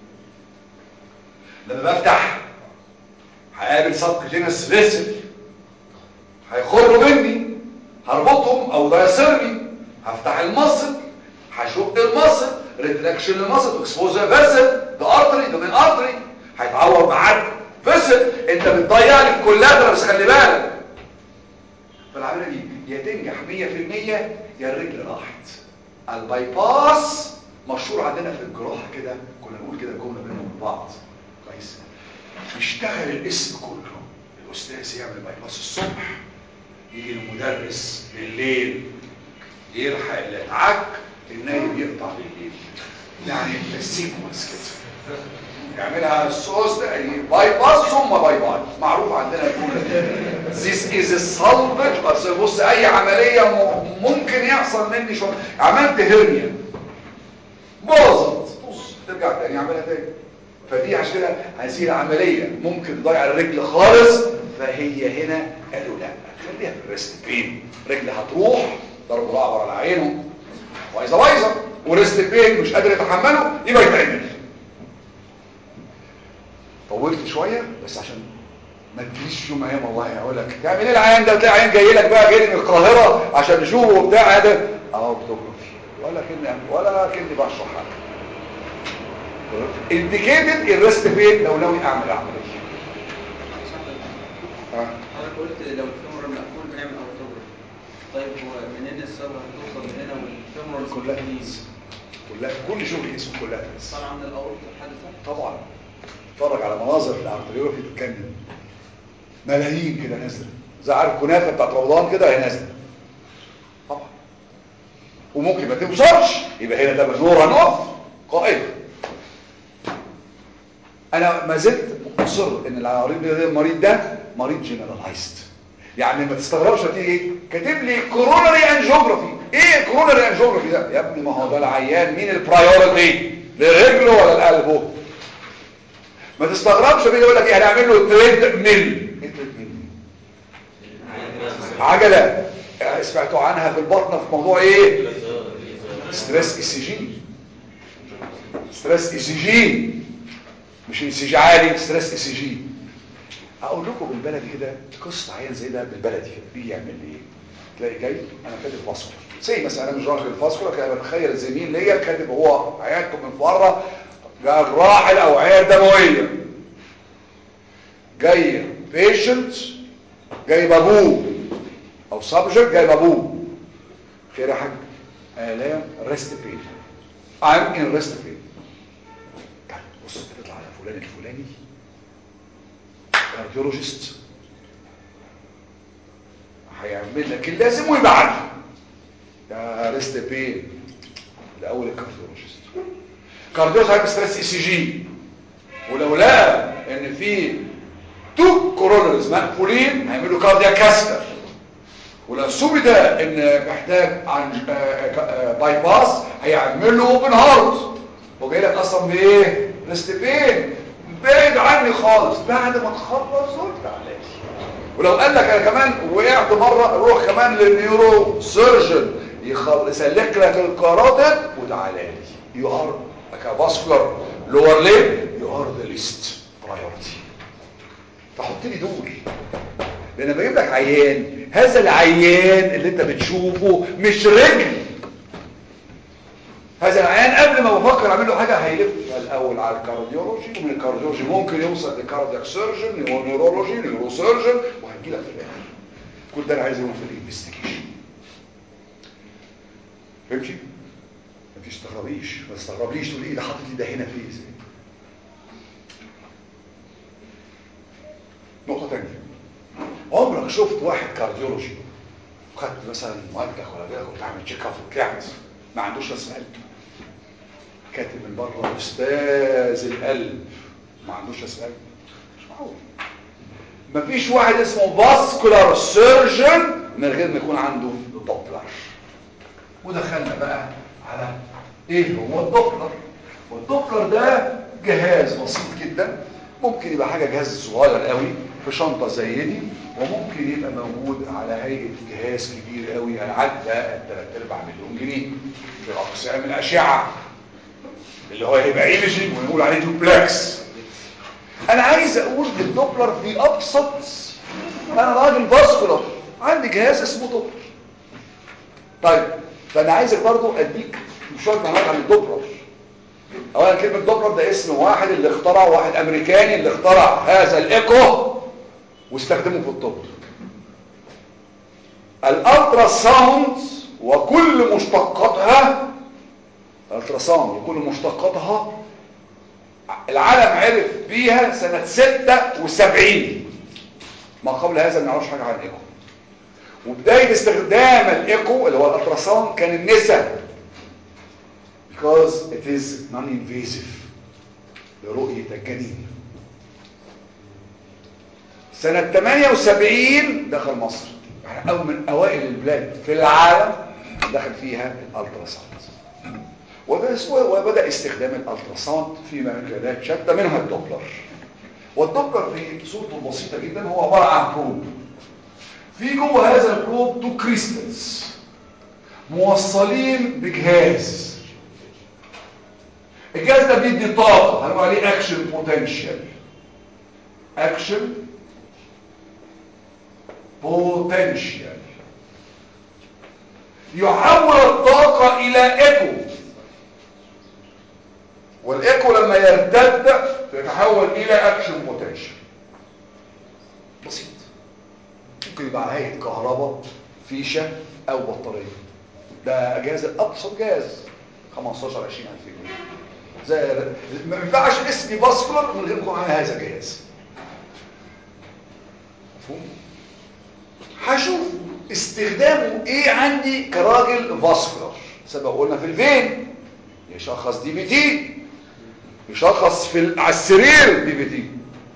لما بفتح هقابل سبق جينس فيسل هيخروا مني هربطهم او ده يصيرني هفتح المصل هشق المصل ريتراكشن للمصل اكسبوز فيسل ده ارتري ده من ارتري هيتعور معاك فيسل انت بتضيع لي الكولاترال بس خلي بالك فالعمليه دي يا تنجح 100% يا الرجل راحت الباي باس مشهور عندنا في الجراحه كده كنا نقول كده جمله بينهم وبين بعض كويس يشتغل الاسم كله الاستاذ يعمل باي باس الصبح يجي المدرس بالليل يلحق اللي اتعك النايم يقطع بالليل يعني السيكونس كده يعملها الصوص ده باي باس ثم باي باي معروف عندنا الجمله دي This is a salvage اصل بص اي عمليه م- ممكن يحصل مني شويه عملت هرنيا باظت بص ترجع تاني اعملها تاني فدي عشان كده هذه العمليه ممكن تضيع الرجل خالص فهي هنا قالوا لا خليها في الريست بين رجل هتروح ضرب الاعور على عينه وايزه وايزه وريست بين مش قادر يتحمله يبقى يتعمل طولت شويه بس عشان ما تجيش يوم ايام والله هقول لك تعمل ايه العيان ده تلاقي عيان جاي لك بقى جاي من القاهره عشان نشوفه وبتاع ده اه بتوجرافي ولا كني ولا كني بشرح حاجه انديكيتد الريست بين لو ناوي اعمل عمليه اه حضرتك قلت لو الفيمورال مقفول بنعمل اوتوبر طيب هو منين الصبغه هتوصل من هنا والفيمورال كلها كلها كل شغل اسمه كلها طالعه من الاورطه لحد تحت طبعا اتفرج على مناظر في الارتريوفي تتكلم ملايين كده نازله زي عارف الكنافه بتاعت رمضان كده هي نازله طبعا وممكن ما توصلش يبقى هنا ده نور نقف قائم انا ما زلت مصر ان المريض ده المريض ده مريض جنرالايزد يعني ما تستغربش تيجي ايه كاتب لي كوروناري انجيوجرافي ايه كوروناري انجيوجرافي ده يا ابني ما هو ده العيان مين البرايورتي لرجله ولا لقلبه ما تستغربش بيجي يقول لك ايه هنعمل له تريد ميل ايه تريد ميل عجله سمعتوا عنها في البطنه في موضوع ايه ستريس اي سي جي ستريس اي سي جي مش اي سي جي عالي ستريس اي سي جي هقول لكم بالبلدي كده قصه عيان زي ده بالبلدي كده بيجي يعمل ايه تلاقي جاي انا كاتب فاسكولار زي مثلا انا مش راجل فاسكولار كده بتخيل زميل ليا كاتب هو عيادته من بره جراح الاوعيه الدمويه جاي بيشنت جايب ابوه او سبجكت جايب ابوه خير يا حاج الام ريست بين I'm in rest pain طيب بص تطلع على فلان الفلاني كارديولوجيست هيعمل لك اللازم ويبعت يا ريست بين الاول الكارديولوجيست كارديولوجيست هيعمل ستريس اي سي جي ولو لقى ان في تو كورونرز مقفولين هيعملوا كاردياك كاستر ولو ثبت ان محتاج عن باي باس هيعمل له اوبن هارت هو جاي لك اصلا بايه ريست بين بعيد عني خالص بعد ما تخلص قلت تعالى ولو قال لك انا كمان وقعت مره روح كمان للنيورو سيرجن يسلك لك الكاراتيد وتعالى لي يو ار كافاسكولار لور ليب يو ار ذا ليست برايورتي فحط لي دول لان بجيب لك عيان هذا العيان اللي انت بتشوفه مش رجل هذا العيان قبل ما بفكر اعمل له حاجه هيلف الاول على الكارديولوجي ومن الكارديولوجي ممكن يوصل لكاردياك سيرجن نيورولوجي نيورو سيرجن وهيجي لك في الاخر كل ده انا عايز اقول في الانفستيجيشن فهمتي ما تستغربيش ما تستغربليش تقول ايه ده حاطط لي ده هنا في ازاي نقطه ثانيه عمرك شفت واحد كارديولوجي خدت مثلا مؤدخ ولا غيره وتعمل تشيك اب وطلعت ما عندوش راس قلب كاتب من بره استاذ القلب ما عندوش راس قلب مش معقول مفيش واحد اسمه فاسكولار سيرجن من غير ما يكون عنده دوبلر ودخلنا بقى على ايه هو الدوبلر والدوبلر ده جهاز بسيط جدا ممكن يبقى حاجه جهاز صغير قوي في شنطه زي دي وممكن يبقى موجود على هيئه جهاز كبير قوي يعدى 3 ارباع مليون جنيه باقسام الاشعه اللي هو هيبقى ايمجنج ونقول عليه دوبلكس انا عايز اقول الدوبلر في ابسط انا راجل فاسكولار عندي جهاز اسمه دوبلر طيب فانا عايزك برضو اديك شويه معلومات عن الدوبلر اولا كلمه دوبلر ده اسم واحد اللي اخترعه واحد امريكاني اللي اخترع هذا الايكو واستخدمه في الطب الالترا ساوند وكل مشتقاتها الالترا ساوند وكل مشتقاتها العالم عرف بيها سنة 76 ما قبل هذا ما نعرفش حاجة عن الايكو وبداية استخدام الايكو اللي هو الالترا ساوند كان النساء because it is non-invasive لرؤية الجنين سنة 78 دخل مصر يعني أول من أوائل البلاد في العالم دخل فيها الالترا ساوند وده اسمه وبدأ استخدام الالتراساوند في مجالات شتى منها الدوبلر والدوبلر في صورته البسيطة جدا هو عبارة عن بروب في جوه هذا البروب تو كريستالز موصلين بجهاز الجهاز ده بيدي طاقة هنقول عليه اكشن بوتنشال اكشن بوتنشال يحول الطاقة الى ايكو والايكو لما يرتد يتحول الى اكشن بوتنشال بسيط ممكن يبقى على هيئه كهرباء فيشه او بطاريه ده جهاز الابسط جهاز 15 20000 جنيه زي ما ينفعش اسمي باسكولار من غير يكون معانا هذا الجهاز مفهوم هشوف استخدامه ايه عندي كراجل فاسكولار سبق قلنا في الفين يشخص دي بي تي يشخص في على السرير دي بي تي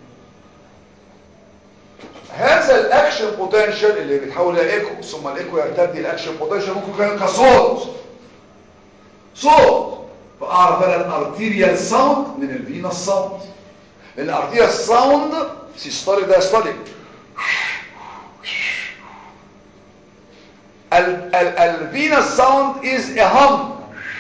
هذا الاكشن بوتنشال اللي بيتحول الى ايكو ثم الايكو يرتد الاكشن بوتنشال ممكن يكون كصوت صوت فاعرف انا الارتيريال ساوند من الفينس ساوند لان الارتيريال ساوند سيستوليك دايستوليك الفينس ساوند از ا هام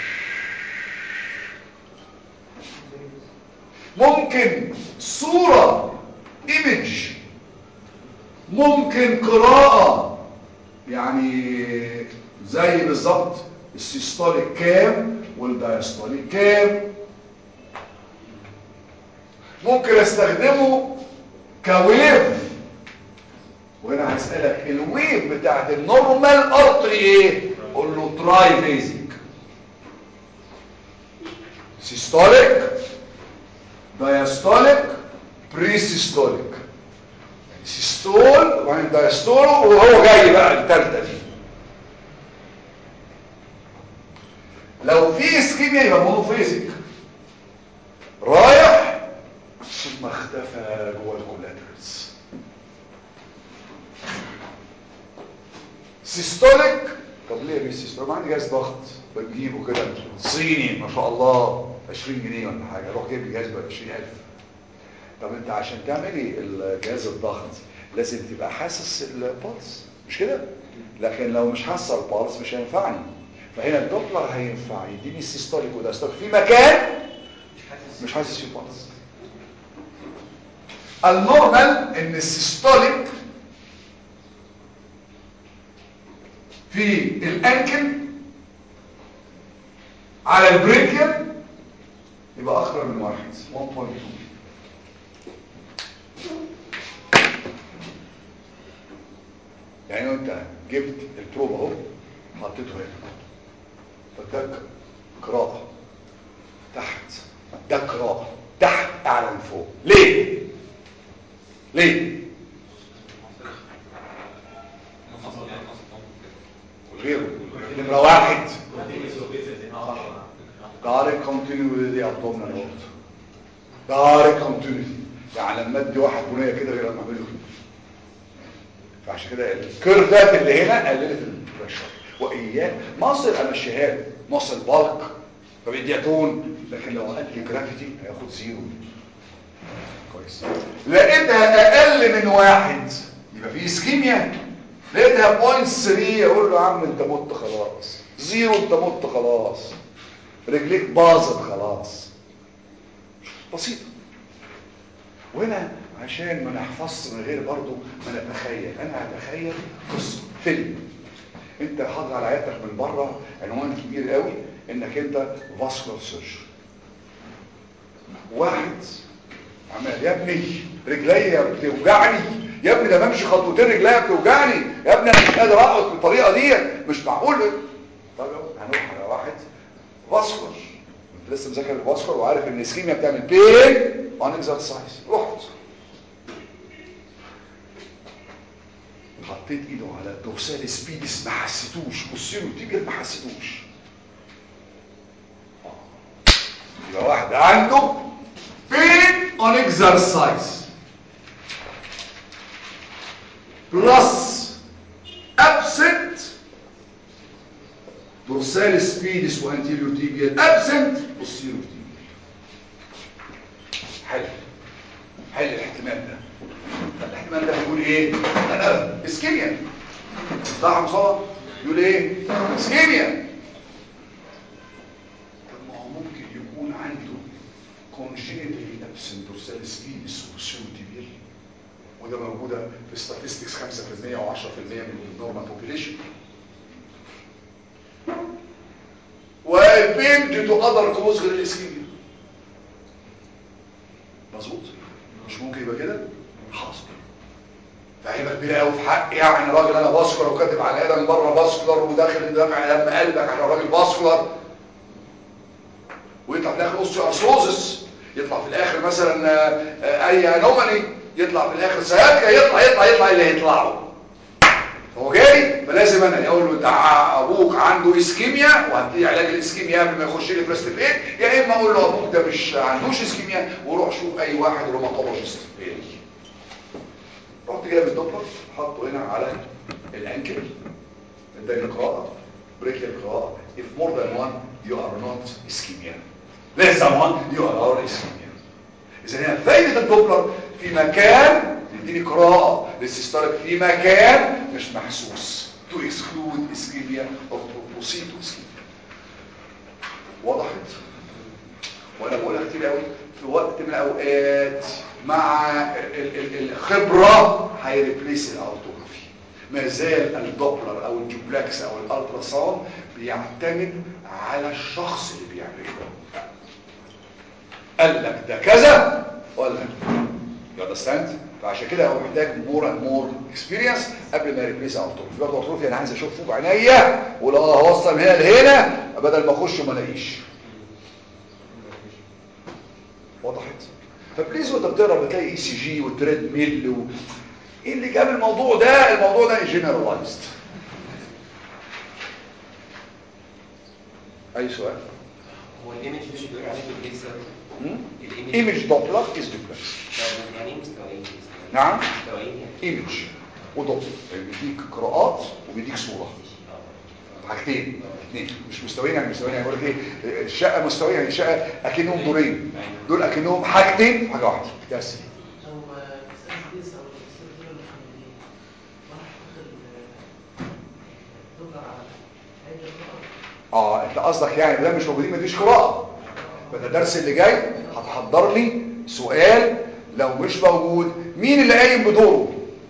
ممكن صورة ايمج ممكن قراءة يعني زي بالظبط السيستوليك كام والدايستوليك كام ممكن استخدمه كويف وهنا هسألك الويف بتاعت النورمال ارتري ايه قول له تراي بيزك سيستوليك دايستوليك بريسيستوليك يعني سيستول وبعدين دايستول وهو جاي بقى الثالثه دي لو في اسكيميا يبقى مونوفيزيك رايح ثم اختفى جوه الكولاترز سيستوليك طب ليه مش سيستوليك ما عندي جهاز ضغط بجيبه كده صيني ما شاء الله 20 جنيه ولا حاجه اروح جايب لي جهاز ب 20000 طب انت عشان تعملي الجهاز الضغط لازم تبقى حاسس البلس مش كده لكن لو مش حاسه البلس مش هينفعني فهنا الدوبلر هينفع يديني السيستوليك ودايستوليك في مكان مش حاسس فيه البلس النورمال ان السيستوليك في الانكل على البريكيال يبقى اكثر من واحد 1.2 يعني انت جبت البروب اهو حطيته هنا فده قراءة تحت ده قراءة تحت اعلى من فوق ليه ليه غيره نمرة واحد direct continuity with the abdominal aorta direct continuity يعني لما ادي واحد بنيه كده غير لما اعمله كده فعشان كده الكيرفات اللي هنا قللت البريشر واياك مصر امشيها له مصر بالك فبيديها تون لكن لو قال لي جرافيتي هياخد زيرو كويس لقيتها اقل من واحد يبقى في اسكيميا لقيتها بوينت 3 اقول له يا عم انت مت خلاص زيرو انت مت خلاص رجليك باظت خلاص بسيطه وهنا عشان ما نحفظش من غير برضو ما نتخيل انا هتخيل قصه فيلم انت حاضر على عيادتك من بره عنوان كبير قوي انك انت فاسكولار سيرجن واحد عمال يا ابني رجليا بتوجعني يا ابني ده بمشي خطوتين رجليا بتوجعني يا ابني انا مش قادر اقعد بالطريقه دي مش معقول طب هنروح على واحد فاسكولار انت لسه مذاكر الفاسكولار وعارف ان الاسكيميا بتعمل بين اون اكسرسايز رحت حطيت ايده على دورسال سبيدس ما حسيتوش بصيله تيجر ما حسيتوش يبقى واحد عنده بين اون اكسرسايز بلس ابسنت دورسال سبيدس وانتيريور تيبيال ابسنت بوستيريور تيبيال حل حل الاحتمال ده الاحتمال ده بيقول ايه اسكيميا صح مصطفى يقول ايه اسكيميا طب ما هو ممكن يكون عنده congenital absent dorsal spinous وسيوتيبيل وده موجوده في statistics 5% و 10% من النورمال population والبين تو اذر كوز غير الاسكيميا مظبوط مش ممكن يبقى كده حاصل فهيبقى كبيره قوي في حق يعني راجل انا باسكولار وكاتب على ادم بره باسكولار وداخل دافع دم قلبك على راجل باسكولار ويطلع في الاخر اوستيو ارثروزس يطلع في الاخر مثلا اي انومالي يطلع في الاخر سيادكا يطلع يطلع يطلع اللي يطلعوا هو جاي فلازم انا اقول له انت ابوك عنده اسكيميا وهدي علاج الاسكيميا قبل ما يخش لي بريست بليت يا اما اقول له ابوك ده مش عندوش اسكيميا وروح شوف اي واحد روماتولوجيست رحت جايب الدوبلر حطه هنا على الانكل اداني قراءه بريكيال قراءه if more than one you are not ischemia less than one you are ischemia اذا هنا فايده الدوبلر في مكان تديني قراءه للسيستوليك في مكان مش محسوس to exclude ischemia or to proceed to ischemia وضحت وانا بقولها كتير قوي في وقت من الاوقات مع ال ال الخبرة هيريبليس الاوتوغرافي ما زال الدوبلر او الجوبلاكس او الالترا ساوند بيعتمد على الشخص اللي بيعمله قال لك ده كذا ولا يو اندرستاند فعشان كده هو محتاج مور اند مور اكسبيرينس قبل ما يريبليس اوتوغرافي برضه اوتوغرافي انا عايز اشوف فوق عينيا ولو هوصل من هنا لهنا بدل ما اخش وما الاقيش وضحت فبليز وانت بتقرا بتلاقي اي سي جي والتريد ميل و... ايه اللي جاب الموضوع ده الموضوع ده جنرالايزد اي سؤال هو الايمج مش بيقول عليه بالجيسر الايمج ايمج دوبلر از دوبلر يعني ايه مستويين نعم مستويين يعني ايمج ودوبلر يعني بيديك قراءات وبيديك صوره حاجتين اثنين مش مستويين يعني مستويين يعني بقول لك ايه الشقه مستويه يعني الشقه اكنهم دورين دول اكنهم حاجتين في حاجه واحده بس هو السادس او السادس دول محمدين وانا هاخد الدولار على عيد الخطر اه انت قصدك يعني ده مش موجودين مفيش قراءه فده الدرس اللي جاي هتحضر لي سؤال لو مش موجود مين اللي قايم بدوره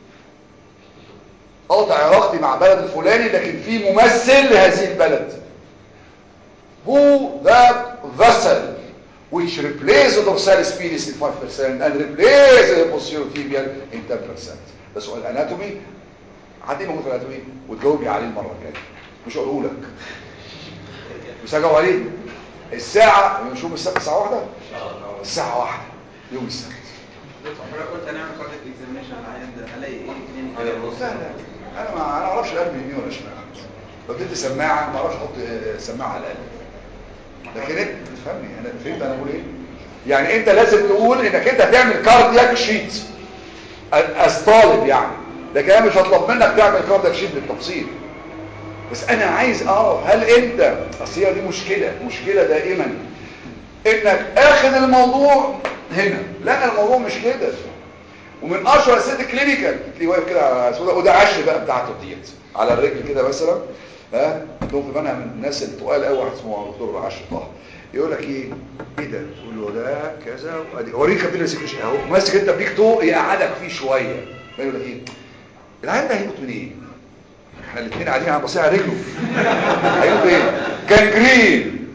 قاطع علاقتي مع بلد الفلاني لكن في ممثل لهذه البلد who that vessel which replaces the dorsal spinous in 5% and replaces the posterior tibial in 10% ده سؤال اناتومي هتلاقيه موجود في الادويه وتجاوبني عليه المره الجايه مش هقوله لك مش هجاوب عليه الساعه نشوف الساعه الساعه واحده الساعه واحده يوم السبت حضرتك قلت هنعمل كارديك اكزامينشن على العيان ده هلاقي ايه كلينيكال لا لا انا ما انا ما اعرفش القلب يمين ولا شمال لو اديت سماعه ما اعرفش احط آه، سماعه على القلب لكن انت تفهمني انا فهمت انا بقول ايه يعني انت لازم تقول انك انت هتعمل كاردياك شيت از طالب يعني لكن انا مش هطلب منك تعمل كاردياك شيت بالتفصيل بس انا عايز اعرف هل انت اصل هي دي مشكله مشكله دائما انك اخذ الموضوع هنا لا الموضوع مش كده ومن اشهر اسئله الكلينيكال تلاقيه واقف كده على سودا وده عشر بقى بتاعته ديت على الرجل كده مثلا ها عندهم في منها من الناس التقال قوي واحد اسمه دكتور عشر طه يقول لك ايه ايه ده تقول له ده كذا وادي اوريك كابيلر سيكريشن اهو ماسك انت بيك تو يقعدك فيه شويه يقول لك ايه العيان ده هيموت من ايه احنا الاثنين قاعدين على بصير على رجله هيموت ايه جانجرين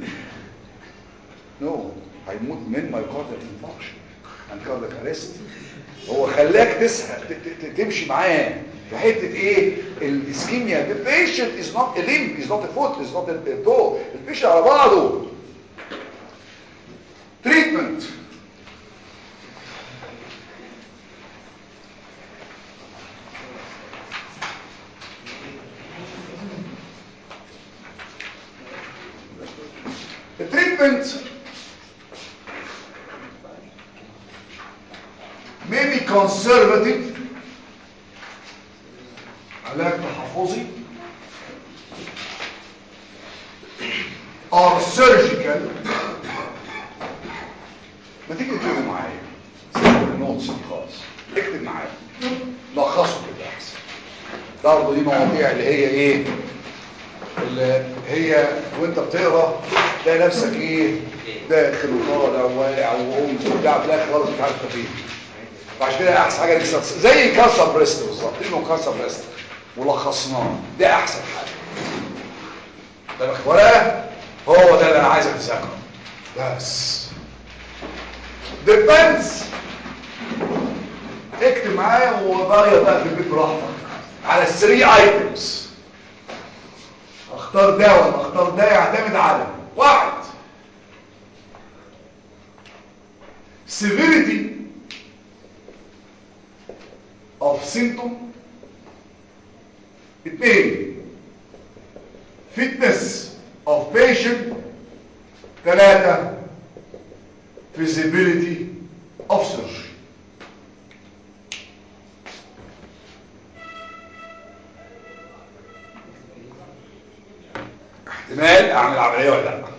نو هيموت من مايوكارديال انفاركشن عن كاردياك اريست هو خلاك تسهل ت- ت- ت- تمشي معاه في حته ايه الاسكيميا the patient is not a limb is not a foot is not a toe البيشنت على بعضه treatment the treatment may be conservative علاج تحفظي or surgical ما تيجي تكتبوا معايا سيبوا النوتس دي خالص اكتب معايا لخصوا كده احسن برضه دي مواضيع اللي هي ايه اللي هي وانت بتقرا تلاقي نفسك ايه داخل وطالع وواقع وقوم وبتاع في الاخر خلاص مش عارف تفين فعشان كده احسن حاجه نكسر زي كاسر بريست بالظبط انه كاسر بريست ولخصناه ده احسن حاجه ده ورقه هو ده اللي انا عايزك تذاكره بس depends اكتب معايا وغير بقى في البيت براحتك على الثري ايتمز اختار ده ولا اختار ده يعتمد على واحد severity of symptom اثنين fitness of patient ثلاثة feasibility of surgery احتمال اعمل عملية ولا لا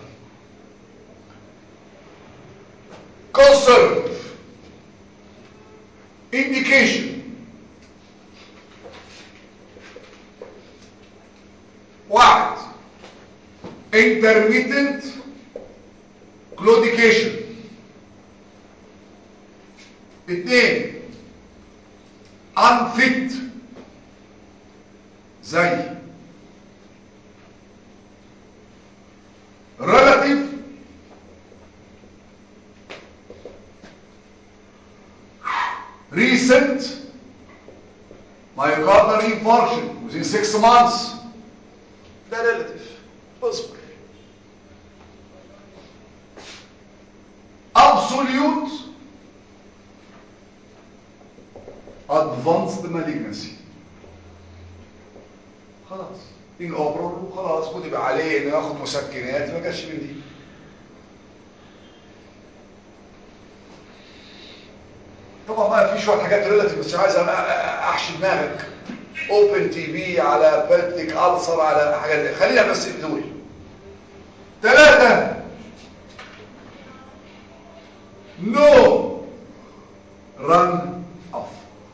conservative indication واحد intermittent claudication اثنين unfit زي relative recent myocardial infarction within six months ده relative اصبر absolute advanced malignancy خلاص ان اوبرر خلاص كتب عليه انه ياخد مسكنات ما جاش من دي طبعا ما في شويه حاجات ريلاتيف بس عايز أنا احشي دماغك اوبن تي في على بيبتيك ألسر على حاجات خلينا بس في دول ثلاثة نو رن اوف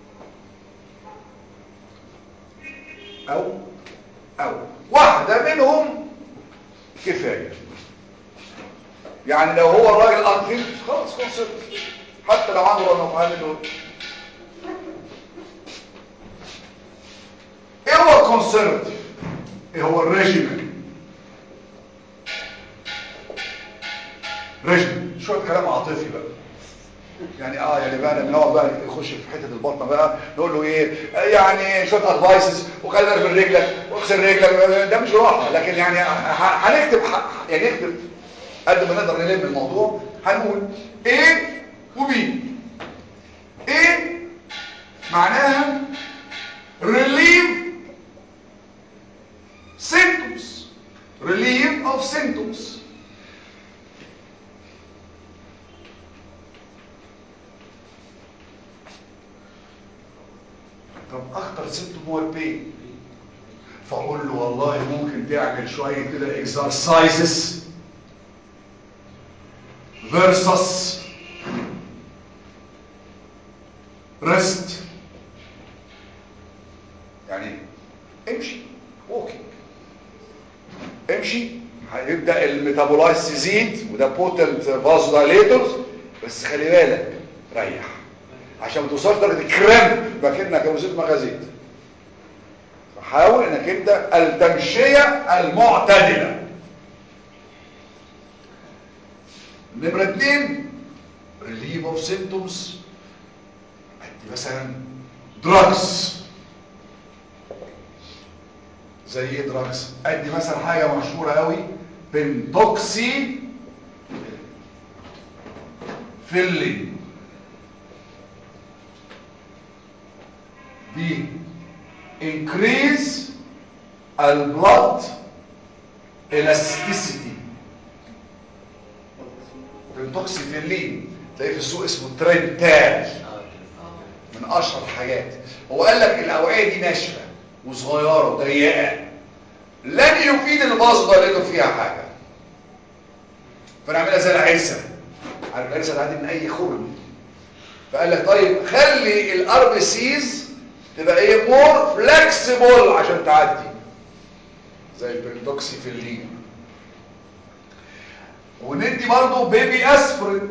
او او واحدة منهم كفاية يعني لو هو الراجل انفيل خلاص كونسبت حتى لو عنده رن اوف عامل له ايه هو الكونسرفتيف ايه هو الريجيمنت ريجيمنت شويه كلام عاطفي بقى يعني اه يعني بقى لما نقعد بقى نخش في حته البطنه بقى نقول له ايه آه يعني شويه ادفايسز وخلي بالك من رجلك واغسل رجلك ده مش راحه لكن يعني ه- هنكتب ح- يعني نكتب قد ما نقدر نلم الموضوع هنقول A و B A معناها relieve symptoms relief of symptoms طب اخطر سيمتوم هو البين فاقول له والله ممكن تعمل شويه كده exercises versus rest يعني امشي walking امشي هيبدا الميتابولايز يزيد وده بوتنت فازودايليتورز بس خلي بالك ريح عشان ما توصلش درجه الكرامب مكانك وزيت مغازيت فحاول انك انت التمشيه المعتدله نمرة اتنين relief of symptoms ادي مثلا drugs زي ايه دراجز ادي مثلا حاجه مشهوره قوي بنتوكسي فيلين دي increase البلد elasticity بنتوكسي فيلين تلاقيه في السوق اسمه ترنتال من اشهر الحاجات هو قال لك الاوعيه دي ناشفه وصغيره وضيقه لن يفيد الباص ده اللي فيها حاجه فنعملها زي العرسه عارف العرسه تعدي من اي خرم فقال لك طيب خلي الار بي سيز تبقى ايه مور فلكسيبل عشان تعدي زي البنتوكسي في اللين وندي برضه بيبي اسبرين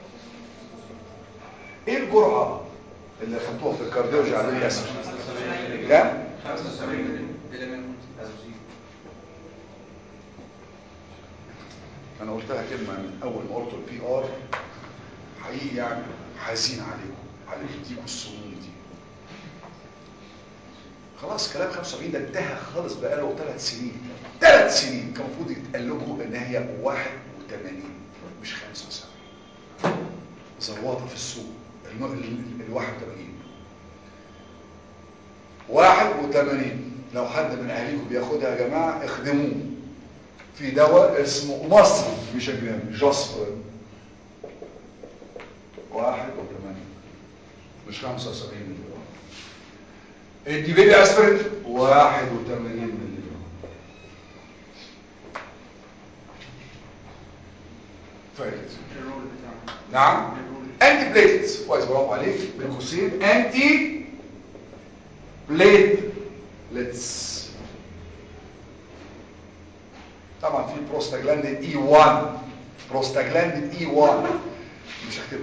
ايه الجرعه اللي خدتوها في الكارديولوجي على البيبي اسبرين كام 75 انا قلتها كلمه من اول ما قلت البي ار حقيقي يعني حزين عليكم على اللي بتديكوا السموم دي خلاص كلام 75 ده انتهى خالص بقاله ثلاث سنين ثلاث سنين كان المفروض يتقال لكم ان هي 81 مش 75 زواطه في السوق ال ال- ال 81 81 لو حد من اهاليكم بياخدها يا جماعه اخدموه في دواء اسمه مصري مش اجنبي جاسبرين واحد وثمانين مش خمسة وسبعين ملي جرام ادي بيبي اسبرين واحد وثمانين ملي جرام فايت الرول بتاعنا نعم انتي بليتلتس كويس برافو عليك بين قوسين انتي بليتلتس طبعا في بروستاجلاندين اي 1 بروستاجلاندين اي 1 مش هكتبه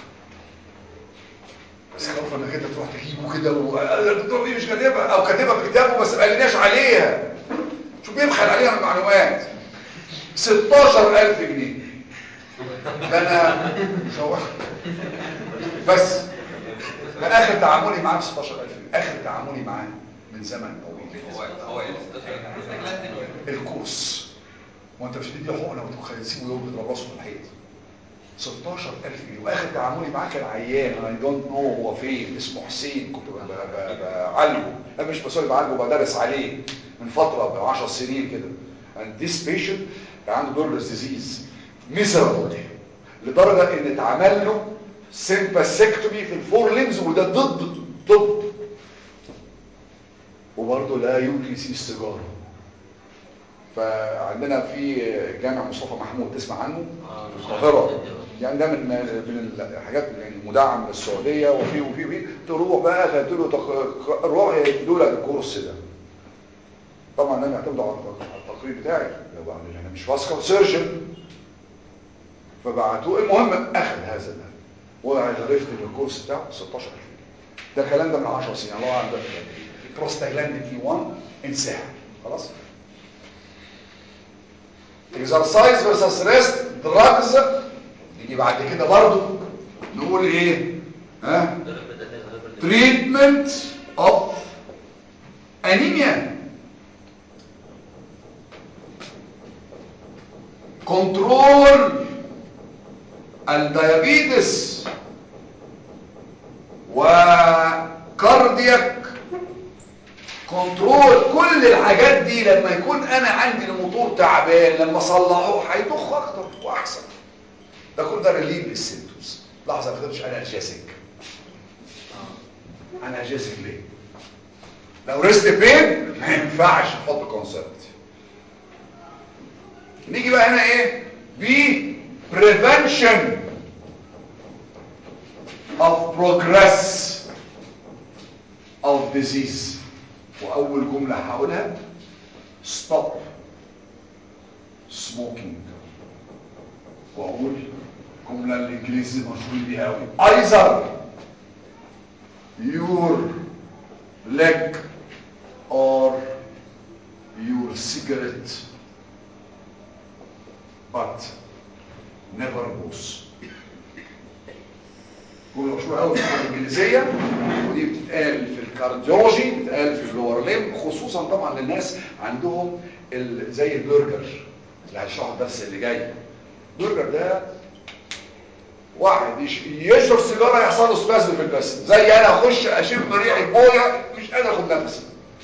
بس خوف انك انت تروح تجيبه كده و... آه، الدكتور دي مش كاتبها او كاتبها في كتابه بس ما قالناش عليها شو بيبخل عليها من المعلومات 16000 جنيه ده انا شو بس ده اخر تعاملي معاه ب 16000 جنيه اخر تعاملي معاه من زمن طويل هو هو ايه ال 16 الكورس وانت مش هتدي حقنه وتسيبه يوم يضرب راسه في الحيط 16000 جنيه واخر تعاملي معاه كان عيان اي دونت نو هو فين اسمه حسين كنت ب- ب- ب- بعالجه انا مش بسوري بعالجه بدرس عليه من فتره ب 10 سنين كده and this patient كان عنده بيرلس ديزيز miserable لدرجه ان اتعمل له سيمباسكتومي في الفور ليمز وده ضد ضد وبرضه لا يمكن يسيب السيجاره فعندنا في جامع مصطفى محمود تسمع عنه في القاهره يعني ده من من الحاجات يعني مدعم من السعوديه وفي وفي وفي تروح بقى تدي له تق- روح يدوا لك الكورس ده طبعا انا اعتمد على على التقرير بتاعي وبعدين انا مش فاسكال سيرجن فبعتوه المهم اخذ هذا ده وعرفت ان الكورس بتاعه 16000 ده الكلام ده من 10 سنين الله اعلم ده بروستاجلاندين اي 1 انساها خلاص exercise versus rest drugs يجي بعد كده برضو نقول ايه ها treatment of anemia كنترول الديابيتس وكاردياك كنترول كل الحاجات دي لما يكون انا عندي الموتور تعبان لما اصلحه هيضخ اكتر واحسن ده كل ده ريليف للسيمتومز لحظه ما كتبتش انالجيسيك انالجيسيك ليه لو ريست بين ما ينفعش نحط كونسبت نيجي بقى هنا ايه بي prevention of progress of disease واول جملة هقولها stop smoking واقول جملة الانجليزي مشهور بيها قوي either your leg or your cigarette but never both جملة مشهورة قوي في الانجليزية ودي بتتقال في الكارديولوجي بتتقال في اللور ليم خصوصا طبعا للناس عندهم ال- زي البرجر اللي هشرحه الدرس اللي جاي البرجر ده واحد يش- يشرب سيجاره يحصل له سبازم في الجسم زي انا اخش اشم ريحه بويا مش قادر اخد نفسي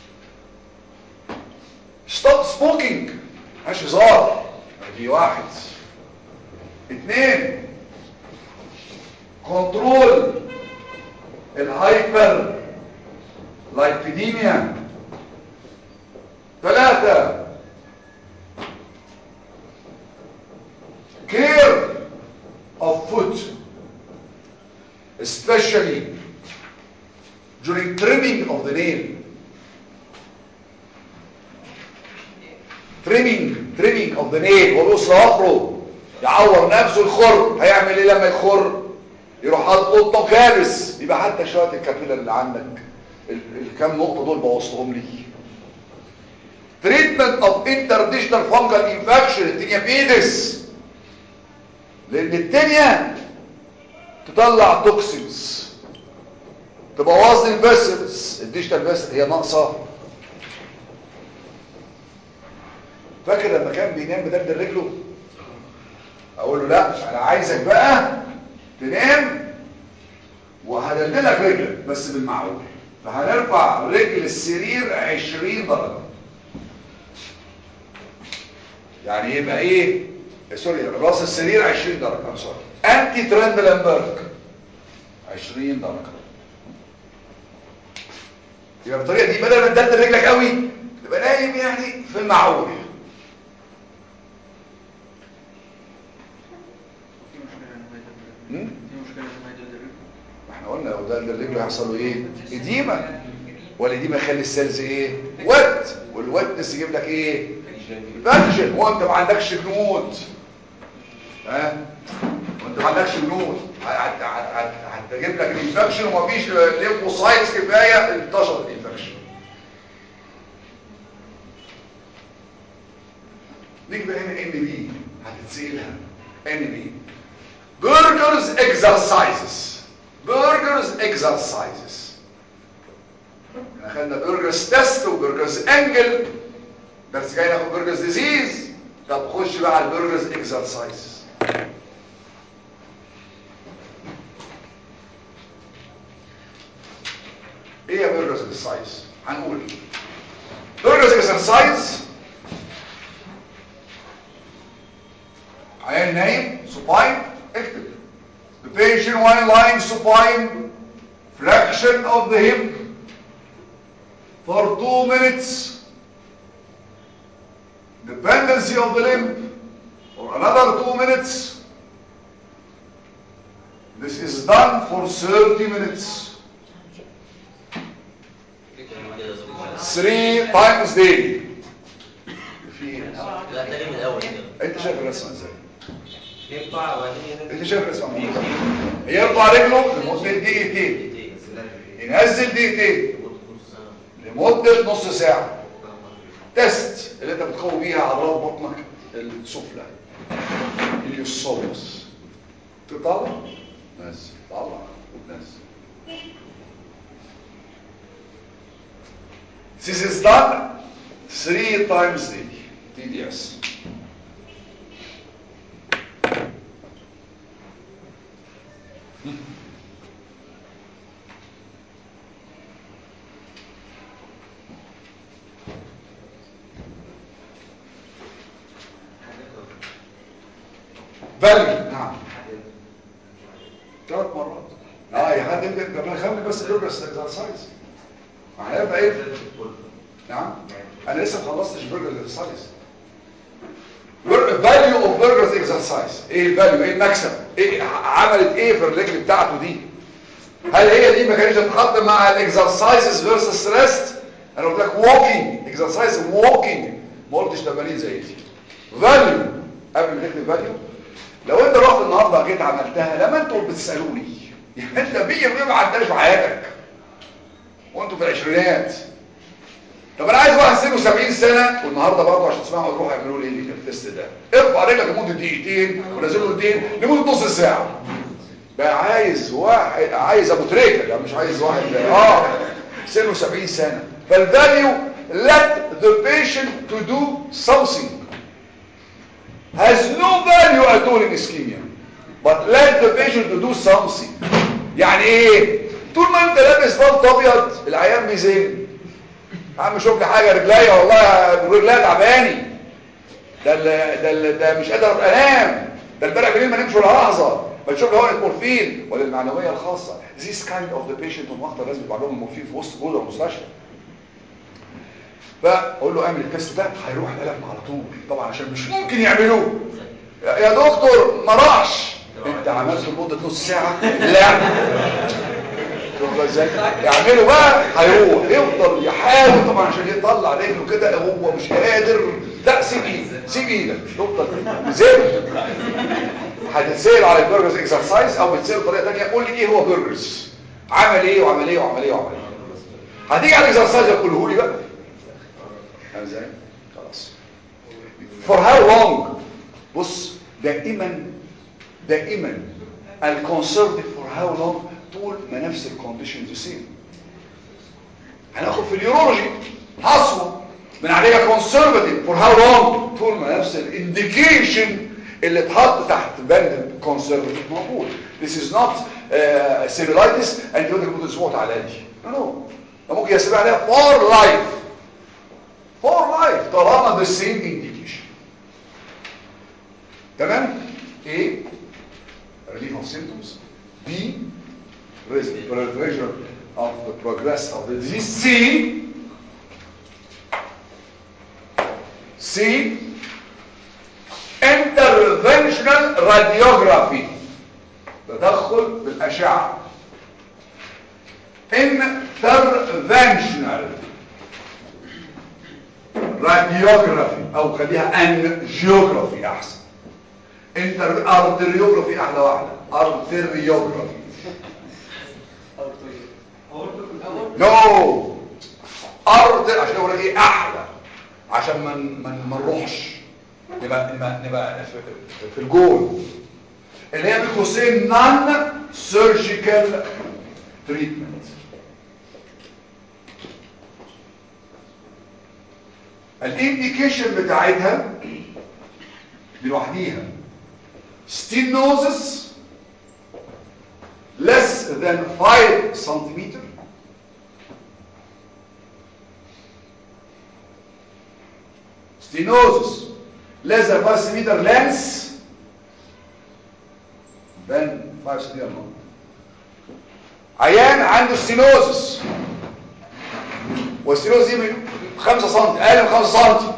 ستوب سموكينج مش هزار دي واحد اثنين كنترول الهايبر لايبيديميا ثلاثة care of foot especially during trimming of the nail trimming trimming of the nail هو بيوصل ظهره يعور نفسه يخر هيعمل ايه لما يخر يروح حاطط قطه كابس يبقى حتى شويه الكابيلر اللي عندك ال- الكام نقطه دول بوظتهم لي treatment of interdistal fungal infection التنيا بيدس لان التنيا تطلع توكسينز تبوظ لي الفيسلز الديجيتال فيسل هي ناقصه فاكر لما كان بينام بدل رجله اقول له لا انا عايزك بقى تنام وهدللك رجلك بس بالمعقول فهنرفع رجل السرير 20 درجه يعني يبقى ايه سوري راس السرير 20 درجه ام سوري انتي ترندلنبرج 20 درجه يبقى بالطريقه دي بدل ما تدلل رجلك قوي تبقى نايم يعني في المعقول في مشكلة انه ما يدل هم؟ في مشكلة انه ما يدل الرجل ما احنا قلنا لو دلل رجله هيحصل له ايه اديمه والاديمه يخلي السيلز ايه وت والوتنس يجيب لك ايه انفكشن وانت ما عندكش جنود ها وانت ما عندكش جنود هت- هت- هت- هتجيب لك الانفكشن ومفيش ليمفوسايتس كفايه انتشر الانفكشن نيجي بقى هنا ان بي هتتسالها ان بي برجرز اكسرسايزز برجرز اكسرسايزز احنا خدنا برجرز تيست وبرجرز انجل بس جاي ناخد برجرز ديزيز طب خش بقى على البرجرز اكسرسايز ايه يا برجرز اكسرسايز هنقول برجرز اكسرسايز عيان نايم supine اكتب the patient while lying supine flexion of the hip for two minutes dependency of the limb for another two minutes this is done for 30 minutes three times daily في ايه؟ لا تاني من الاول كده انت شايف الرسمه ازاي يرفع وبعدين ينزل انت شايف الرسمه عاملة ازاي؟ يرفع رجله لمده دقيقتين ينزل دقيقتين لمده نص ساعه تيست اللي انت بتقوي بيها عضلات بطنك السفلى اليوسوس تطلع نزل طلع نزل This is done three times daily. TDS. value نعم ثلاث مرات اه يا حد يمكن طب خلي بس بروجرس اكسرسايز هيبقى ايه نعم انا لسه ما خلصتش بروجرس اكسرسايز فاليو اوف بروجرس اكسرسايز ايه الفاليو ايه المكسب ايه عملت ايه في الرجل بتاعته دي هل هي دي ما كانتش تتحط مع الاكسرسايزز فيرسس ريست انا قلت لك ووكينج اكسرسايز ووكينج ما قلتش تمارين زي دي فاليو قبل ما تكتب فاليو لو انت رحت النهارده جيت عملتها لما انتوا بتسالوني يعني انت 100% ما عداش في حياتك وانتوا في العشرينات طب انا عايز واحد سنه 70 سنه والنهارده برضه عشان تسمعوا روحوا اعملوا لي ايه التست ده ارفع رجلك لمده دقيقتين ونزل له ايدين لمده نص ساعه بقى عايز واحد عايز ابو تريكه ده مش عايز واحد اه سنه 70 سنه فالفاليو let the patient to do something has no value at all in ischemia but let the patient to do something يعني ايه طول ما انت لابس بلط ابيض العيان بيزن يا عم شوف لي حاجه رجليا والله رجليا تعباني ده ال ده ال ده مش قادر انام ده امبارح بالليل ما نمش ولا لحظه ما تشوف لي حقنه مورفين ولا المعنويه الخاصه this kind of the patient هم اخطر لازم يبقى لهم المورفين في وسط جوه المستشفى فاقول له اعمل التست ده هيروح الالم على طول طبعا عشان مش ممكن يعملوه يا يا دكتور ما راحش انت عملته لمده نص ساعه لا شوف بقى ازاي يعمله بقى هيروح يفضل يحاول طبعا عشان يطلع رجله كده هو مش قادر لا سيب ايدك سيب ايدك تفضل زي هتتسال على البرجرز اكسرسايز او بتسال بطريقه ثانيه قول لي ايه هو برجرز عمل ايه وعمل ايه وعمل ايه وعمل ايه هتيجي على الاكسرسايز قوله لي بقى فاهم ازاي خلاص for how long بص دائما دائما الكونسرفتيف for how long طول ما نفس الكونديشنز سيم هناخد في اليورولوجي حصوه من عليها كونسرفتيف فور هاو لونج طول ما نفس الانديكيشن اللي اتحط تحت بند الكونسرفتيف موجود this is not uh, cellulitis and يقول لك اسبوع تعالى لي no no ممكن يسيب عليها for life for life طالما the same indication تمام A relief of symptoms B prevention of the progress of the disease C C interventional radiography تدخل بالأشعة interventional radiography أو خليها angiography أحسن انتر arteriography أحلى واحدة arteriography نو ارض عشان اقول لك ايه احلى عشان ما ما ما نروحش نبقى نبقى نبقى في, في الجول اللي هي بين قوسين نون سيرجيكال تريتمنت الانديكيشن بتاعتها دي لوحديها stenosis less than 5 centimeter stenosis less than 5 centimeter length than 5 centimeter long عيان عنده stenosis والستينوز دي من 5 سم اقل من 5 سم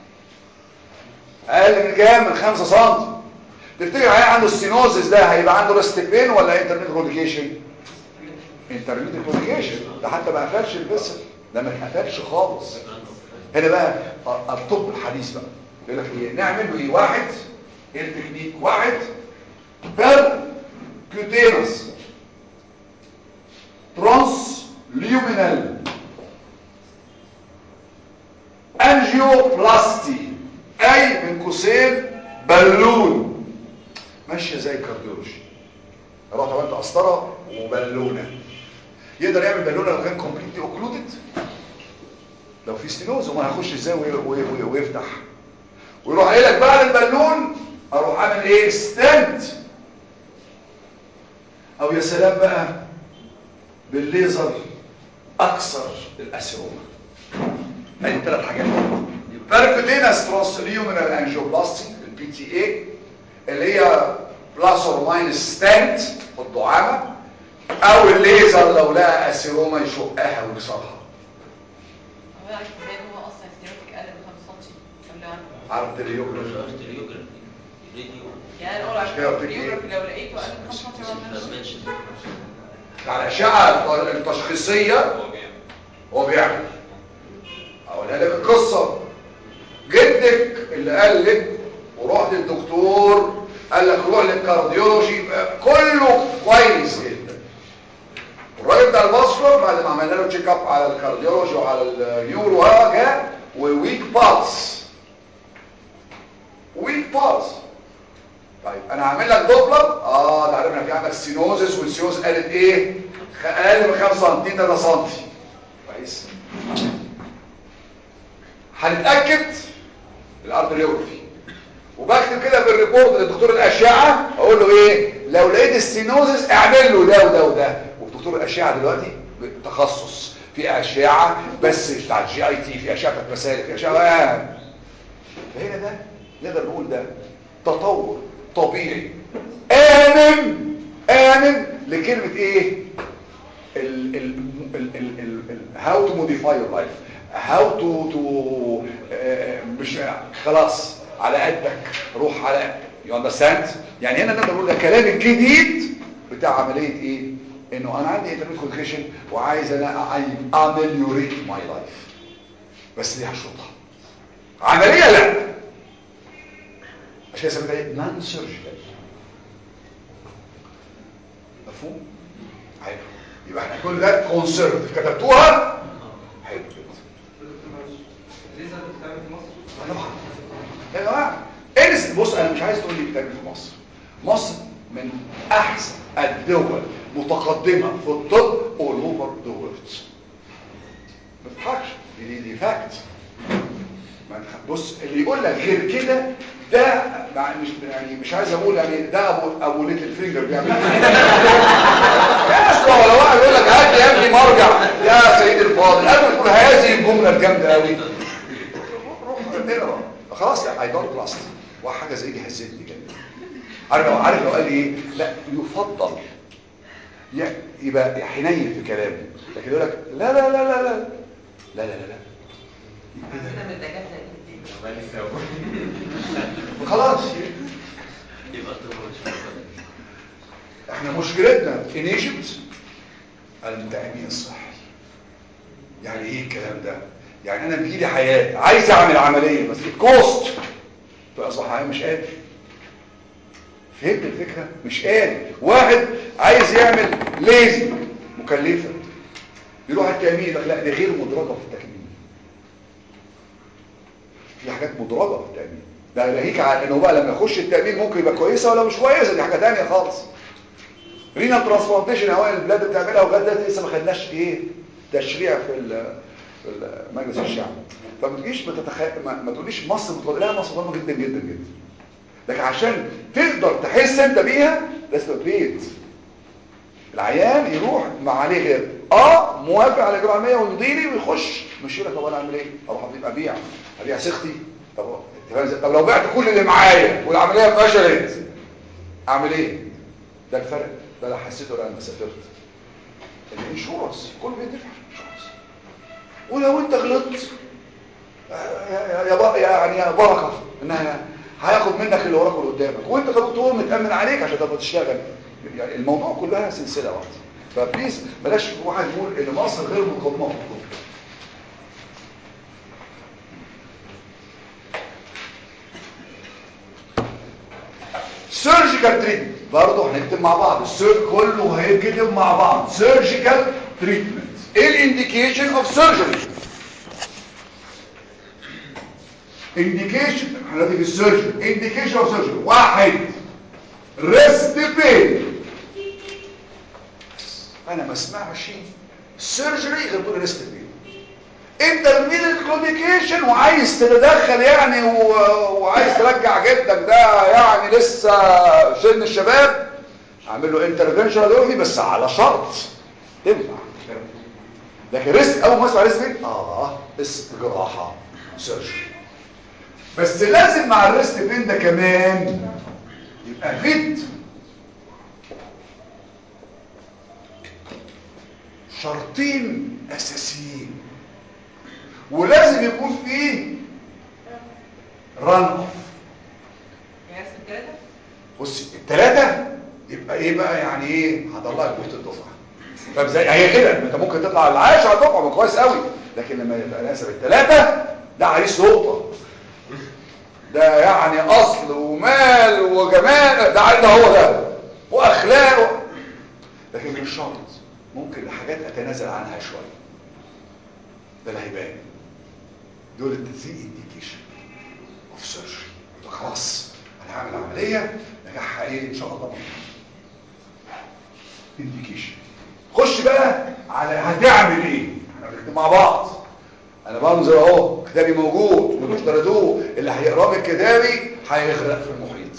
اقل من كام من 5 سم تفتكر عيان عنده ستينوزس ده هيبقى عنده ريستيك بين ولا انترميت كوديكيشن انترميت كوديكيشن ده حتى ما قفلش الفيسل ده ما اتقفلش خالص هنا بقى الطب الحديث بقى يقول لك ايه نعمل له ايه واحد ايه التكنيك واحد بير كيوتينس ترانس ليومينال انجيوبلاستي اي من قوسين بالون ماشيه زي الكارديولوجي رحت عملت قسطره وبالونه يقدر يعمل بالونه لو كان كومبليتلي اوكلودد لو في ستينوز وما هيخش ازاي وي- وي- وي- ويفتح ويروح قايل لك بعد البالون اروح اعمل ايه ستنت او يا سلام بقى بالليزر اكثر الاسيروما ادي ثلاث حاجات بيركوتينس ترانسليومينال انجيوبلاستي البي تي اي اللي هي بلس اور ماينس ستنت في الدعامه او الليزر لو لقى اسيروما يشقها ويكسرها هو عارف ازاي إن هو اصلا ستيروتيك اقل من 5 سم ولا عارف تريوجرافي ارتريوجرافي راديو يعني انا اقول مش كده عشان قلت لك إيه؟ الريوجرافي لو لقيته اقل من 5 سم ما سسبنشن على الاشعه التشخيصيه هو بيعمل هو بيعمل اقولها لك القصه جدك اللي قال لك ورحت للدكتور قال لك روح للكارديولوجي يبقى كله كويس جدا والراجل بتاع الباسكر بعد ما عملنا له تشيك اب على الكارديولوجي وعلى النيورو ها جاء وويك بالس ويك بالس طيب انا هعمل لك دوبلر اه ده عرفنا في عندك سينوزس والسينوز قالت ايه خ- اقل من 5 سم 3 سم كويس هنتاكد الارتريوجرافي وبكتب كده في الريبورت لدكتور الاشعه اقول له ايه لو لقيت السينوزس اعمل له ده وده وده ودكتور الاشعه دلوقتي تخصص في اشعه بس بتاع الجي اي تي في اشعه بتاعت مسالك في اشعه آه. فهنا ده نقدر نقول ده تطور طبيعي آمن آمن لكلمة ايه ال ال ال ال ال ال how to modify your life how to to آه، مش خلاص على قدك روح على you understand يعني هنا نقدر نقول ده كلام الجديد بتاع عملية ايه انه انا عندي انترنت كونكشن وعايز انا امليوريت ماي لايف بس دي هشرطها عملية لا عشان اسمها ايه نان سيرجيكال مفهوم حلو يبقى احنا كل ده كونسيرف كتبتوها حلو كده دكتور معلش الليزر بتتعمل في مصر؟ طبعا يا جماعه انس بص انا مش عايز تقول لي بتعمل في مصر مصر من احسن الدول متقدمه في الطب all over the world ما تضحكش دي دي فاكت ما تخ- بص اللي يقول لك غير كده ده مع- مش يعني مش عايز اقول يعني ده ابو ابو ليتل فينجر بيعمل يا اسطى لو واحد يقول لك هات يا ابني مرجع يا سيدي الفاضل قبل ما تقول هذه الجمله الجامده قوي روح اقرا خلاص لا اي دونت تراست وحاجه زي دي هزتني جدا عارف لو عارف لو قال لي ايه لا يفضل ي- يبقى حنين في كلامه لكن يقول لك لا لا لا لا لا لا لا لا لا عندنا من الدكاتره دي خلاص يبقى الطب مش مفضل. احنا مشكلتنا in Egypt التأمين الصحي يعني ايه الكلام ده يعني انا بيجي لي حياة عايز اعمل عملية بس الكوست فاصبح عيان مش قادر فهمت الفكرة مش قادر واحد عايز يعمل ليزي مكلفة يروح التأمين يقول لك لا دي غير مدرجة في التكميم في حاجات مدرجة في التأمين ده يلاقيك على انه بقى لما يخش التأمين ممكن يبقى كويسة ولا مش كويسة دي حاجة تانية خالص رينا ترانسبلانتيشن اوائل البلاد بتعملها وغايه دلوقتي لسه ما خدناش ايه تشريع في ال- في ال- مجلس الشعب فما تجيش بتتخ... ما, ما تقوليش مصر متقدمه لا مصر مهمه جدا جدا جدا لكن عشان تقدر تحس انت بيها لازم تبريد العيان يروح ما عليه غير اه موافق على اجراء عمليه ويمضيلي ويخش مش يقول لك طب انا اعمل ايه اروح ابيع ابيع سختي طب أنت فاهم إزاي؟ طب لو بعت كل اللي معايا والعمليه فشلت اعمل ايه ده الفرق ده لا حسيته ولا لما سافرت الانشورنس كله بيدفع انشورنس ولو انت غلطت يا يا يا بق- يعني يا بركه انها هياخد منك اللي وراك واللي قدامك وانت كدكتور متامن عليك عشان تقدر تشتغل يعني الموضوع كلها سلسله واحده فبليز بلاش واحد يقول ان مصر غير متقدمه في الطب سيرجيكال تريتمنت برضه هنكتب مع بعض السير كله هيتكتب مع بعض سيرجيكال تريتمنت ايه الانديكيشن اوف سيرجري انديكيشن هنلاقي في السيرجري انديكيشن اوف سيرجري واحد ريست بين ما اسمعش سيرجري غير طول ريست بين انترميديت كلوديكيشن وعايز تتدخل يعني و... وعايز ترجع جدك ده يعني لسه سن الشباب اعمل له انترفنشن راديولوجي بس على شرط تنفع لكن ريسك اول ما اسمع ريسك اه اسم جراحه سيرجري بس لازم مع الريست بين ده كمان يبقى فيت شرطين اساسيين ولازم يكون فيه ران اوف يعني اسم ثلاثة بصي الثلاثه يبقى ايه بقى يعني ايه هطلعك بيت الدفعه طب زي هي كده انت ممكن تطلع العاشر على الدفعه ما كويس قوي لكن لما يبقى ناسب الثلاثه ده عريس نقطه ده يعني اصل ومال وجمال ده عايز ده هو ده واخلاق و... لكن مش شرط ممكن حاجات اتنازل عنها شويه ده اللي هيبان دول التزيين انديكيشن اوف سيرجري خلاص انا هعمل عمليه نجاحها ايه ان شاء الله انديكيشن خش بقى على هتعمل ايه احنا بنكتب مع بعض انا بنظر اهو كتابي موجود ومش اشتريتوه اللي هيقراه من كتابي هيغرق في المحيط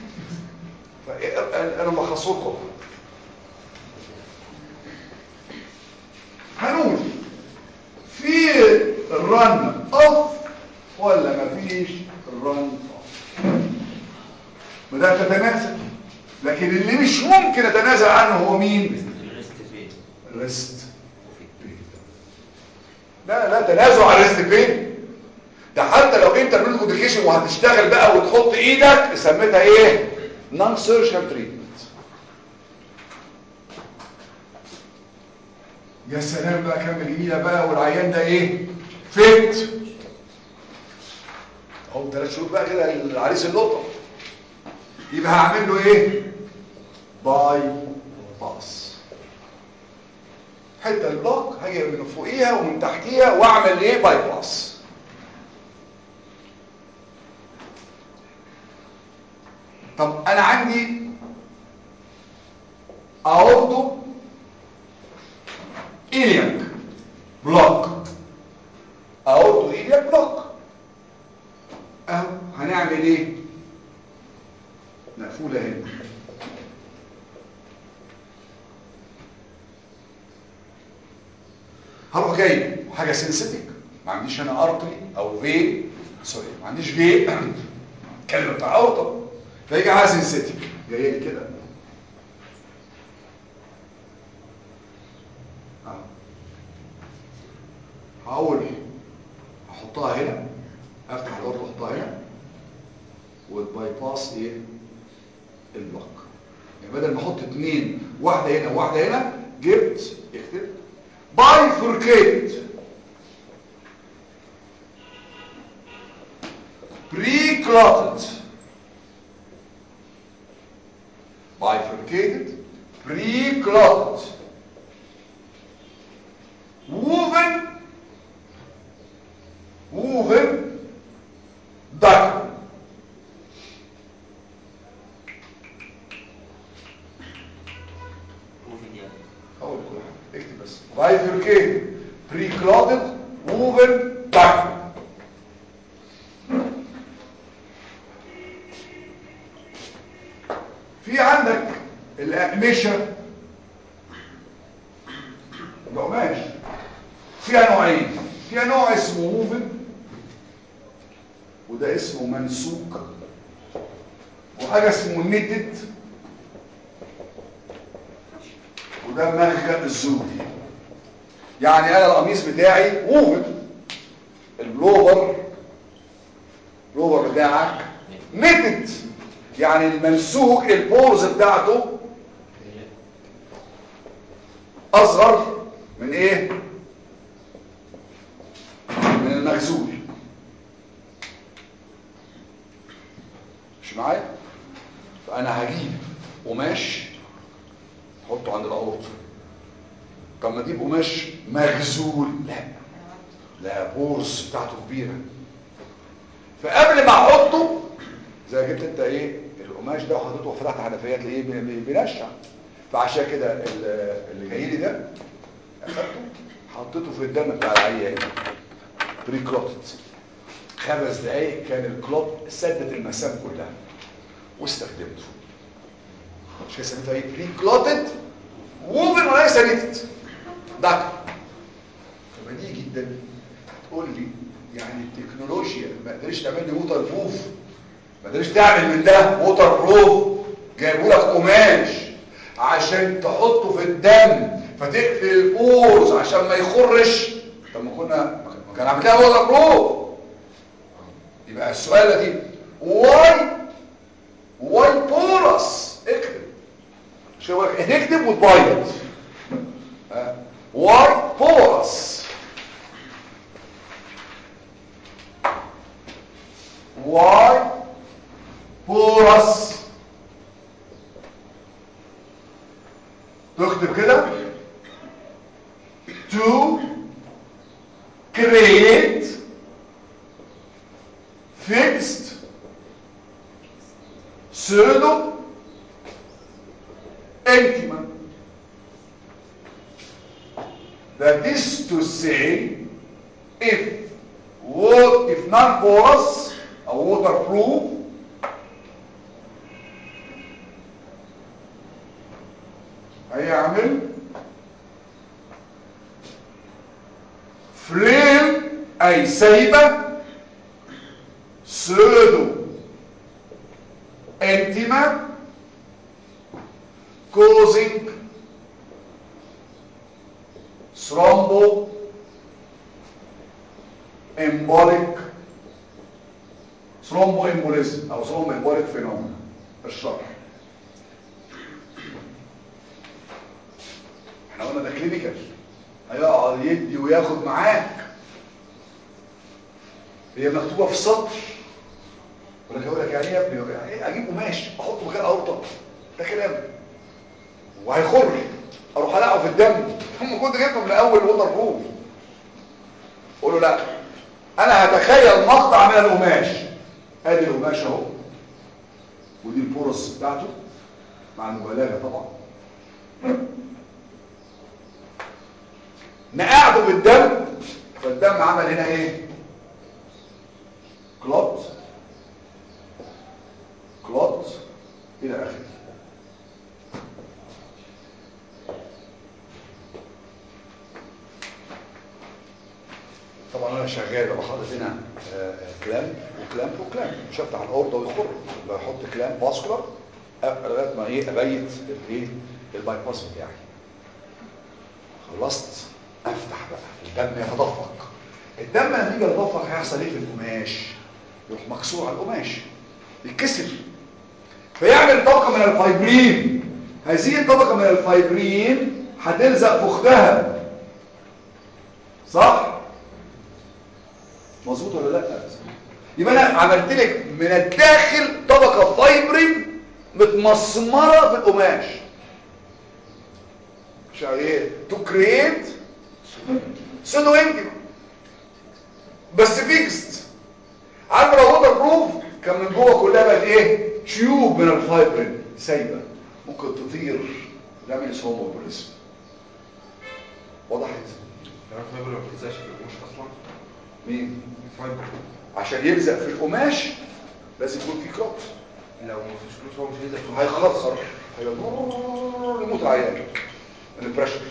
فانا ملخصه لكم هنقول في الرن اوف ولا مفيش الرن اوف بدأت تتنازل لكن اللي مش ممكن اتنازل عنه هو مين الريست فين الريست لا لا تنازل على الريست فين ده حتى لو انت من كوديكيشن وهتشتغل بقى وتحط ايدك سميتها ايه نون سيرجيكال تريتمنت يا سلام بقى كمل ايدك بقى والعيان ده ايه فت اهو ثلاث شهور بقى كده العريس النقطه يبقى هعمل له ايه باي باس حته البلوك هاجي من فوقيها ومن تحتيها واعمل ايه باي باس طب انا عندي اورتو إلياك بلوك اورتو إلياك بلوك اهو هنعمل ايه مقفولة هنا هروح جاي حاجة سنسيتك ما عنديش هنا ارتري او فين سوري ما عنديش فين كلمة بتاع اورطة فيجي على سنسيتك جاي لي كده أهو. هقول احطها هنا افتح الاورطة احطها هنا والباي باس ايه البلوك يعني بدل ما احط اتنين واحده هنا وواحده هنا جبت اكتب بايفوركيت بري كلوتد bifurcated pre-clotted woven woven duct وفي يعني اقول كل حاجه اكتب بس bifurcated pre-clotted woven duct في عندك الأقمشة القماش فيها نوعين فيها نوع اسمه موفن وده اسمه منسوق وحاجة اسمه نيتد وده مغرق الزوجي يعني انا القميص بتاعي موفن البلوفر البلوفر بتاعك نيتد يعني المنسوج البورز بتاعته اصغر من ايه من المغزول مش معايا فانا هجيب قماش احطه عند الاورطه طب ما اجيب قماش مغزول لا لا بورز بتاعته كبيره فقبل ما احطه زي جبت انت ايه القماش ده وحطيته وفتحت حنفيه تلاقيه بي- بي- بينشع فعشان كده ال- اللي جاي لي ده اخدته حطيته في الدم بتاع العيان بري كلوتد خمس دقايق كان الكلوت سدت المسام كلها واستخدمته مش كده سميتها ايه بري كلوتد ووفن ولا سميتت دكتور فبديهي جدا تقول لي يعني التكنولوجيا ما قدرش تعمل لي ووتر بروف ما قدرش تعمل من ده ووتر بروف جايبوا لك قماش عشان تحطه في الدم فتقفل البورز عشان ما يخرش طب ما كنا ما كان عامل لها ووتر بروف يبقى السؤال الذي واي واي بورس اكتب شو هتكتب وتبيض واي بورس واي بورس تكتب كده to create fixed pseudo intima that is to say if what if non-porous or waterproof هيعمل فليم اي سيبة سودو انتما causing thrombo embolic thromboembolism او thromboembolic phenomena الشرح احنا قلنا ده كلينيكال هيقعد يدي وياخد معاك هي مكتوبه في سطر ولكن يقول لك يعني ايه يا ابني يعني ايه اجيب قماش احطه مكان اورطه ده كلام وهيخر اروح الاقه في الدم هم كنت جبته من اول ووتر بروف قول له لا انا هتخيل مقطع من القماش ادي القماش اهو ودي البورس بتاعته مع المبالغه طبعا نقعده بالدم فالدم عمل هنا ايه كلوت كلوت الى اخره طبعا انا شغال ببقى حاطط هنا آه، آه، كلام وكلام وكلام مش هفتح الاورده ويخر بحط كلام فاسكولار لغايه ما ايه ابيت الايه الباي باس بتاعي خلصت افتح بقى الدم يتدفق الدم لما يجي يتدفق هيحصل ايه في القماش يروح مكسور على القماش يتكسر فيعمل طبقه من الفايبرين هذه الطبقه من الفايبرين هتلزق في اختها صح مظبوط ولا لا يبقى انا عملت لك من الداخل طبقه فايبرين متمسمره في القماش مش عارف ايه تو كرييت سودو انتما بس فيكست عارف لو ووتر بروف كان من جوه كلها بقت ايه تيوب من الفايبرين سايبه ممكن تطير تعمل سوموبوليزم وضحت الفايبر ما بتلزقش في القماش اصلا مين الفايبر عشان يلزق في القماش لازم يكون في كلوت لو ما فيش كلوت هو مش هيلزق في القماش هيخسر هيبقى يموت العيان من البريشر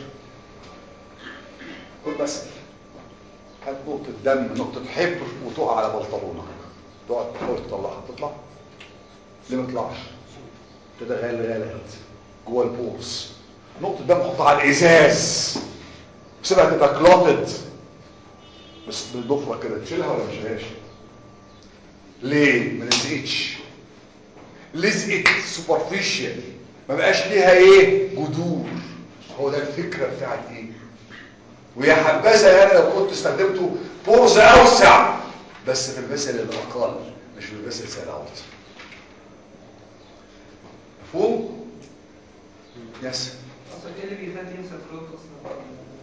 خد مثل هات نقطة دم نقطة حبر وتقع على بلطرونك تقعد تحاول تطلعها تطلع ليه ما تطلعش كده غال غالت جوه البورس نقطة دم حطها على الازاز سيبها تبقى كلوتد بس بالضفرة كده تشيلها ولا مش تشيلهاش ليه ما لزقتش لزقت سوبرفيشال ما بقاش ليها ايه جذور هو ده الفكره بتاعت ايه ويا حبذا انا لو كنت استخدمته بورز اوسع بس في البسل الاقل مش في البسل سلاوت مفهوم يس اصلا ايه اللي بيخلي ينسى الكلوت اصلا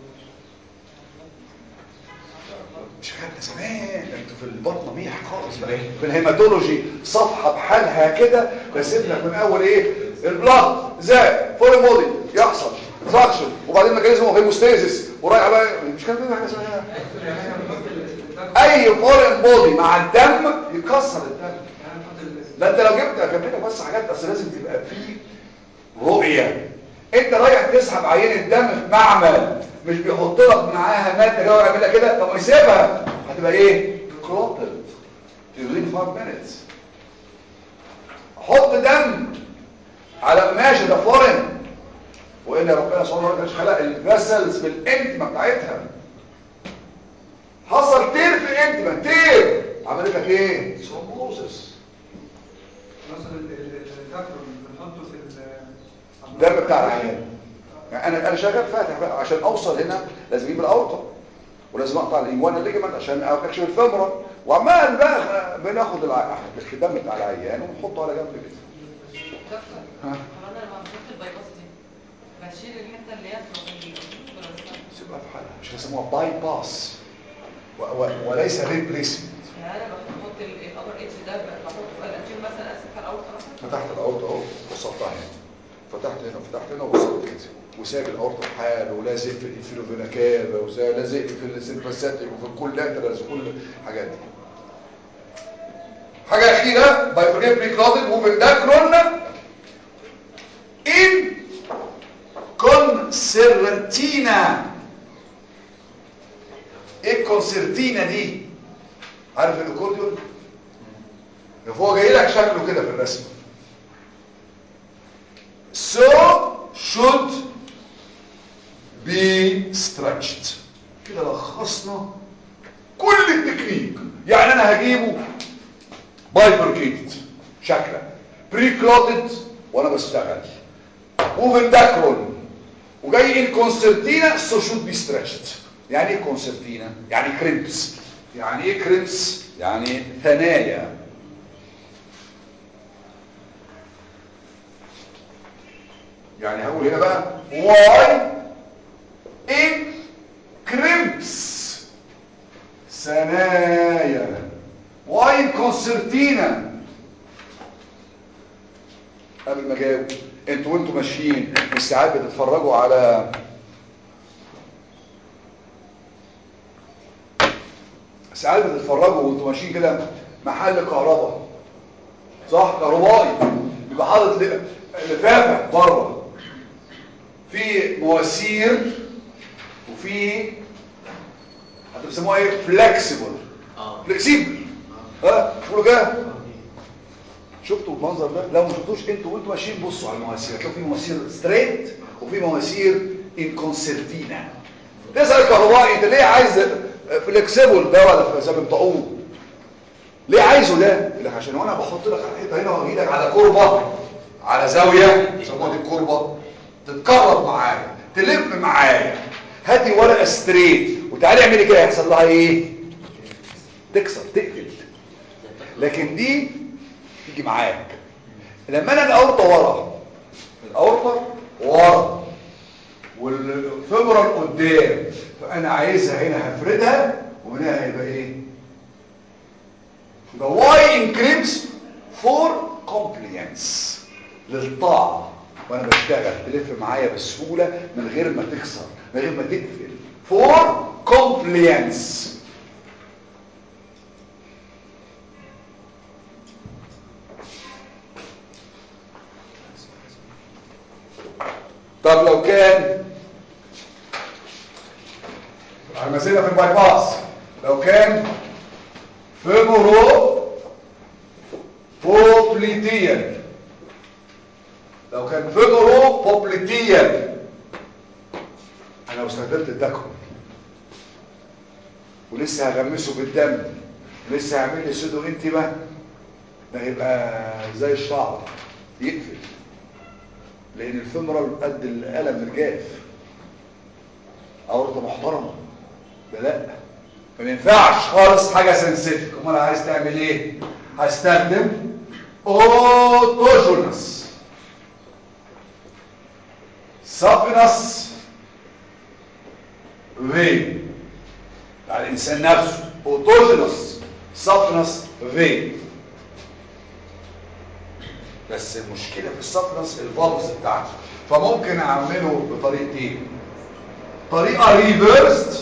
مش خدنا زمان ده انتوا في البطنه ميح خالص بقى في الهيماتولوجي صفحه بحالها كده راسم لك من اول ايه البلاد زي فول بودي يحصل تراكشن وبعدين ميكانيزم اوف هيموستاسيس ورايح بقى مش كان في حاجه اسمها اي فورين بودي مع الدم يكسر الدم لا انت لو جبت اكملك بس حاجات بس لازم تبقى في رؤيه انت رايح تسحب عينه دم في معمل مش بيحط لك معاها ماده جوه يعملها كده طب ما يسيبها هتبقى ايه كلوتد within 5 minutes حط دم على قماشه ده فورين وان ربنا سبحانه وتعالى خلق الفيسلز بالانتما بتاعتها حصل تير في الانتما تير عملت لك ايه ثرومبوزس مثلا الدكتور بنحطه في الدم بتاع العيان يعني انا انا شغال فاتح بقى عشان اوصل هنا لازم اجيب الاورطه ولازم اقطع الايوانا الليجمنت عشان اكشف الفمرة وعمال بقى بناخد الع- الدم بتاع العيان ونحطه على جنب كده دكتور ها؟ هو انا لما بحط البايباس دي بشيل الحته اللي هي الثرومبين ولا بس سيبها في حالها مش بيسموها باي باس و و وليس ريبليسمنت يعني انا بحط الابر اتش ده بحطه في الانتير مثلا اسف على الاورطه مثلا فتحت الاورطه اهو وصلتها هنا فتحت هنا وفتحت هنا ووصلت كده وساب الاورطه في حاله ولازق في الانفيروفينا كابا ولازق في السيمباساتيك وفي الكولاترالز وكل الحاجات دي حاجه اخيره بايفوريت بريكلودد موفنداكرون ان كونسرتينا ايه الكونسرتينا دي عارف الاكورديون هو جاي لك شكله كده في الرسم so should be stretched كده لخصنا كل التكنيك يعني انا هجيبه bifurcated شكلا pre-clotted وانا بشتغل وفنداكرون وجاي الكونسرتينا so should be stretched يعني ايه كونسرتينا يعني كريمبس يعني ايه كريمبس يعني ثنايا يعني هقول هنا بقى why in crimps ثنايا why in concertina قبل ما جاوب انتوا وانتوا ماشيين مش ساعات بتتفرجوا على ساعات بتتفرجوا وانتوا ماشيين كده محل كهرباء صح كهربائي بيبقى حاطط ل- لفافه بره في مواسير وفي هتسموها ايه فلكسبل اه فلكسيبل ها تقولوا كده شفتوا المنظر ده لو ما شفتوش انتوا وانتوا ماشيين بصوا على المواسير هتلاقوا في مواسير ستريت وفي مواسير انكونسرتينا تسال الكهربائي انت ليه عايز فلكسيبل ده ولا زي ما بتقول ليه عايزه ده يقول لك عشان وانا بحط لك على الحيطه هنا واجي لك على كوربه على زاويه يسموها دي الكوربه تتقرب معايا تلف معايا هاتي ورقه ستريت وتعالي اعملي كده يحصل لها ايه تكسر تقفل لكن دي تيجي معاك لما انا الاورطه ورا الاورطه ورا والفبره قدام فانا عايزها هنا هفردها وهنا هيبقى ايه يبقى واي انكريمس فور كومبلينس للطاعه وانا بشتغل تلف معايا بسهوله من غير ما تكسر من غير ما تقفل فور كومبلينس طب لو كان احنا زلنا في الباي باس لو كان فيمورو بوبليتيا لو كان فيمورو بوبليتيا انا لو استخدمت الدكو ولسه هغمسه بالدم لسه هعمل لي سودو انتما ده هيبقى زي الشعر يقفل لان الفمرال قد القلم الجاف اورطه محترمه ده لا ما ينفعش خالص حاجه سنسيتيك امال عايز تعمل ايه هستخدم اوتوجونس سابينس في بتاع الانسان نفسه اوتوجونس سابينس في ده بس المشكله في السفنس الفالفز بتاعته فممكن اعمله بطريقتين طريقه ريفيرست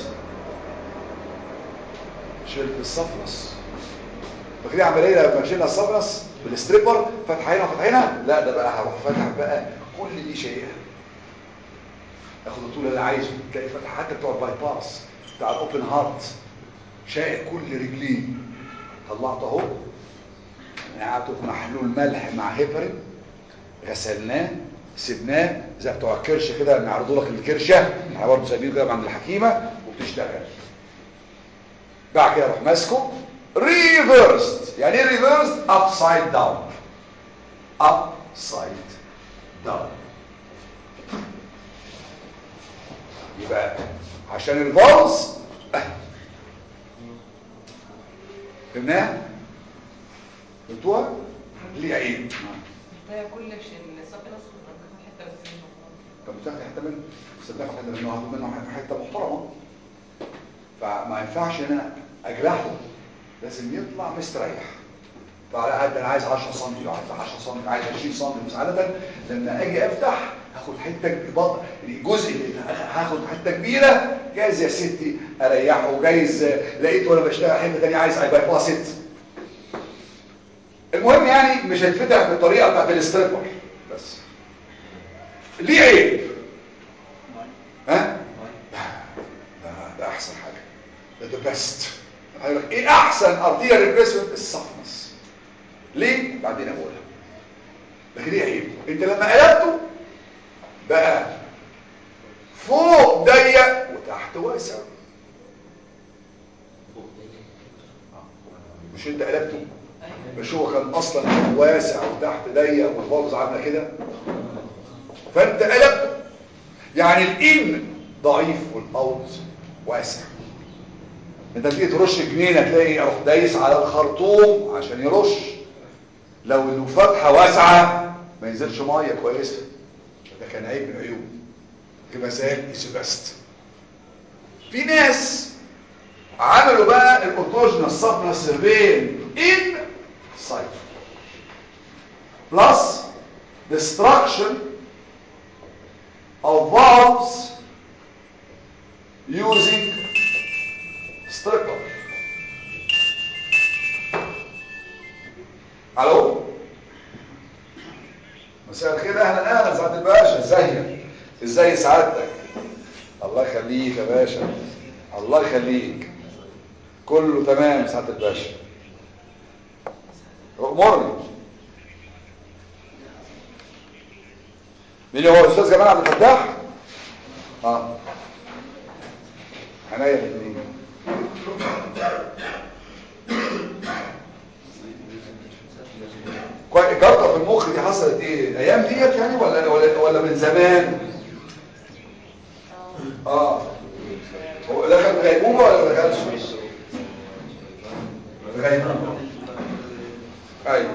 شلت السفنس فاكرين عمليه لما شلنا السفنس بالستريبر فتحينا وفتحينا لا ده بقى هروح فاتح بقى كل دي شيئها اخد الطول اللي عايزه تلاقي فتح حتى بتوع الباي باس بتاع الاوبن هارت شايل كل رجليه طلعت اهو نقعته في محلول ملح مع هيبرين غسلناه سيبناه زي بتوع الكرشه كده نعرضوا لك الكرشه احنا برضه سايبينه كده عند الحكيمه وبتشتغل بعد كده اروح ماسكه ريفيرست يعني ايه ريفيرست ابسايد داون ابسايد داون يبقى عشان الفالز فهمناها فهمتوها ليه عيب ده كل شيء السفنس وناخد حته بس منه طب بتاخد حته منه بس بتاخد حته منه هاخد منه حته محترمه فما ينفعش ان انا اجرحه لازم يطلع مستريح فعلى قد انا عايز 10 سم لو عايز 10 سم عايز 20 سم بس عاده لما اجي افتح هاخد حته بط... الجزء اللي هاخد حته كبيره جايز يا ستي اريحه جايز لقيت وانا بشتغل حته ثانيه عايز باي باس ست المهم يعني مش هيتفتح بالطريقه بتاعت الاستريبر بس ليه عيب ها ده, ده احسن حاجه ده ذا بيست هيقول لك ايه احسن ارتيريال ريبليسمنت السفنس ليه بعدين اقولها لكن ايه عيب انت لما قلبته بقى فوق ضيق وتحت واسع مش انت قلبته مش هو كان اصلا واسع وتحت ضيق والفالز عامله كده فانت قلبته يعني الان ضعيف والاوت واسع انت تيجي ترش جنينه تلاقي اروح دايس على الخرطوم عشان يرش لو انه فتحه واسعه ما ينزلش ميه كويسه ده كان عيب من عيوب كمثال ايسوباست في ناس عملوا بقى الاورتوجنال سابنا سيرفين ان سايت بلس destruction of valves using stripper الو مساء الخير اهلا اهلا سعاده الباشا ازيك ازاي سعادتك الله يخليك يا باشا الله يخليك كله تمام سعاده الباشا امرني مين هو الاستاذ جمال عبد الفتاح اه عناية الاثنين الجلطه في المخ دي حصلت ايه الايام ديت يعني ولا ولا ولا من زمان اه هو دخل غيبوبه ولا ما دخلش غيبوبه ايوه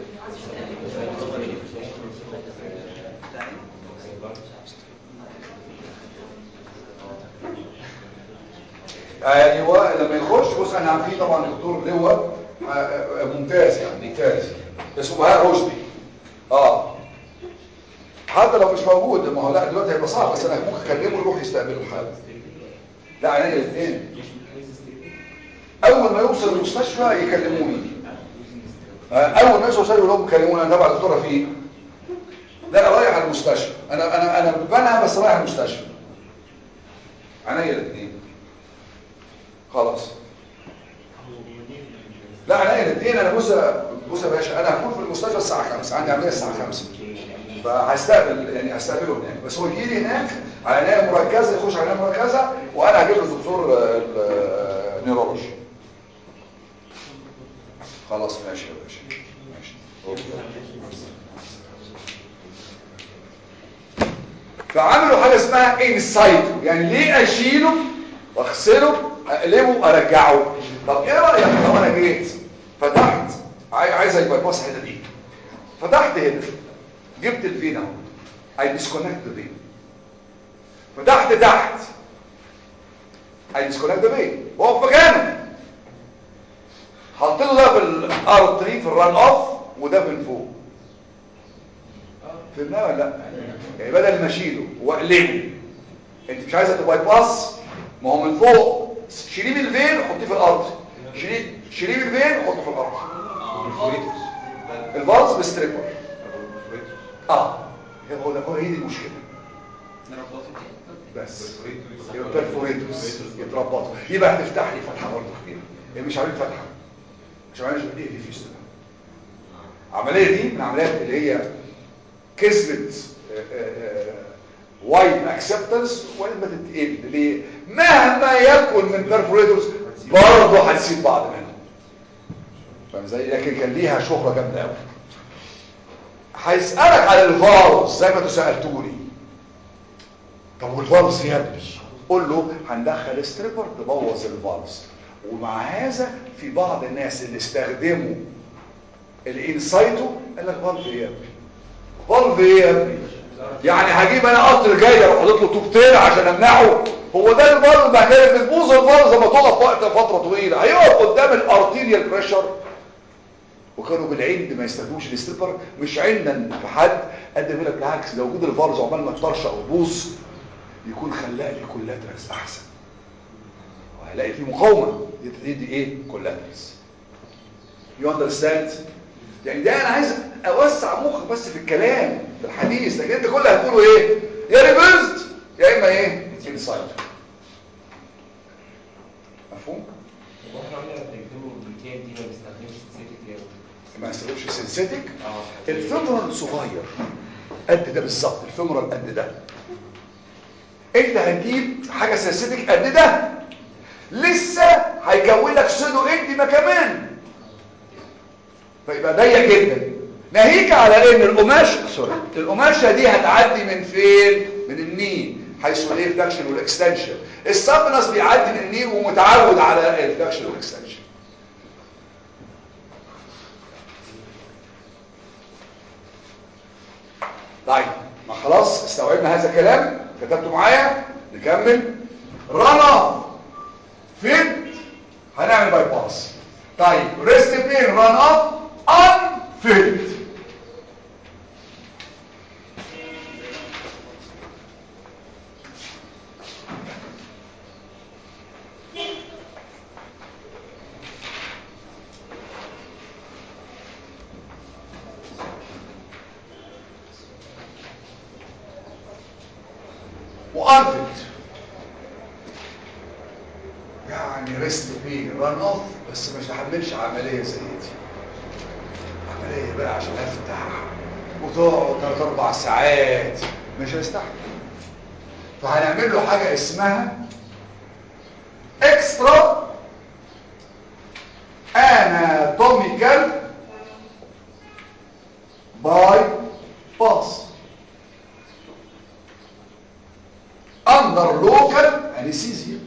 ايوه لما يخش بص احنا عارفين طبعا الدكتور لواء ممتاز يعني ممتاز اسمه بهاء رشدي اه حتى لو مش موجود ما هو لا دلوقتي هيبقى صعب بس انا ممكن اكلمه يروح يستقبله الحاله لا عينيا الاثنين اول ما يوصل المستشفى يكلموني اول ما يوصل المستشفى يقول لهم كلموني انا تبع الدكتور رفيق لا انا رايح على المستشفى انا انا انا بنها بس رايح المستشفى عينيا الاثنين خلاص لا انا الاثنين انا بص بص يا باشا انا هكون في المستشفى الساعه 5 عندي عمليه الساعه 5 فهستقبل يعني هستقبله هناك بس هو يجي لي هناك على عنايه مركزه يخش على عنايه مركزه وانا هجيب له الدكتور النيرولوجي خلاص ماشي يا باشا ماشي أوكي. فعملوا حاجه اسمها انسايت يعني ليه اشيله واغسله اقلبه ارجعه طب ايه رايك لو انا جيت فتحت عايز يبقى باص الحته دي فتحت هنا جبت الفين اهو اي ديسكونكت ذا فين فتحت تحت اي ديسكونكت ذا فين هو في مكانه حط له ده في الارتري في الران اوف وده من فوق فهمناها ولا لا يعني بدل ما اشيله واقلبه انت مش عايزه تباي باس ما هو من فوق شيليه من الفين وحطيه في الارض شيليه شيليه من الفين وحطه في الارض الفالز بستريبر اه هي هو ده هو هي دي المشكله بس يبقى بيرفوريتوس يتربطوا يبقى هتفتح لي فتحه برضه كبيره هي مش عاملين فتحه مش عاملين ايه دي فيستولا العمليه دي من العمليات اللي هي كسبت وايد اكسبتنس ولما تتقل ليه مهما يكن من بيرفوريتورز برضه هتسيب بعض منهم فاهم ازاي لكن كان ليها شهره جامده قوي هيسالك على الفالز زي ما انتوا سالتوني طب والفالز يا ابني قول له هندخل ستريبر تبوظ الفالز ومع هذا في بعض الناس اللي استخدموا الانسايتو قال لك فالف ايه يا ابني فالف ايه يا ابني يعني هجيب انا قطر جاي وحاطط له طوبتين عشان امنعه هو ده الفالف ما كانت بتبوظ الفالف لما تقف وقت فتره طويله هيقف قدام الارتيريال بريشر وكانوا بالعند ما يستخدموش الستريبر مش عنا في حد قد ما لك بالعكس لو وجود الفالز عقبال ما تطرشق وتبوظ يكون خلاق لي كولاترس احسن وهلاقي في مقاومه يدي ايه كولاترس يو اندرستاند يعني ده انا عايز اوسع مخك بس في الكلام في الحديث لكن انت كل اللي هتقوله ايه يا ريفيرست يا اما ايه انسايد مفهوم هو احنا قلنا بنكتبه بالكيان دي ما بنستخدمش سنسيتك ليه؟ ما يستخدمش سنسيتك اه الفيمورال صغير قد ده بالظبط الفيمورال قد ده انت هتجيب حاجه سنسيتك قد ده لسه هيكون لك سودو اكديما كمان فيبقى ضيق جدا ناهيك على ان القماش سوري القماشه دي هتعدي من فين من الني حيث الانفلكشن والاكستنشن السبنس بيعدي من الني ومتعود على الانفلكشن والاكستنشن طيب ما خلاص استوعبنا هذا الكلام كتبته معايا نكمل رنا فين هنعمل باي باس طيب ريست بين ران اب ان فيلد وانفيلد يعني ريست بين ران اوف بس مش هحملش عمليه زي دي عمليه بقى عشان افتح وتقعد ثلاث اربع ساعات مش هيستحمل فهنعمل له حاجه اسمها اكسترا اناتوميكال باي باس under local anesthesia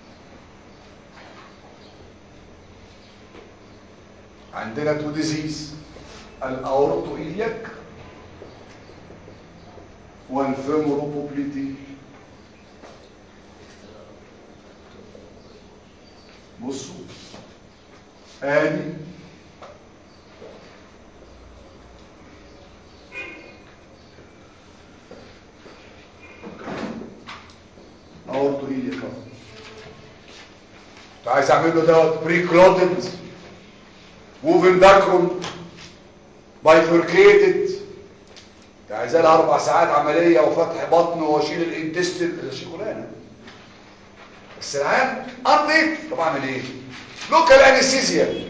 عندنا تو ديزيز الاورتو إلياك والفيموروبوبليتي بصوا ادي اورتو إلياك عايز اعمل له دوت بري كلوتد ووفن داكرون بايفوركيتد عايزاه لها اربع ساعات عمليه وفتح بطن واشيل الانتستين ده شغلانه بس العام انضيف طب اعمل ايه لوكال انستيزيا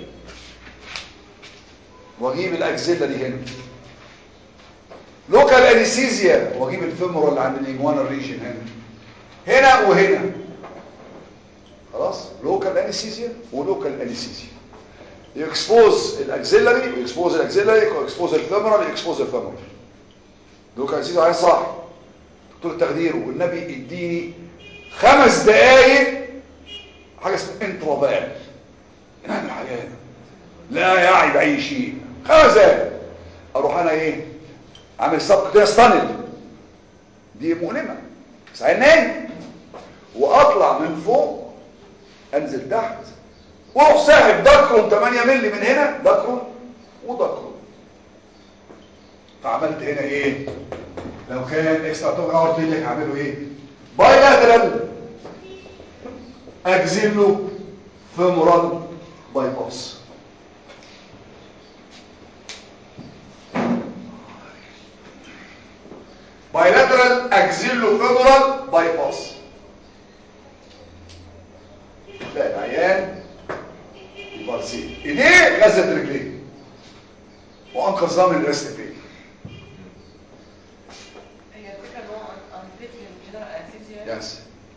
واجيب الاكزيلا دي هنا لوكال انستيزيا واجيب الفيمورال اللي عند الايموانال ريجن هنا هنا وهنا خلاص لوكال انستيزيا ولوكال انستيزيا يكسبوز الاكسيلري ويكسبوز الاكسيلري ويكسبوز الفيمورال ويكسبوز الفيمورال لوكال انستيزيا عايز صح دكتور التخدير والنبي اديني خمس دقايق حاجه اسمها انترافال نعمل حاجه هنا لا يعي باي شيء خمس دقايق اروح انا ايه عامل سبق كده ستانل دي مؤلمه بس عينين واطلع من فوق انزل تحت واروح ساحب دكرون 8 مللي من هنا دكرون ودكرون فعملت هنا ايه لو كان اكسترا توك اورت لك هعمله ايه بايلاترال اجزله فيمورال باي باس بايلاترال اجزله فيمورال باي باس لا العيان يبارسين ايديه غزت رجليه وانقذها من الريست فين هي الفكره ان هو انفيت للجنرال انستيزيا يس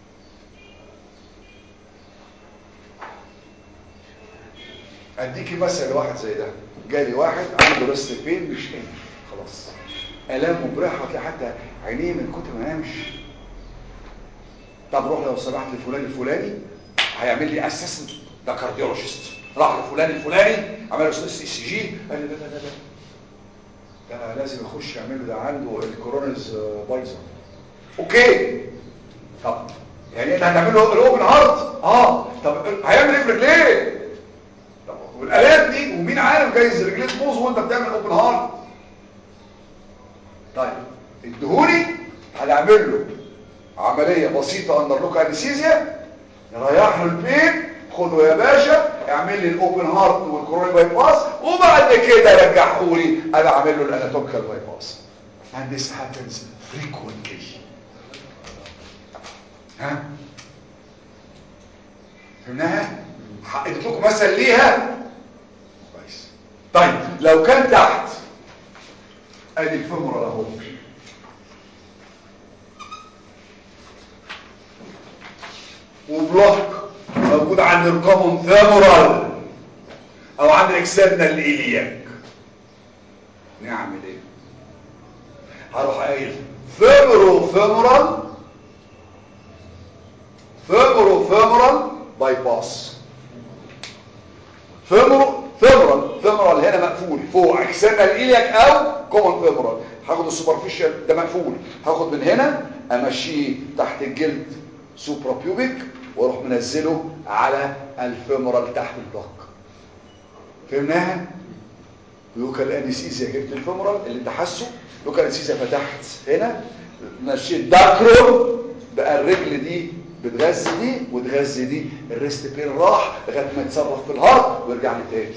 اديكي مثل لواحد زي ده جالي واحد عنده ريست بين مش قادر خلاص الام مبرحه هتلاقي حتى عينيه من كتر ما نامش طب روح لو سمحت لفلان الفلاني هيعمل لي اسسمنت ده كارديولوجيست راح لفلان الفلاني عمل له سي سي جي قال لي لا لا لا لا ده لازم يخش يعمل له ده عنده الكورونز بايظه اوكي طب يعني انت هتعمل له الاوبن هارت اه طب هيعمل ايه في رجليه طب والالات دي ومين عارف جايز رجليه تبوظ وانت بتعمل اوبن هارت طيب الدهوني هنعمل له عمليه بسيطه اندر لوك انستيزيا نريح له البين خده يا باشا اعمل لي الاوبن هارت والكوروني باي باس وبعد كده رجعه لي انا اعمل له الاناتوميكال باي باس and this happens frequently ها فهمناها اديت لكم مثل ليها كويس طيب لو كان تحت ادي الفيمورال اهو وبلوك موجود عند الكومون فيمورال او عند الاكسترنال ايلياك نعمل ايه هروح قايل فيمورو فيمورال فيمورو فيمورال باي باس فيمورو فيمورال فيمورال هنا مقفول فوق اكسترنال ايلياك او كومون فيمورال هاخد السوبرفيشال ده مقفول هاخد من هنا امشيه تحت الجلد سوبرا بيوبيك واروح منزله على الفيمورال تحت البلوك فهمناها لوكال انستيزيا جبت الفيمورال اللي انت حاسه لوكال انستيزيا فتحت هنا مشيت داكرو بقى الرجل دي بتغذي دي وتغذي دي الريست بين راح لغايه ما يتصرف في الهارت ويرجع لي تاني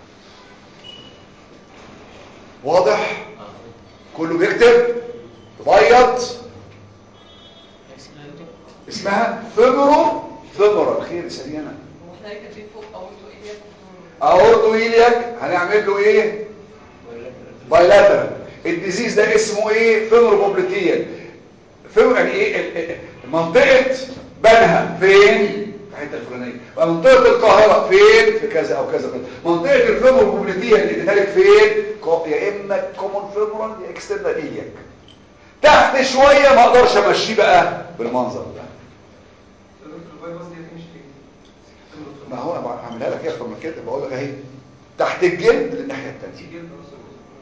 واضح كله بيكتب بيض اسمها فيمورو فيمورال خير سريانا هو احنا ليه كاتبين فوق اورتو ايلياك اورتو ايلياك هنعمل له ايه بايلاترال الديزيز ده اسمه ايه فيمورو بوبليتيال فيمورو يعني ايه ال- ال- منطقه بنها فين في الحته الفلانيه منطقه القاهره فين في كذا او كذا كذا منطقه الفيمورو بوبليتيال اللي اديتها فين كو- يا اما كومون فيمورال يا اكسترنال ايلياك تحت شويه ما اقدرش امشيه بقى بالمنظر ده الباي باس دي هتمشي فين؟ ما هو انا بعملها لك ايه اكتر من كده بقول لك اهي تحت الجلد للناحيه الثانيه جلد اصلا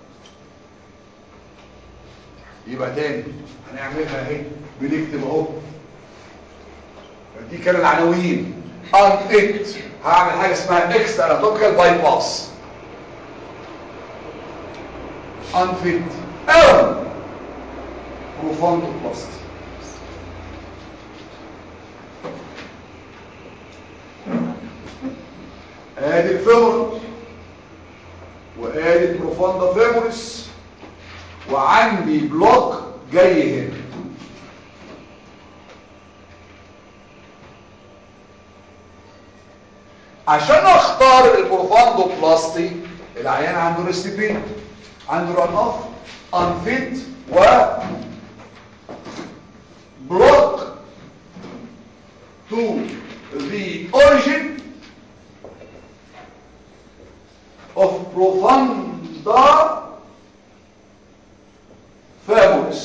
يبقى تاني هنعملها اهي بنكتب اهو دي كان العناوين unfit هعمل حاجه اسمها extra anatomical bypass unfit او profoundoplasty ادي الفيمور وادي البروفاندا فيموريس وعندي بلوك جاي هنا عشان اختار البروفاندو بلاستي العيان عنده ريستيبين عنده ران اوف انفيت و بلوك to the origin of profunda femoris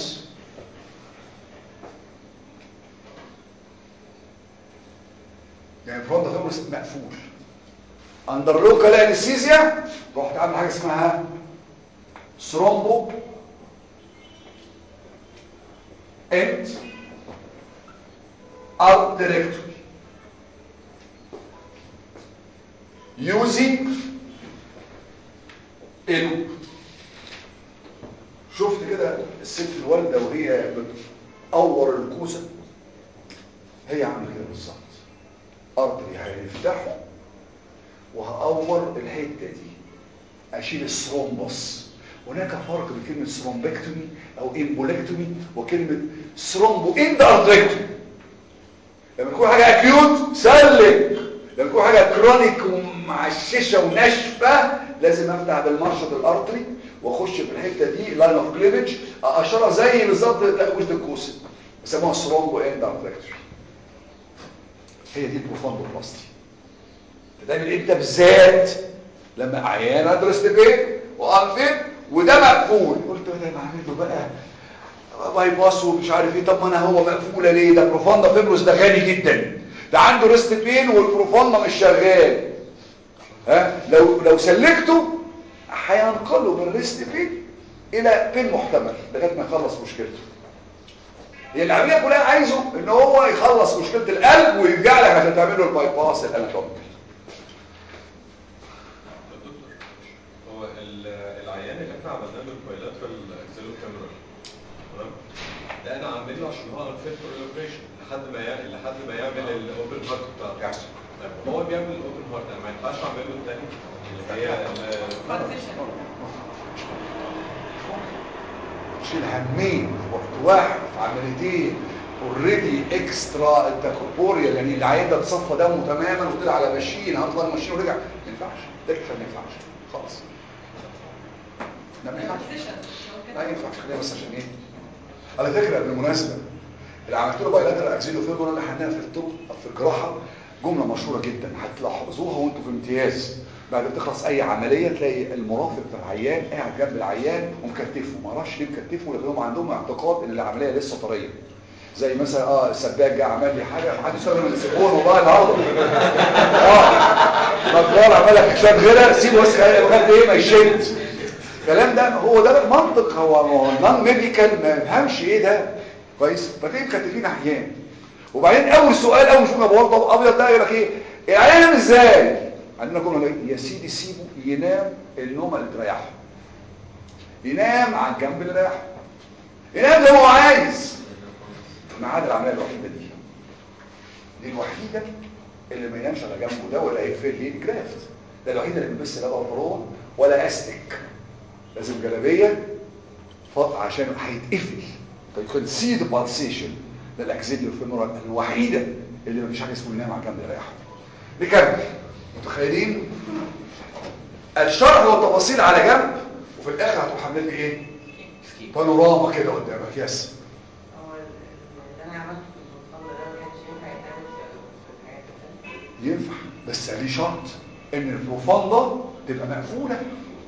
يعني فروندا فيمورس مقفول اندر لوكال انستيزيا رحت عامل حاجه اسمها ثرومبو انت ارتريكتوري using a loop كده الست الوالده وهي بتقور الكوسه هي عامله كده بالظبط ارتري هيفتحه وهقور الحته دي اشيل الثرومبس هناك فرق بين كلمه ثرومبكتومي او امبولكتومي وكلمه ثرومبو اند ارتريكتومي لما تكون حاجه اكيوت سلك لما تكون حاجه كرونيك ومعششه وناشفه لازم افتح بالمرشط الارتري واخش في الحته دي لاين اوف كليفج اقشرها زي بالظبط تاكوشه الكوسه بيسموها ثرومبو اند ارتريكتومي هي دي البروفاندوبلاستي تتعمل امتى بالذات لما عيان ادرس بين وانفين وده مقفول قلت انا بعمل له بقى باي باس ومش عارف ايه طب ما انا هو مقفوله ليه ده بروفاندا فيبروس ده غني جدا ده عنده ريست بين والبروفاندا مش شغال ها لو لو سلكته هينقله من ريست بين الى بين محتمل لغايه ما يخلص مشكلته هي العمليه كلها عايزه ان هو يخلص مشكله القلب ويرجع لك عشان تعمل له الباي باس الاناتوميك دكتور هو ال- العيان اللي احنا عملنا له البايلاترال اكسلو كاميرا تمام ده انا عامل له عشان هو انفيت فور الاوبريشن لحد ما يعمل لحد ما يعمل الاوبن هارت بتاعته طيب هو بيعمل الاوبن هارت انا ما ينفعش اعمل له الثاني اللي هي ال- Partition. شيل همين في وقت واحد في عمليتين اوريدي اكسترا انتركوربوريال يعني العيان ده اتصفى دمه تماما وطلع على ماشين هطلع الماشين ورجع ما ينفعش ده كفايه ما ينفعش خالص ده ما ينفعش Partition. لا ينفعش خليها بس عشان ايه على فكره بالمناسبه اللي عملت له بايلاترال اكسيلو فيبرا اللي حناها في الطب في الجراحه جمله مشهوره جدا هتلاحظوها وانتوا في امتياز بعد ما تخلص اي عمليه تلاقي المرافق بتاع العيان قاعد جنب العيان ومكتفه ما اعرفش ليه مكتفه لكن هم عندهم اعتقاد ان العمليه لسه طريه زي مثلا اه السباك جه عمل لي حاجه ما حدش يستخدم السيفون والله النهارده اه نجار عمل لك شويه غيره سيبه بس لغايه ايه ما يشد الكلام ده هو ده المنطق هو نون ميديكال ما يفهمش ايه ده كويس فتلاقي مكتفين احيان وبعدين اول سؤال اول شغل بورطه ابيض ده يقول لك ايه العيان ينام ازاي عندنا كنا نقول يا سيدي سيبه ينام النوم اللي تريحه ينام على الجنب اللي يريحه ينام زي ما هو عايز ما عدا العمليه الوحيده دي دي الوحيده اللي ما ينامش على جنبه ده ولا يقفل ليه الجرافت ده الوحيده اللي بيلبس لا بنطلون ولا استك لازم جلابيه فط عشان هيتقفل فيو كان سي ذا بالسيشن ده الاكسيديو فيمورال الوحيده اللي ما فيش حاجه اسمه ينام على جنب يريحه نكمل متخيلين الشرح والتفاصيل على جنب وفي الاخر هتروح عامل لي ايه بانوراما كده قدامك يس هو ال- ال- اللي انا عملته في المقابله ده ما كانش ينفع يتعمل في في الحاجات التانية ينفع بس ليه شرط ان البروفاندا تبقى مقفوله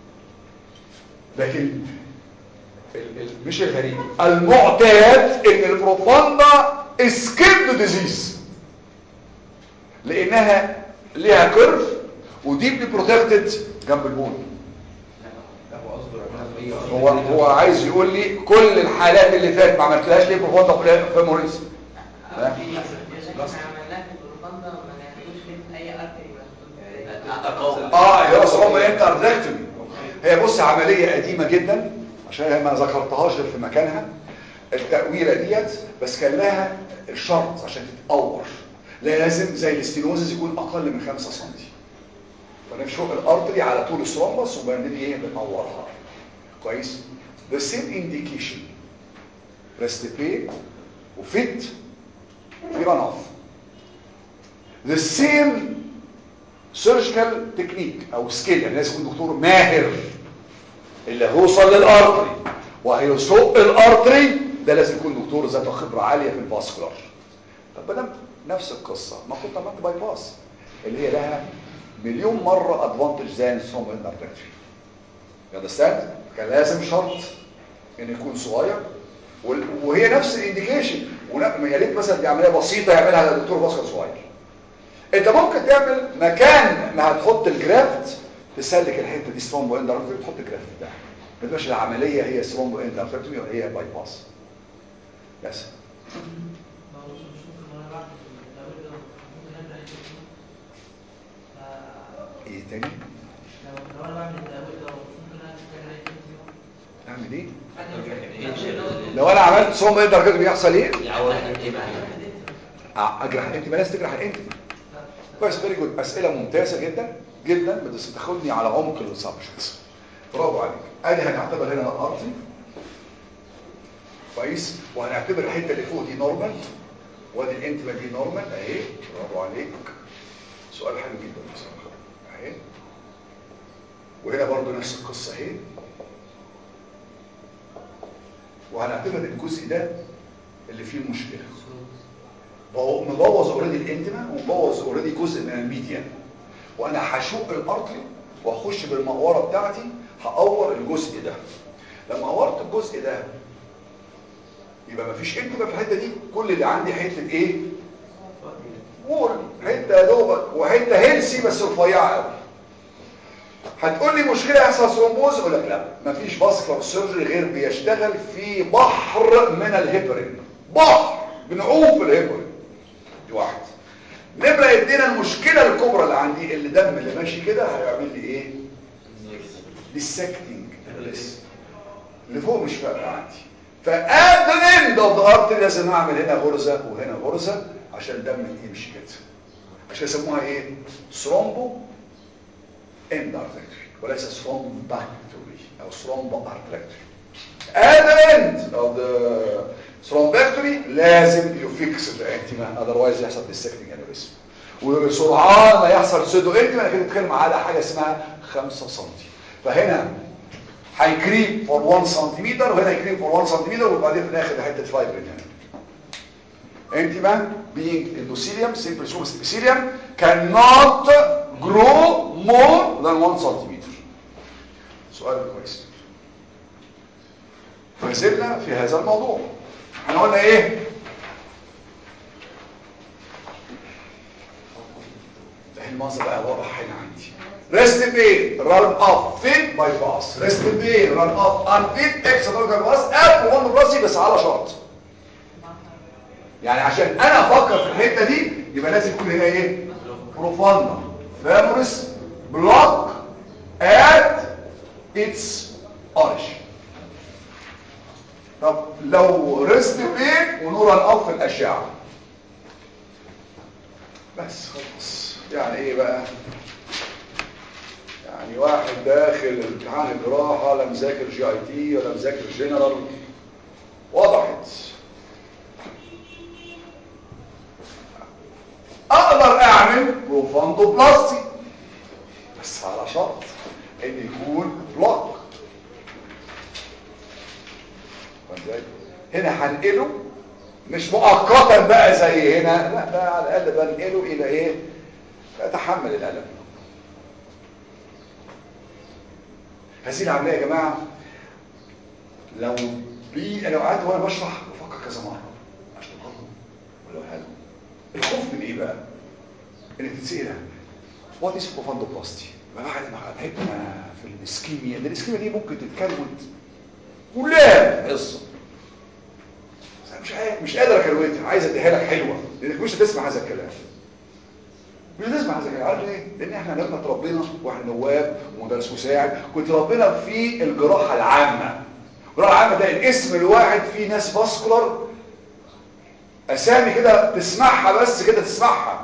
لكن ال ال مش الغريب المعتاد ان البروفاندا اسكيب ديزيز لانها ليها كيرف وديبلي بروتكتد جنب البون هو هو عايز يقول لي كل الحالات اللي فاتت ما عملتلهاش ليه بروفاندا فيموريز ها؟ اللي احنا عملناه في البروفاندا ما نعملوش ليه في اي ارتري مسدود اه اللي هو صعوبة انتردكتومي هي بص عملية قديمة جدا عشان هي ما ذكرتهاش غير في مكانها التأويلة ديت بس كان لها الشرط عشان تتقور لازم زي الاستينوزز يكون اقل من 5 سم فنفشق الارتري على طول الثرومبس وبعدين ايه بنقورها كويس the same indication ريستيبي وفيت في ران اوف the same سيرجيكال تكنيك او سكيل يعني لازم يكون دكتور ماهر اللي هيوصل للارتري وهيسوق الارتري ده لازم يكون دكتور ذات خبره عاليه في الفاسكولار طب ما نفس القصه ما كنت عملت باي باس اللي هي لها مليون مره ادفانتج ذان ثرومب انترفيري اندرستاند كان لازم شرط ان يكون صغير وال- وهي نفس الانديكيشن يا ريت مثلا دي عمليه بسيطه يعملها دكتور فاسكولار صغير انت ممكن تعمل مكان ما هتحط الجرافت تسلك الحته دي سترومبو اندرفيري تحط الجرافت بتاعها ما تبقاش العمليه هي سترومبو اندرفيري ولا هي باي باس بس ما هو مش ممكن وانا بعمل التأويل ده ممكن نعمل حته فيه ف- ايه تاني لو لو انا بعمل التأويل ده مش ممكن اعمل حاجه حته فيه اعمل ايه ينشل لو انا عملت صوم ايه درجته بيحصل ايه يعور يبقى اه اجرح الانتما لازم تجرح الانتما كويس فيري جود اسئله ممتازه جدا جدا بس تاخدني على عمق السبجكتس برافو عليك ادي هنعتبر هنا الارضي كويس وهنعتبر الحته اللي فوق دي نورمال وادي الانتما دي نورمال اهي برافو عليك سؤال حلو جدا بصراحه اهي وهنا برضو نفس القصه اهي وهنعتبر الجزء ده اللي فيه المشكله بو- مبوظ اوريدي الانتما ومبوظ اوريدي جزء من الميديان وانا هشق الارتري واخش بالمقوره بتاعتي هقور الجزء ده لما قورت الجزء ده يبقى مفيش انتما في الحته دي كل اللي عندي حته ايه وول حته يا دوبك وحته هيلسي بس رفيعه قوي هتقول لي مشكله يحصل ثرومبوز اقول لك لا مفيش فاسكولار سيرجري غير بيشتغل في بحر من الهيبرين بحر بنعوم في الهيبرين دي واحد نمرة ادينا المشكلة الكبرى اللي عندي اللي دم اللي ماشي كده هيعمل لي ايه ديسكتنج اللي فوق مش فارقة عندي فات ذا اند اوف ذا ارتري لازم اعمل هنا غرزة وهنا غرزة عشان الدم يمشي كده عشان يسموها ايه ثرومبو اند ارتري وليس ثرومباكتوري او ثرومبو ارتري at the end of the thrombectomy لازم يفكس الانتما otherwise يحصل dissecting aneurysm وسرعان ما يحصل سودو انتما انا كده بتكلم على حاجه اسمها 5 سم فهنا هيكريب فور 1 سنتيمتر وهنا يكريب فور 1 سنتيمتر وبعدين في الاخر حته فايبرين هنا انتما being endothelium simple smooth epithelium cannot grow more than 1 سنتيمتر سؤال كويس فزلنا في هذا الموضوع احنا قلنا ايه ده المنظر بقى واضح هنا عندي ريست بين ران اب فين باي باس ريست بين ران اب ان فين اكس باي باس اب وان براسي بس على شرط يعني عشان انا افكر في الحته دي يبقى لازم يكون هنا ايه بروفاندا فامورس بلوك ات اتس origin طب لو ريست بين ونور الاب في الاشعه بس خلاص يعني ايه بقى يعني واحد داخل امتحان الجراحه لا مذاكر جي اي تي ولا مذاكر جنرال وضحت اقدر اعمل بروفاندو بلاستي بس على شرط ان يكون بلوك ازاي هنا هنقله مش مؤقتا بقى زي هنا لا ده على الاقل بنقله الى ايه اتحمل الالم هذه العمليه يا جماعه لو بي انا لو قعدت وانا بشرح بفكر كذا مره اشتغل ولا حاجه الخوف من ايه بقى انك تتسال وات از بروفاندوبلاستي بعد ما تعبنا في الاسكيميا ده الاسكيميا دي ممكن تتكون كلها قصه مش عارف مش قادر اكروتها عايز اديها لك حلوه لانك مش هتسمع هذا الكلام مش هتسمع هذا الكلام عارف ليه لان احنا لما اتربينا واحنا نواب ومدرس مساعد كنت ربنا في الجراحه العامه الجراحه العامه ده الاسم الواحد فيه ناس فاسكولار اسامي كده تسمعها بس كده تسمعها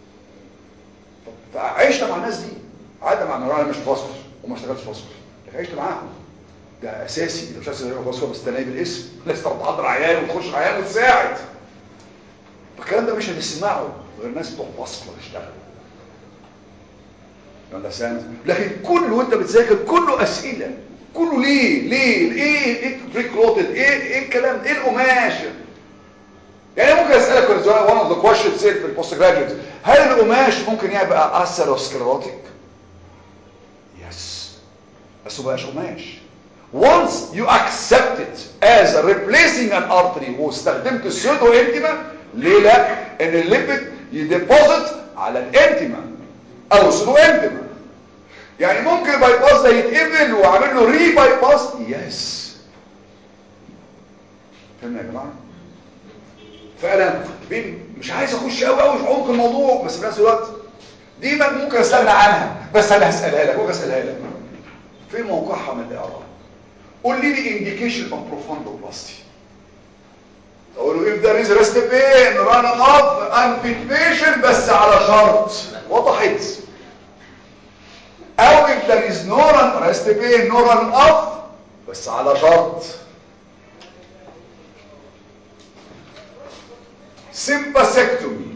فعشنا مع الناس دي قعدنا مع انا مش فاسكولار وما اشتغلتش فاسكولار لكن عشت معاهم ده اساسي انت مش عايز تبقى فاسكولار بس تلاقي بالاسم لازم تحضر عيال وتخش عيال وتساعد فالكلام ده مش هتسمعه غير ناس بتوع فاسكولار يشتغلوا understand لكن كله وانت بتذاكر كله اسئله كله ليه ليه ايه ايه ريكروتد ايه ايه الكلام ايه القماش يعني ممكن اسالك one of the questions في البوست جراديويت هل القماش ممكن يبقى اثيروسكليروتيك يس بس ما بقاش قماش once you accept it as replacing an artery واستخدمت السودو انتما ليه لا ان الليبيد يديبوزيت على الانتما او سودو انتما يعني ممكن الباي باس ده يتقبل واعمل له ري باي باس يس فهمنا يا جماعه فانا مش عايز اخش قوي قوي في عمق الموضوع بس في نفس الوقت دي ممكن استغنى عنها بس انا هسالها لك ممكن اسالها لك فين موقعها من الاعراب قول لي the indication of profundoplasty اقول له if there is rest pain run off unfit patient بس على شرط وضحت او if there is no run rest pain no run off بس على شرط sympathectomy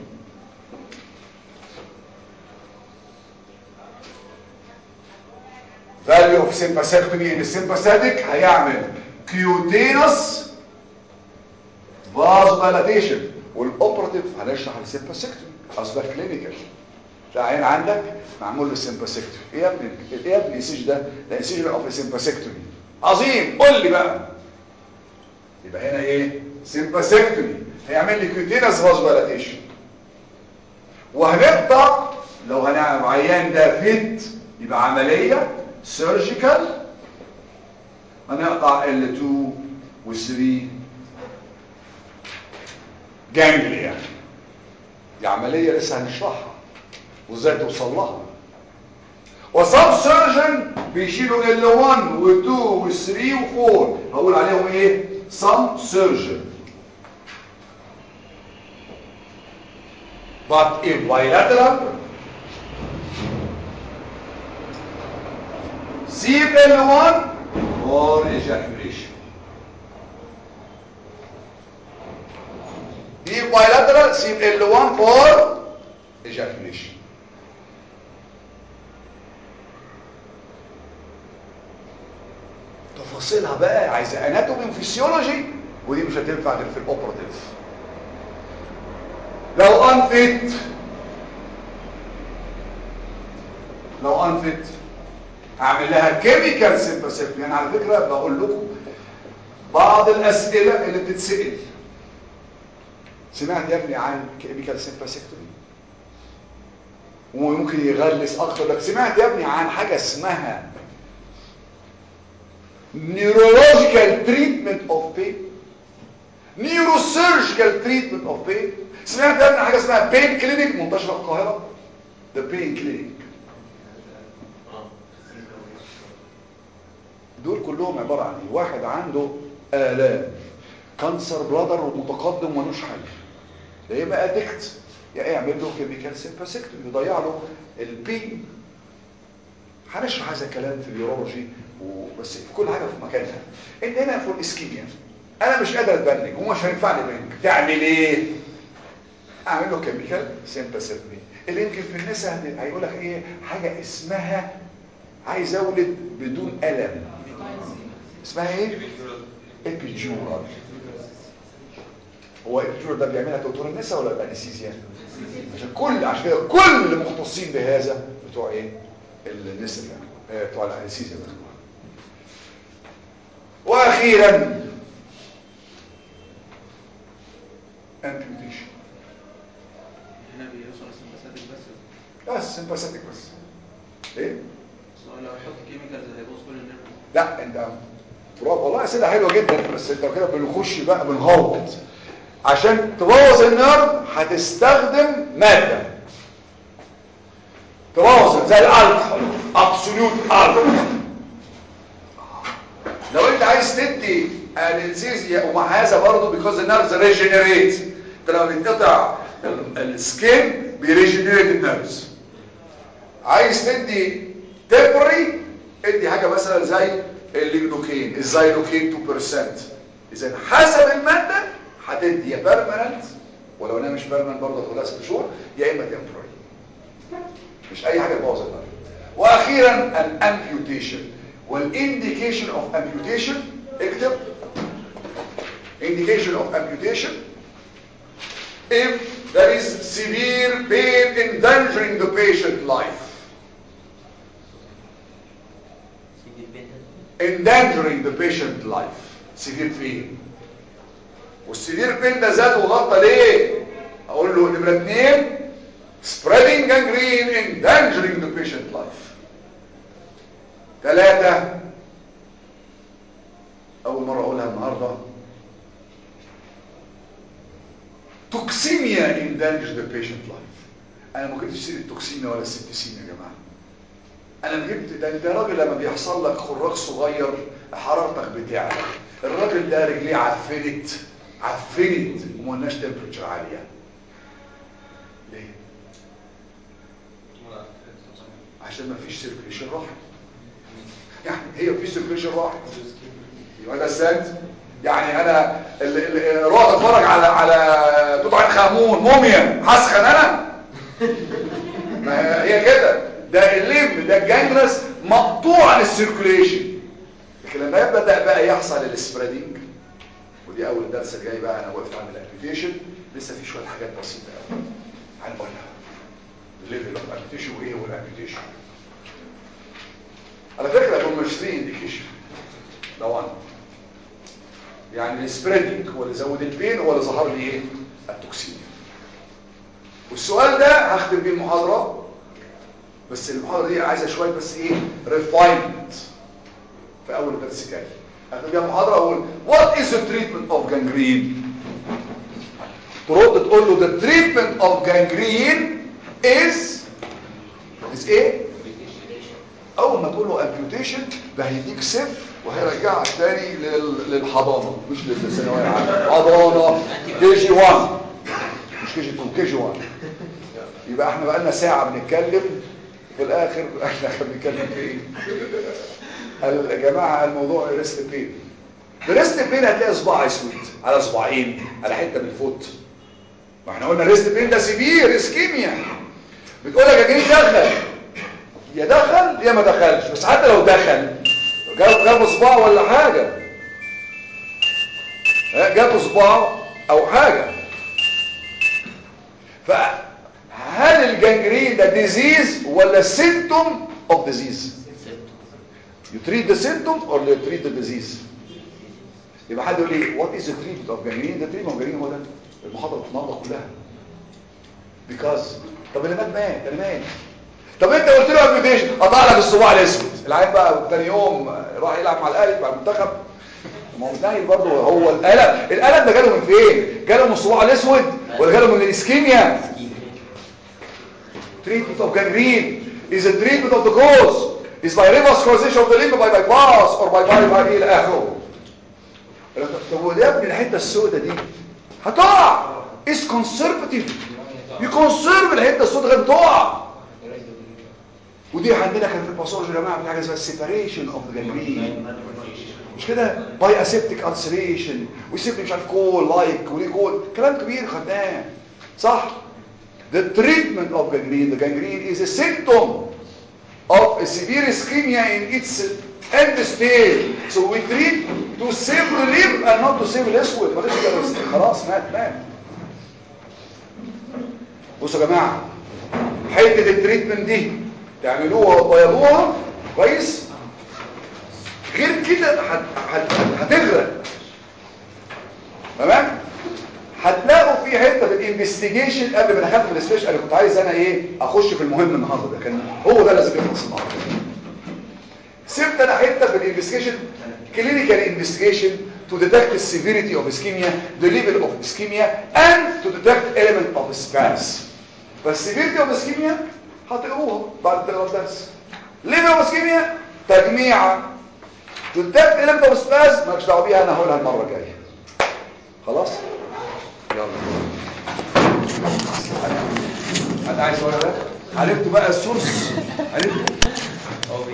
value of sympathectomy in sympathetic هيعمل cutaneous vasodilatation والاوبراتيف هنشرح السيمباثيكتومي اصل ده كلينيكال ده عين عندك معمول له سيمباثيكتومي ايه يا ابني ايه يا ابني السيج ده ده السيج اوف سيمباثيكتومي عظيم قول لي بقى يبقى هنا ايه سيمباثيكتومي هيعمل لي كيوتينس فازولاتيشن وهنقطع لو هنعمل عيان ده فيت يبقى عمليه سيرجيكال هنقطع ال2 وال3 جانجليا دي عمليه لسه هنشرحها وازاي توصل لها وسب سيرجن بيشيلوا ال1 و2 و3 و4 هقول عليهم ايه سم سيرجن but if bilateral save L1 for ejaculation if bilateral save L1 for ejaculation تفاصيلها بقى عايزه اناتومي وفسيولوجي ودي مش هتنفع غير في الاوبراتيف لو انفت لو انفت هعمل لها كيميكال سيمباسيفي يعني على فكره بقول لكم بعض الاسئله اللي بتتسال سمعت يا ابني عن كيميكال سيمباسيكتومي وممكن يغلس اكتر لك سمعت يا ابني عن حاجه اسمها neurological treatment of pain neurosurgical treatment of pain سمعت يا ابني عن حاجه اسمها pain clinic منتشره في القاهره the pain clinic دول كلهم عباره عن ايه واحد عنده الام كانسر بلادر ومتقدم ملوش حل يا اما ادكت يا اعمل له كيميكال سيمباسيكتومي يضيع له البين هنشرح هذا الكلام في اليورولوجي وبس في كل حاجه في مكانها انت هنا في الاسكيميا انا مش قادر اتبنج ومش هينفعني بنج تعمل ايه اعمل له كيميكال سيمباسيكتومي اللي يمكن في النساء هيقول لك ايه حاجه اسمها عايز اولد بدون الم اسمها ايه ابيجورال هو الابيجورال ده بيعملها دكتور النساء ولا الانستيزيا عشان كل عشان كده كل المختصين بهذا بتوع ايه النساء يعني بتوع الانستيزيا واخيرا امبيوتيشن هنا بيوصل السمباثيك بس بس سمباثيك بس ايه لو يحط كيميكالز هيبوظ كل النيرف لا انت برافو والله اسئله حلوه جدا بس انت كده بنخش بقى بنهوت عشان تبوظ النيرف هتستخدم ماده تبوظ زي الالكحول ابسوليوت الكحول لو انت عايز تدي انستيزيا ومع هذا برضه بيكوز النيرفز ريجنريت انت لما بيتقطع السكين بيريجنريت النيرفز عايز تدي تبري ادي حاجه مثلا زي الليجنوكين الزايلوكين 2% اذا حسب الماده هتدي يا بيرمننت ولو انها مش بيرمننت برضه خلال ست شهور يا اما تمبرري مش اي حاجه تبوظ النار واخيرا الامبيوتيشن والانديكيشن اوف امبيوتيشن اكتب indication of amputation if there is severe pain endangering the patient life endangering the patient life severe pain والسيفير بين ده زاد وغطى ليه اقول له نمره اثنين spreading gangrene endangering the patient life ثلاثة اول مرة اقولها النهاردة توكسيميا endanger the patient life انا ما كنتش سير التوكسيميا ولا السبتسيميا يا جماعة انا جبت ده انت راجل لما بيحصل لك خراج صغير حرارتك بتعلى الراجل ده رجليه عفنت عفنت وما لناش تمبرتشر عاليه ليه عشان ما فيش سيركيليشن راحت يعني هي في سيركيليشن راحت يبقى ده السنت يعني انا اللي روح اتفرج على على توت عنخ امون موميا هسخن انا ما هي كده ده الليمب ده الجانجلس مقطوع عن السيركيليشن لكن لما يبدا بقى يحصل السبريدنج ودي اول درس جاي بقى انا وقفت عند الابليكيشن لسه في شويه حاجات بسيطه قوي هنقولها الليفل اوف ابليكيشن وايه هو الابليكيشن على فكره دول مش 3 انديكيشن ده 1 يعني السبريدنج هو اللي زود البين هو اللي ظهر لي ايه التوكسين والسؤال ده هختم بيه المحاضره بس المحاضره دي عايزه شويه بس ايه ريفاينمنت في اول درس جاي هختم بيها المحاضره اقول وات از ذا تريتمنت اوف جانجرين ترد تقول له the treatment of gangrene is is ايه اول ما تقول له amputation ده هيديك صفر وهيرجعك تاني لل... للحضانه مش للثانويه العامه حضانه كي جي 1 مش كي جي 2 كي جي 1 يبقى احنا بقالنا ساعه بنتكلم في الاخر احنا بنتكلم في ايه يا جماعه الموضوع ريست بين بريست بين هتلاقي صباع اسود على صباعين على حته من الفوت ما احنا قلنا ريست بين ده سيفير اسكيميا بتقول لك يا جريء دخل يا دخل يا ما دخلش بس حتى لو دخل جاب جاب صباع ولا حاجه جاب صباع او حاجه فهل الجنجرين ده ديزيز ولا سيمتوم اوف ديزيز you treat the symptom or you treat the disease يبقى حد يقول لي what is the treatment of gangrene the treatment of gangrene هو ده المحاضره النهارده كلها because طب اللي مات مات اللي مات طب انت قلت له امبيوتيشن قطع لك الصباع الاسود العيال بقى تاني يوم راح يلعب مع الاهلي مع المنتخب ما هو نايل برضه هو الالم الالم ده جاله من فين جاله من الصباع الاسود ولا جاله من الاسكيميا treatment of gangrene is a treatment of the cause is by revascularization of the limb by bypass or by by by الى اخره طب وده يا ابني الحته السوداء دي هتقع is conservative يكونسيرف الحته السوداء غير تقع ودي عندنا كان في الباثولوجي يا جماعه في حاجه اسمها سيباريشن اوف ذا جانجرين مش كده باي اسيبتيك السريشن ويسيب مش عارف كول لايك وليه كول كلام كبير خدناه صح the treatment of gangrene the gangrene is a symptom of a severe ischemia in its end stage so we treat to save the limb and not to save الاسود ماليش غير خلاص مات مات بصوا يا جماعه حته التريتمنت دي تعملوها وتبيضوها كويس غير كده هتغرق تمام هتلاقوا في حته في الانفستيجيشن قبل ما دخلت في السبيشال انا كنت عايز انا ايه اخش في المهم النهارده ده كان هو ده لازم يخلص النهارده سبت انا حته في الانفستيجيشن كلينيكال انفستيجيشن to detect the severity of ischemia the level of ischemia and to detect element of spasm فالسيفيرتي اوف ischemia هتقروها بعد الدرس level of ischemia تجميعه to detect element of spasm مالكش دعوه بيها انا هقولها المره الجايه خلاص يلا انا عايز اقول ده عرفتوا بقى السورس عرفتوا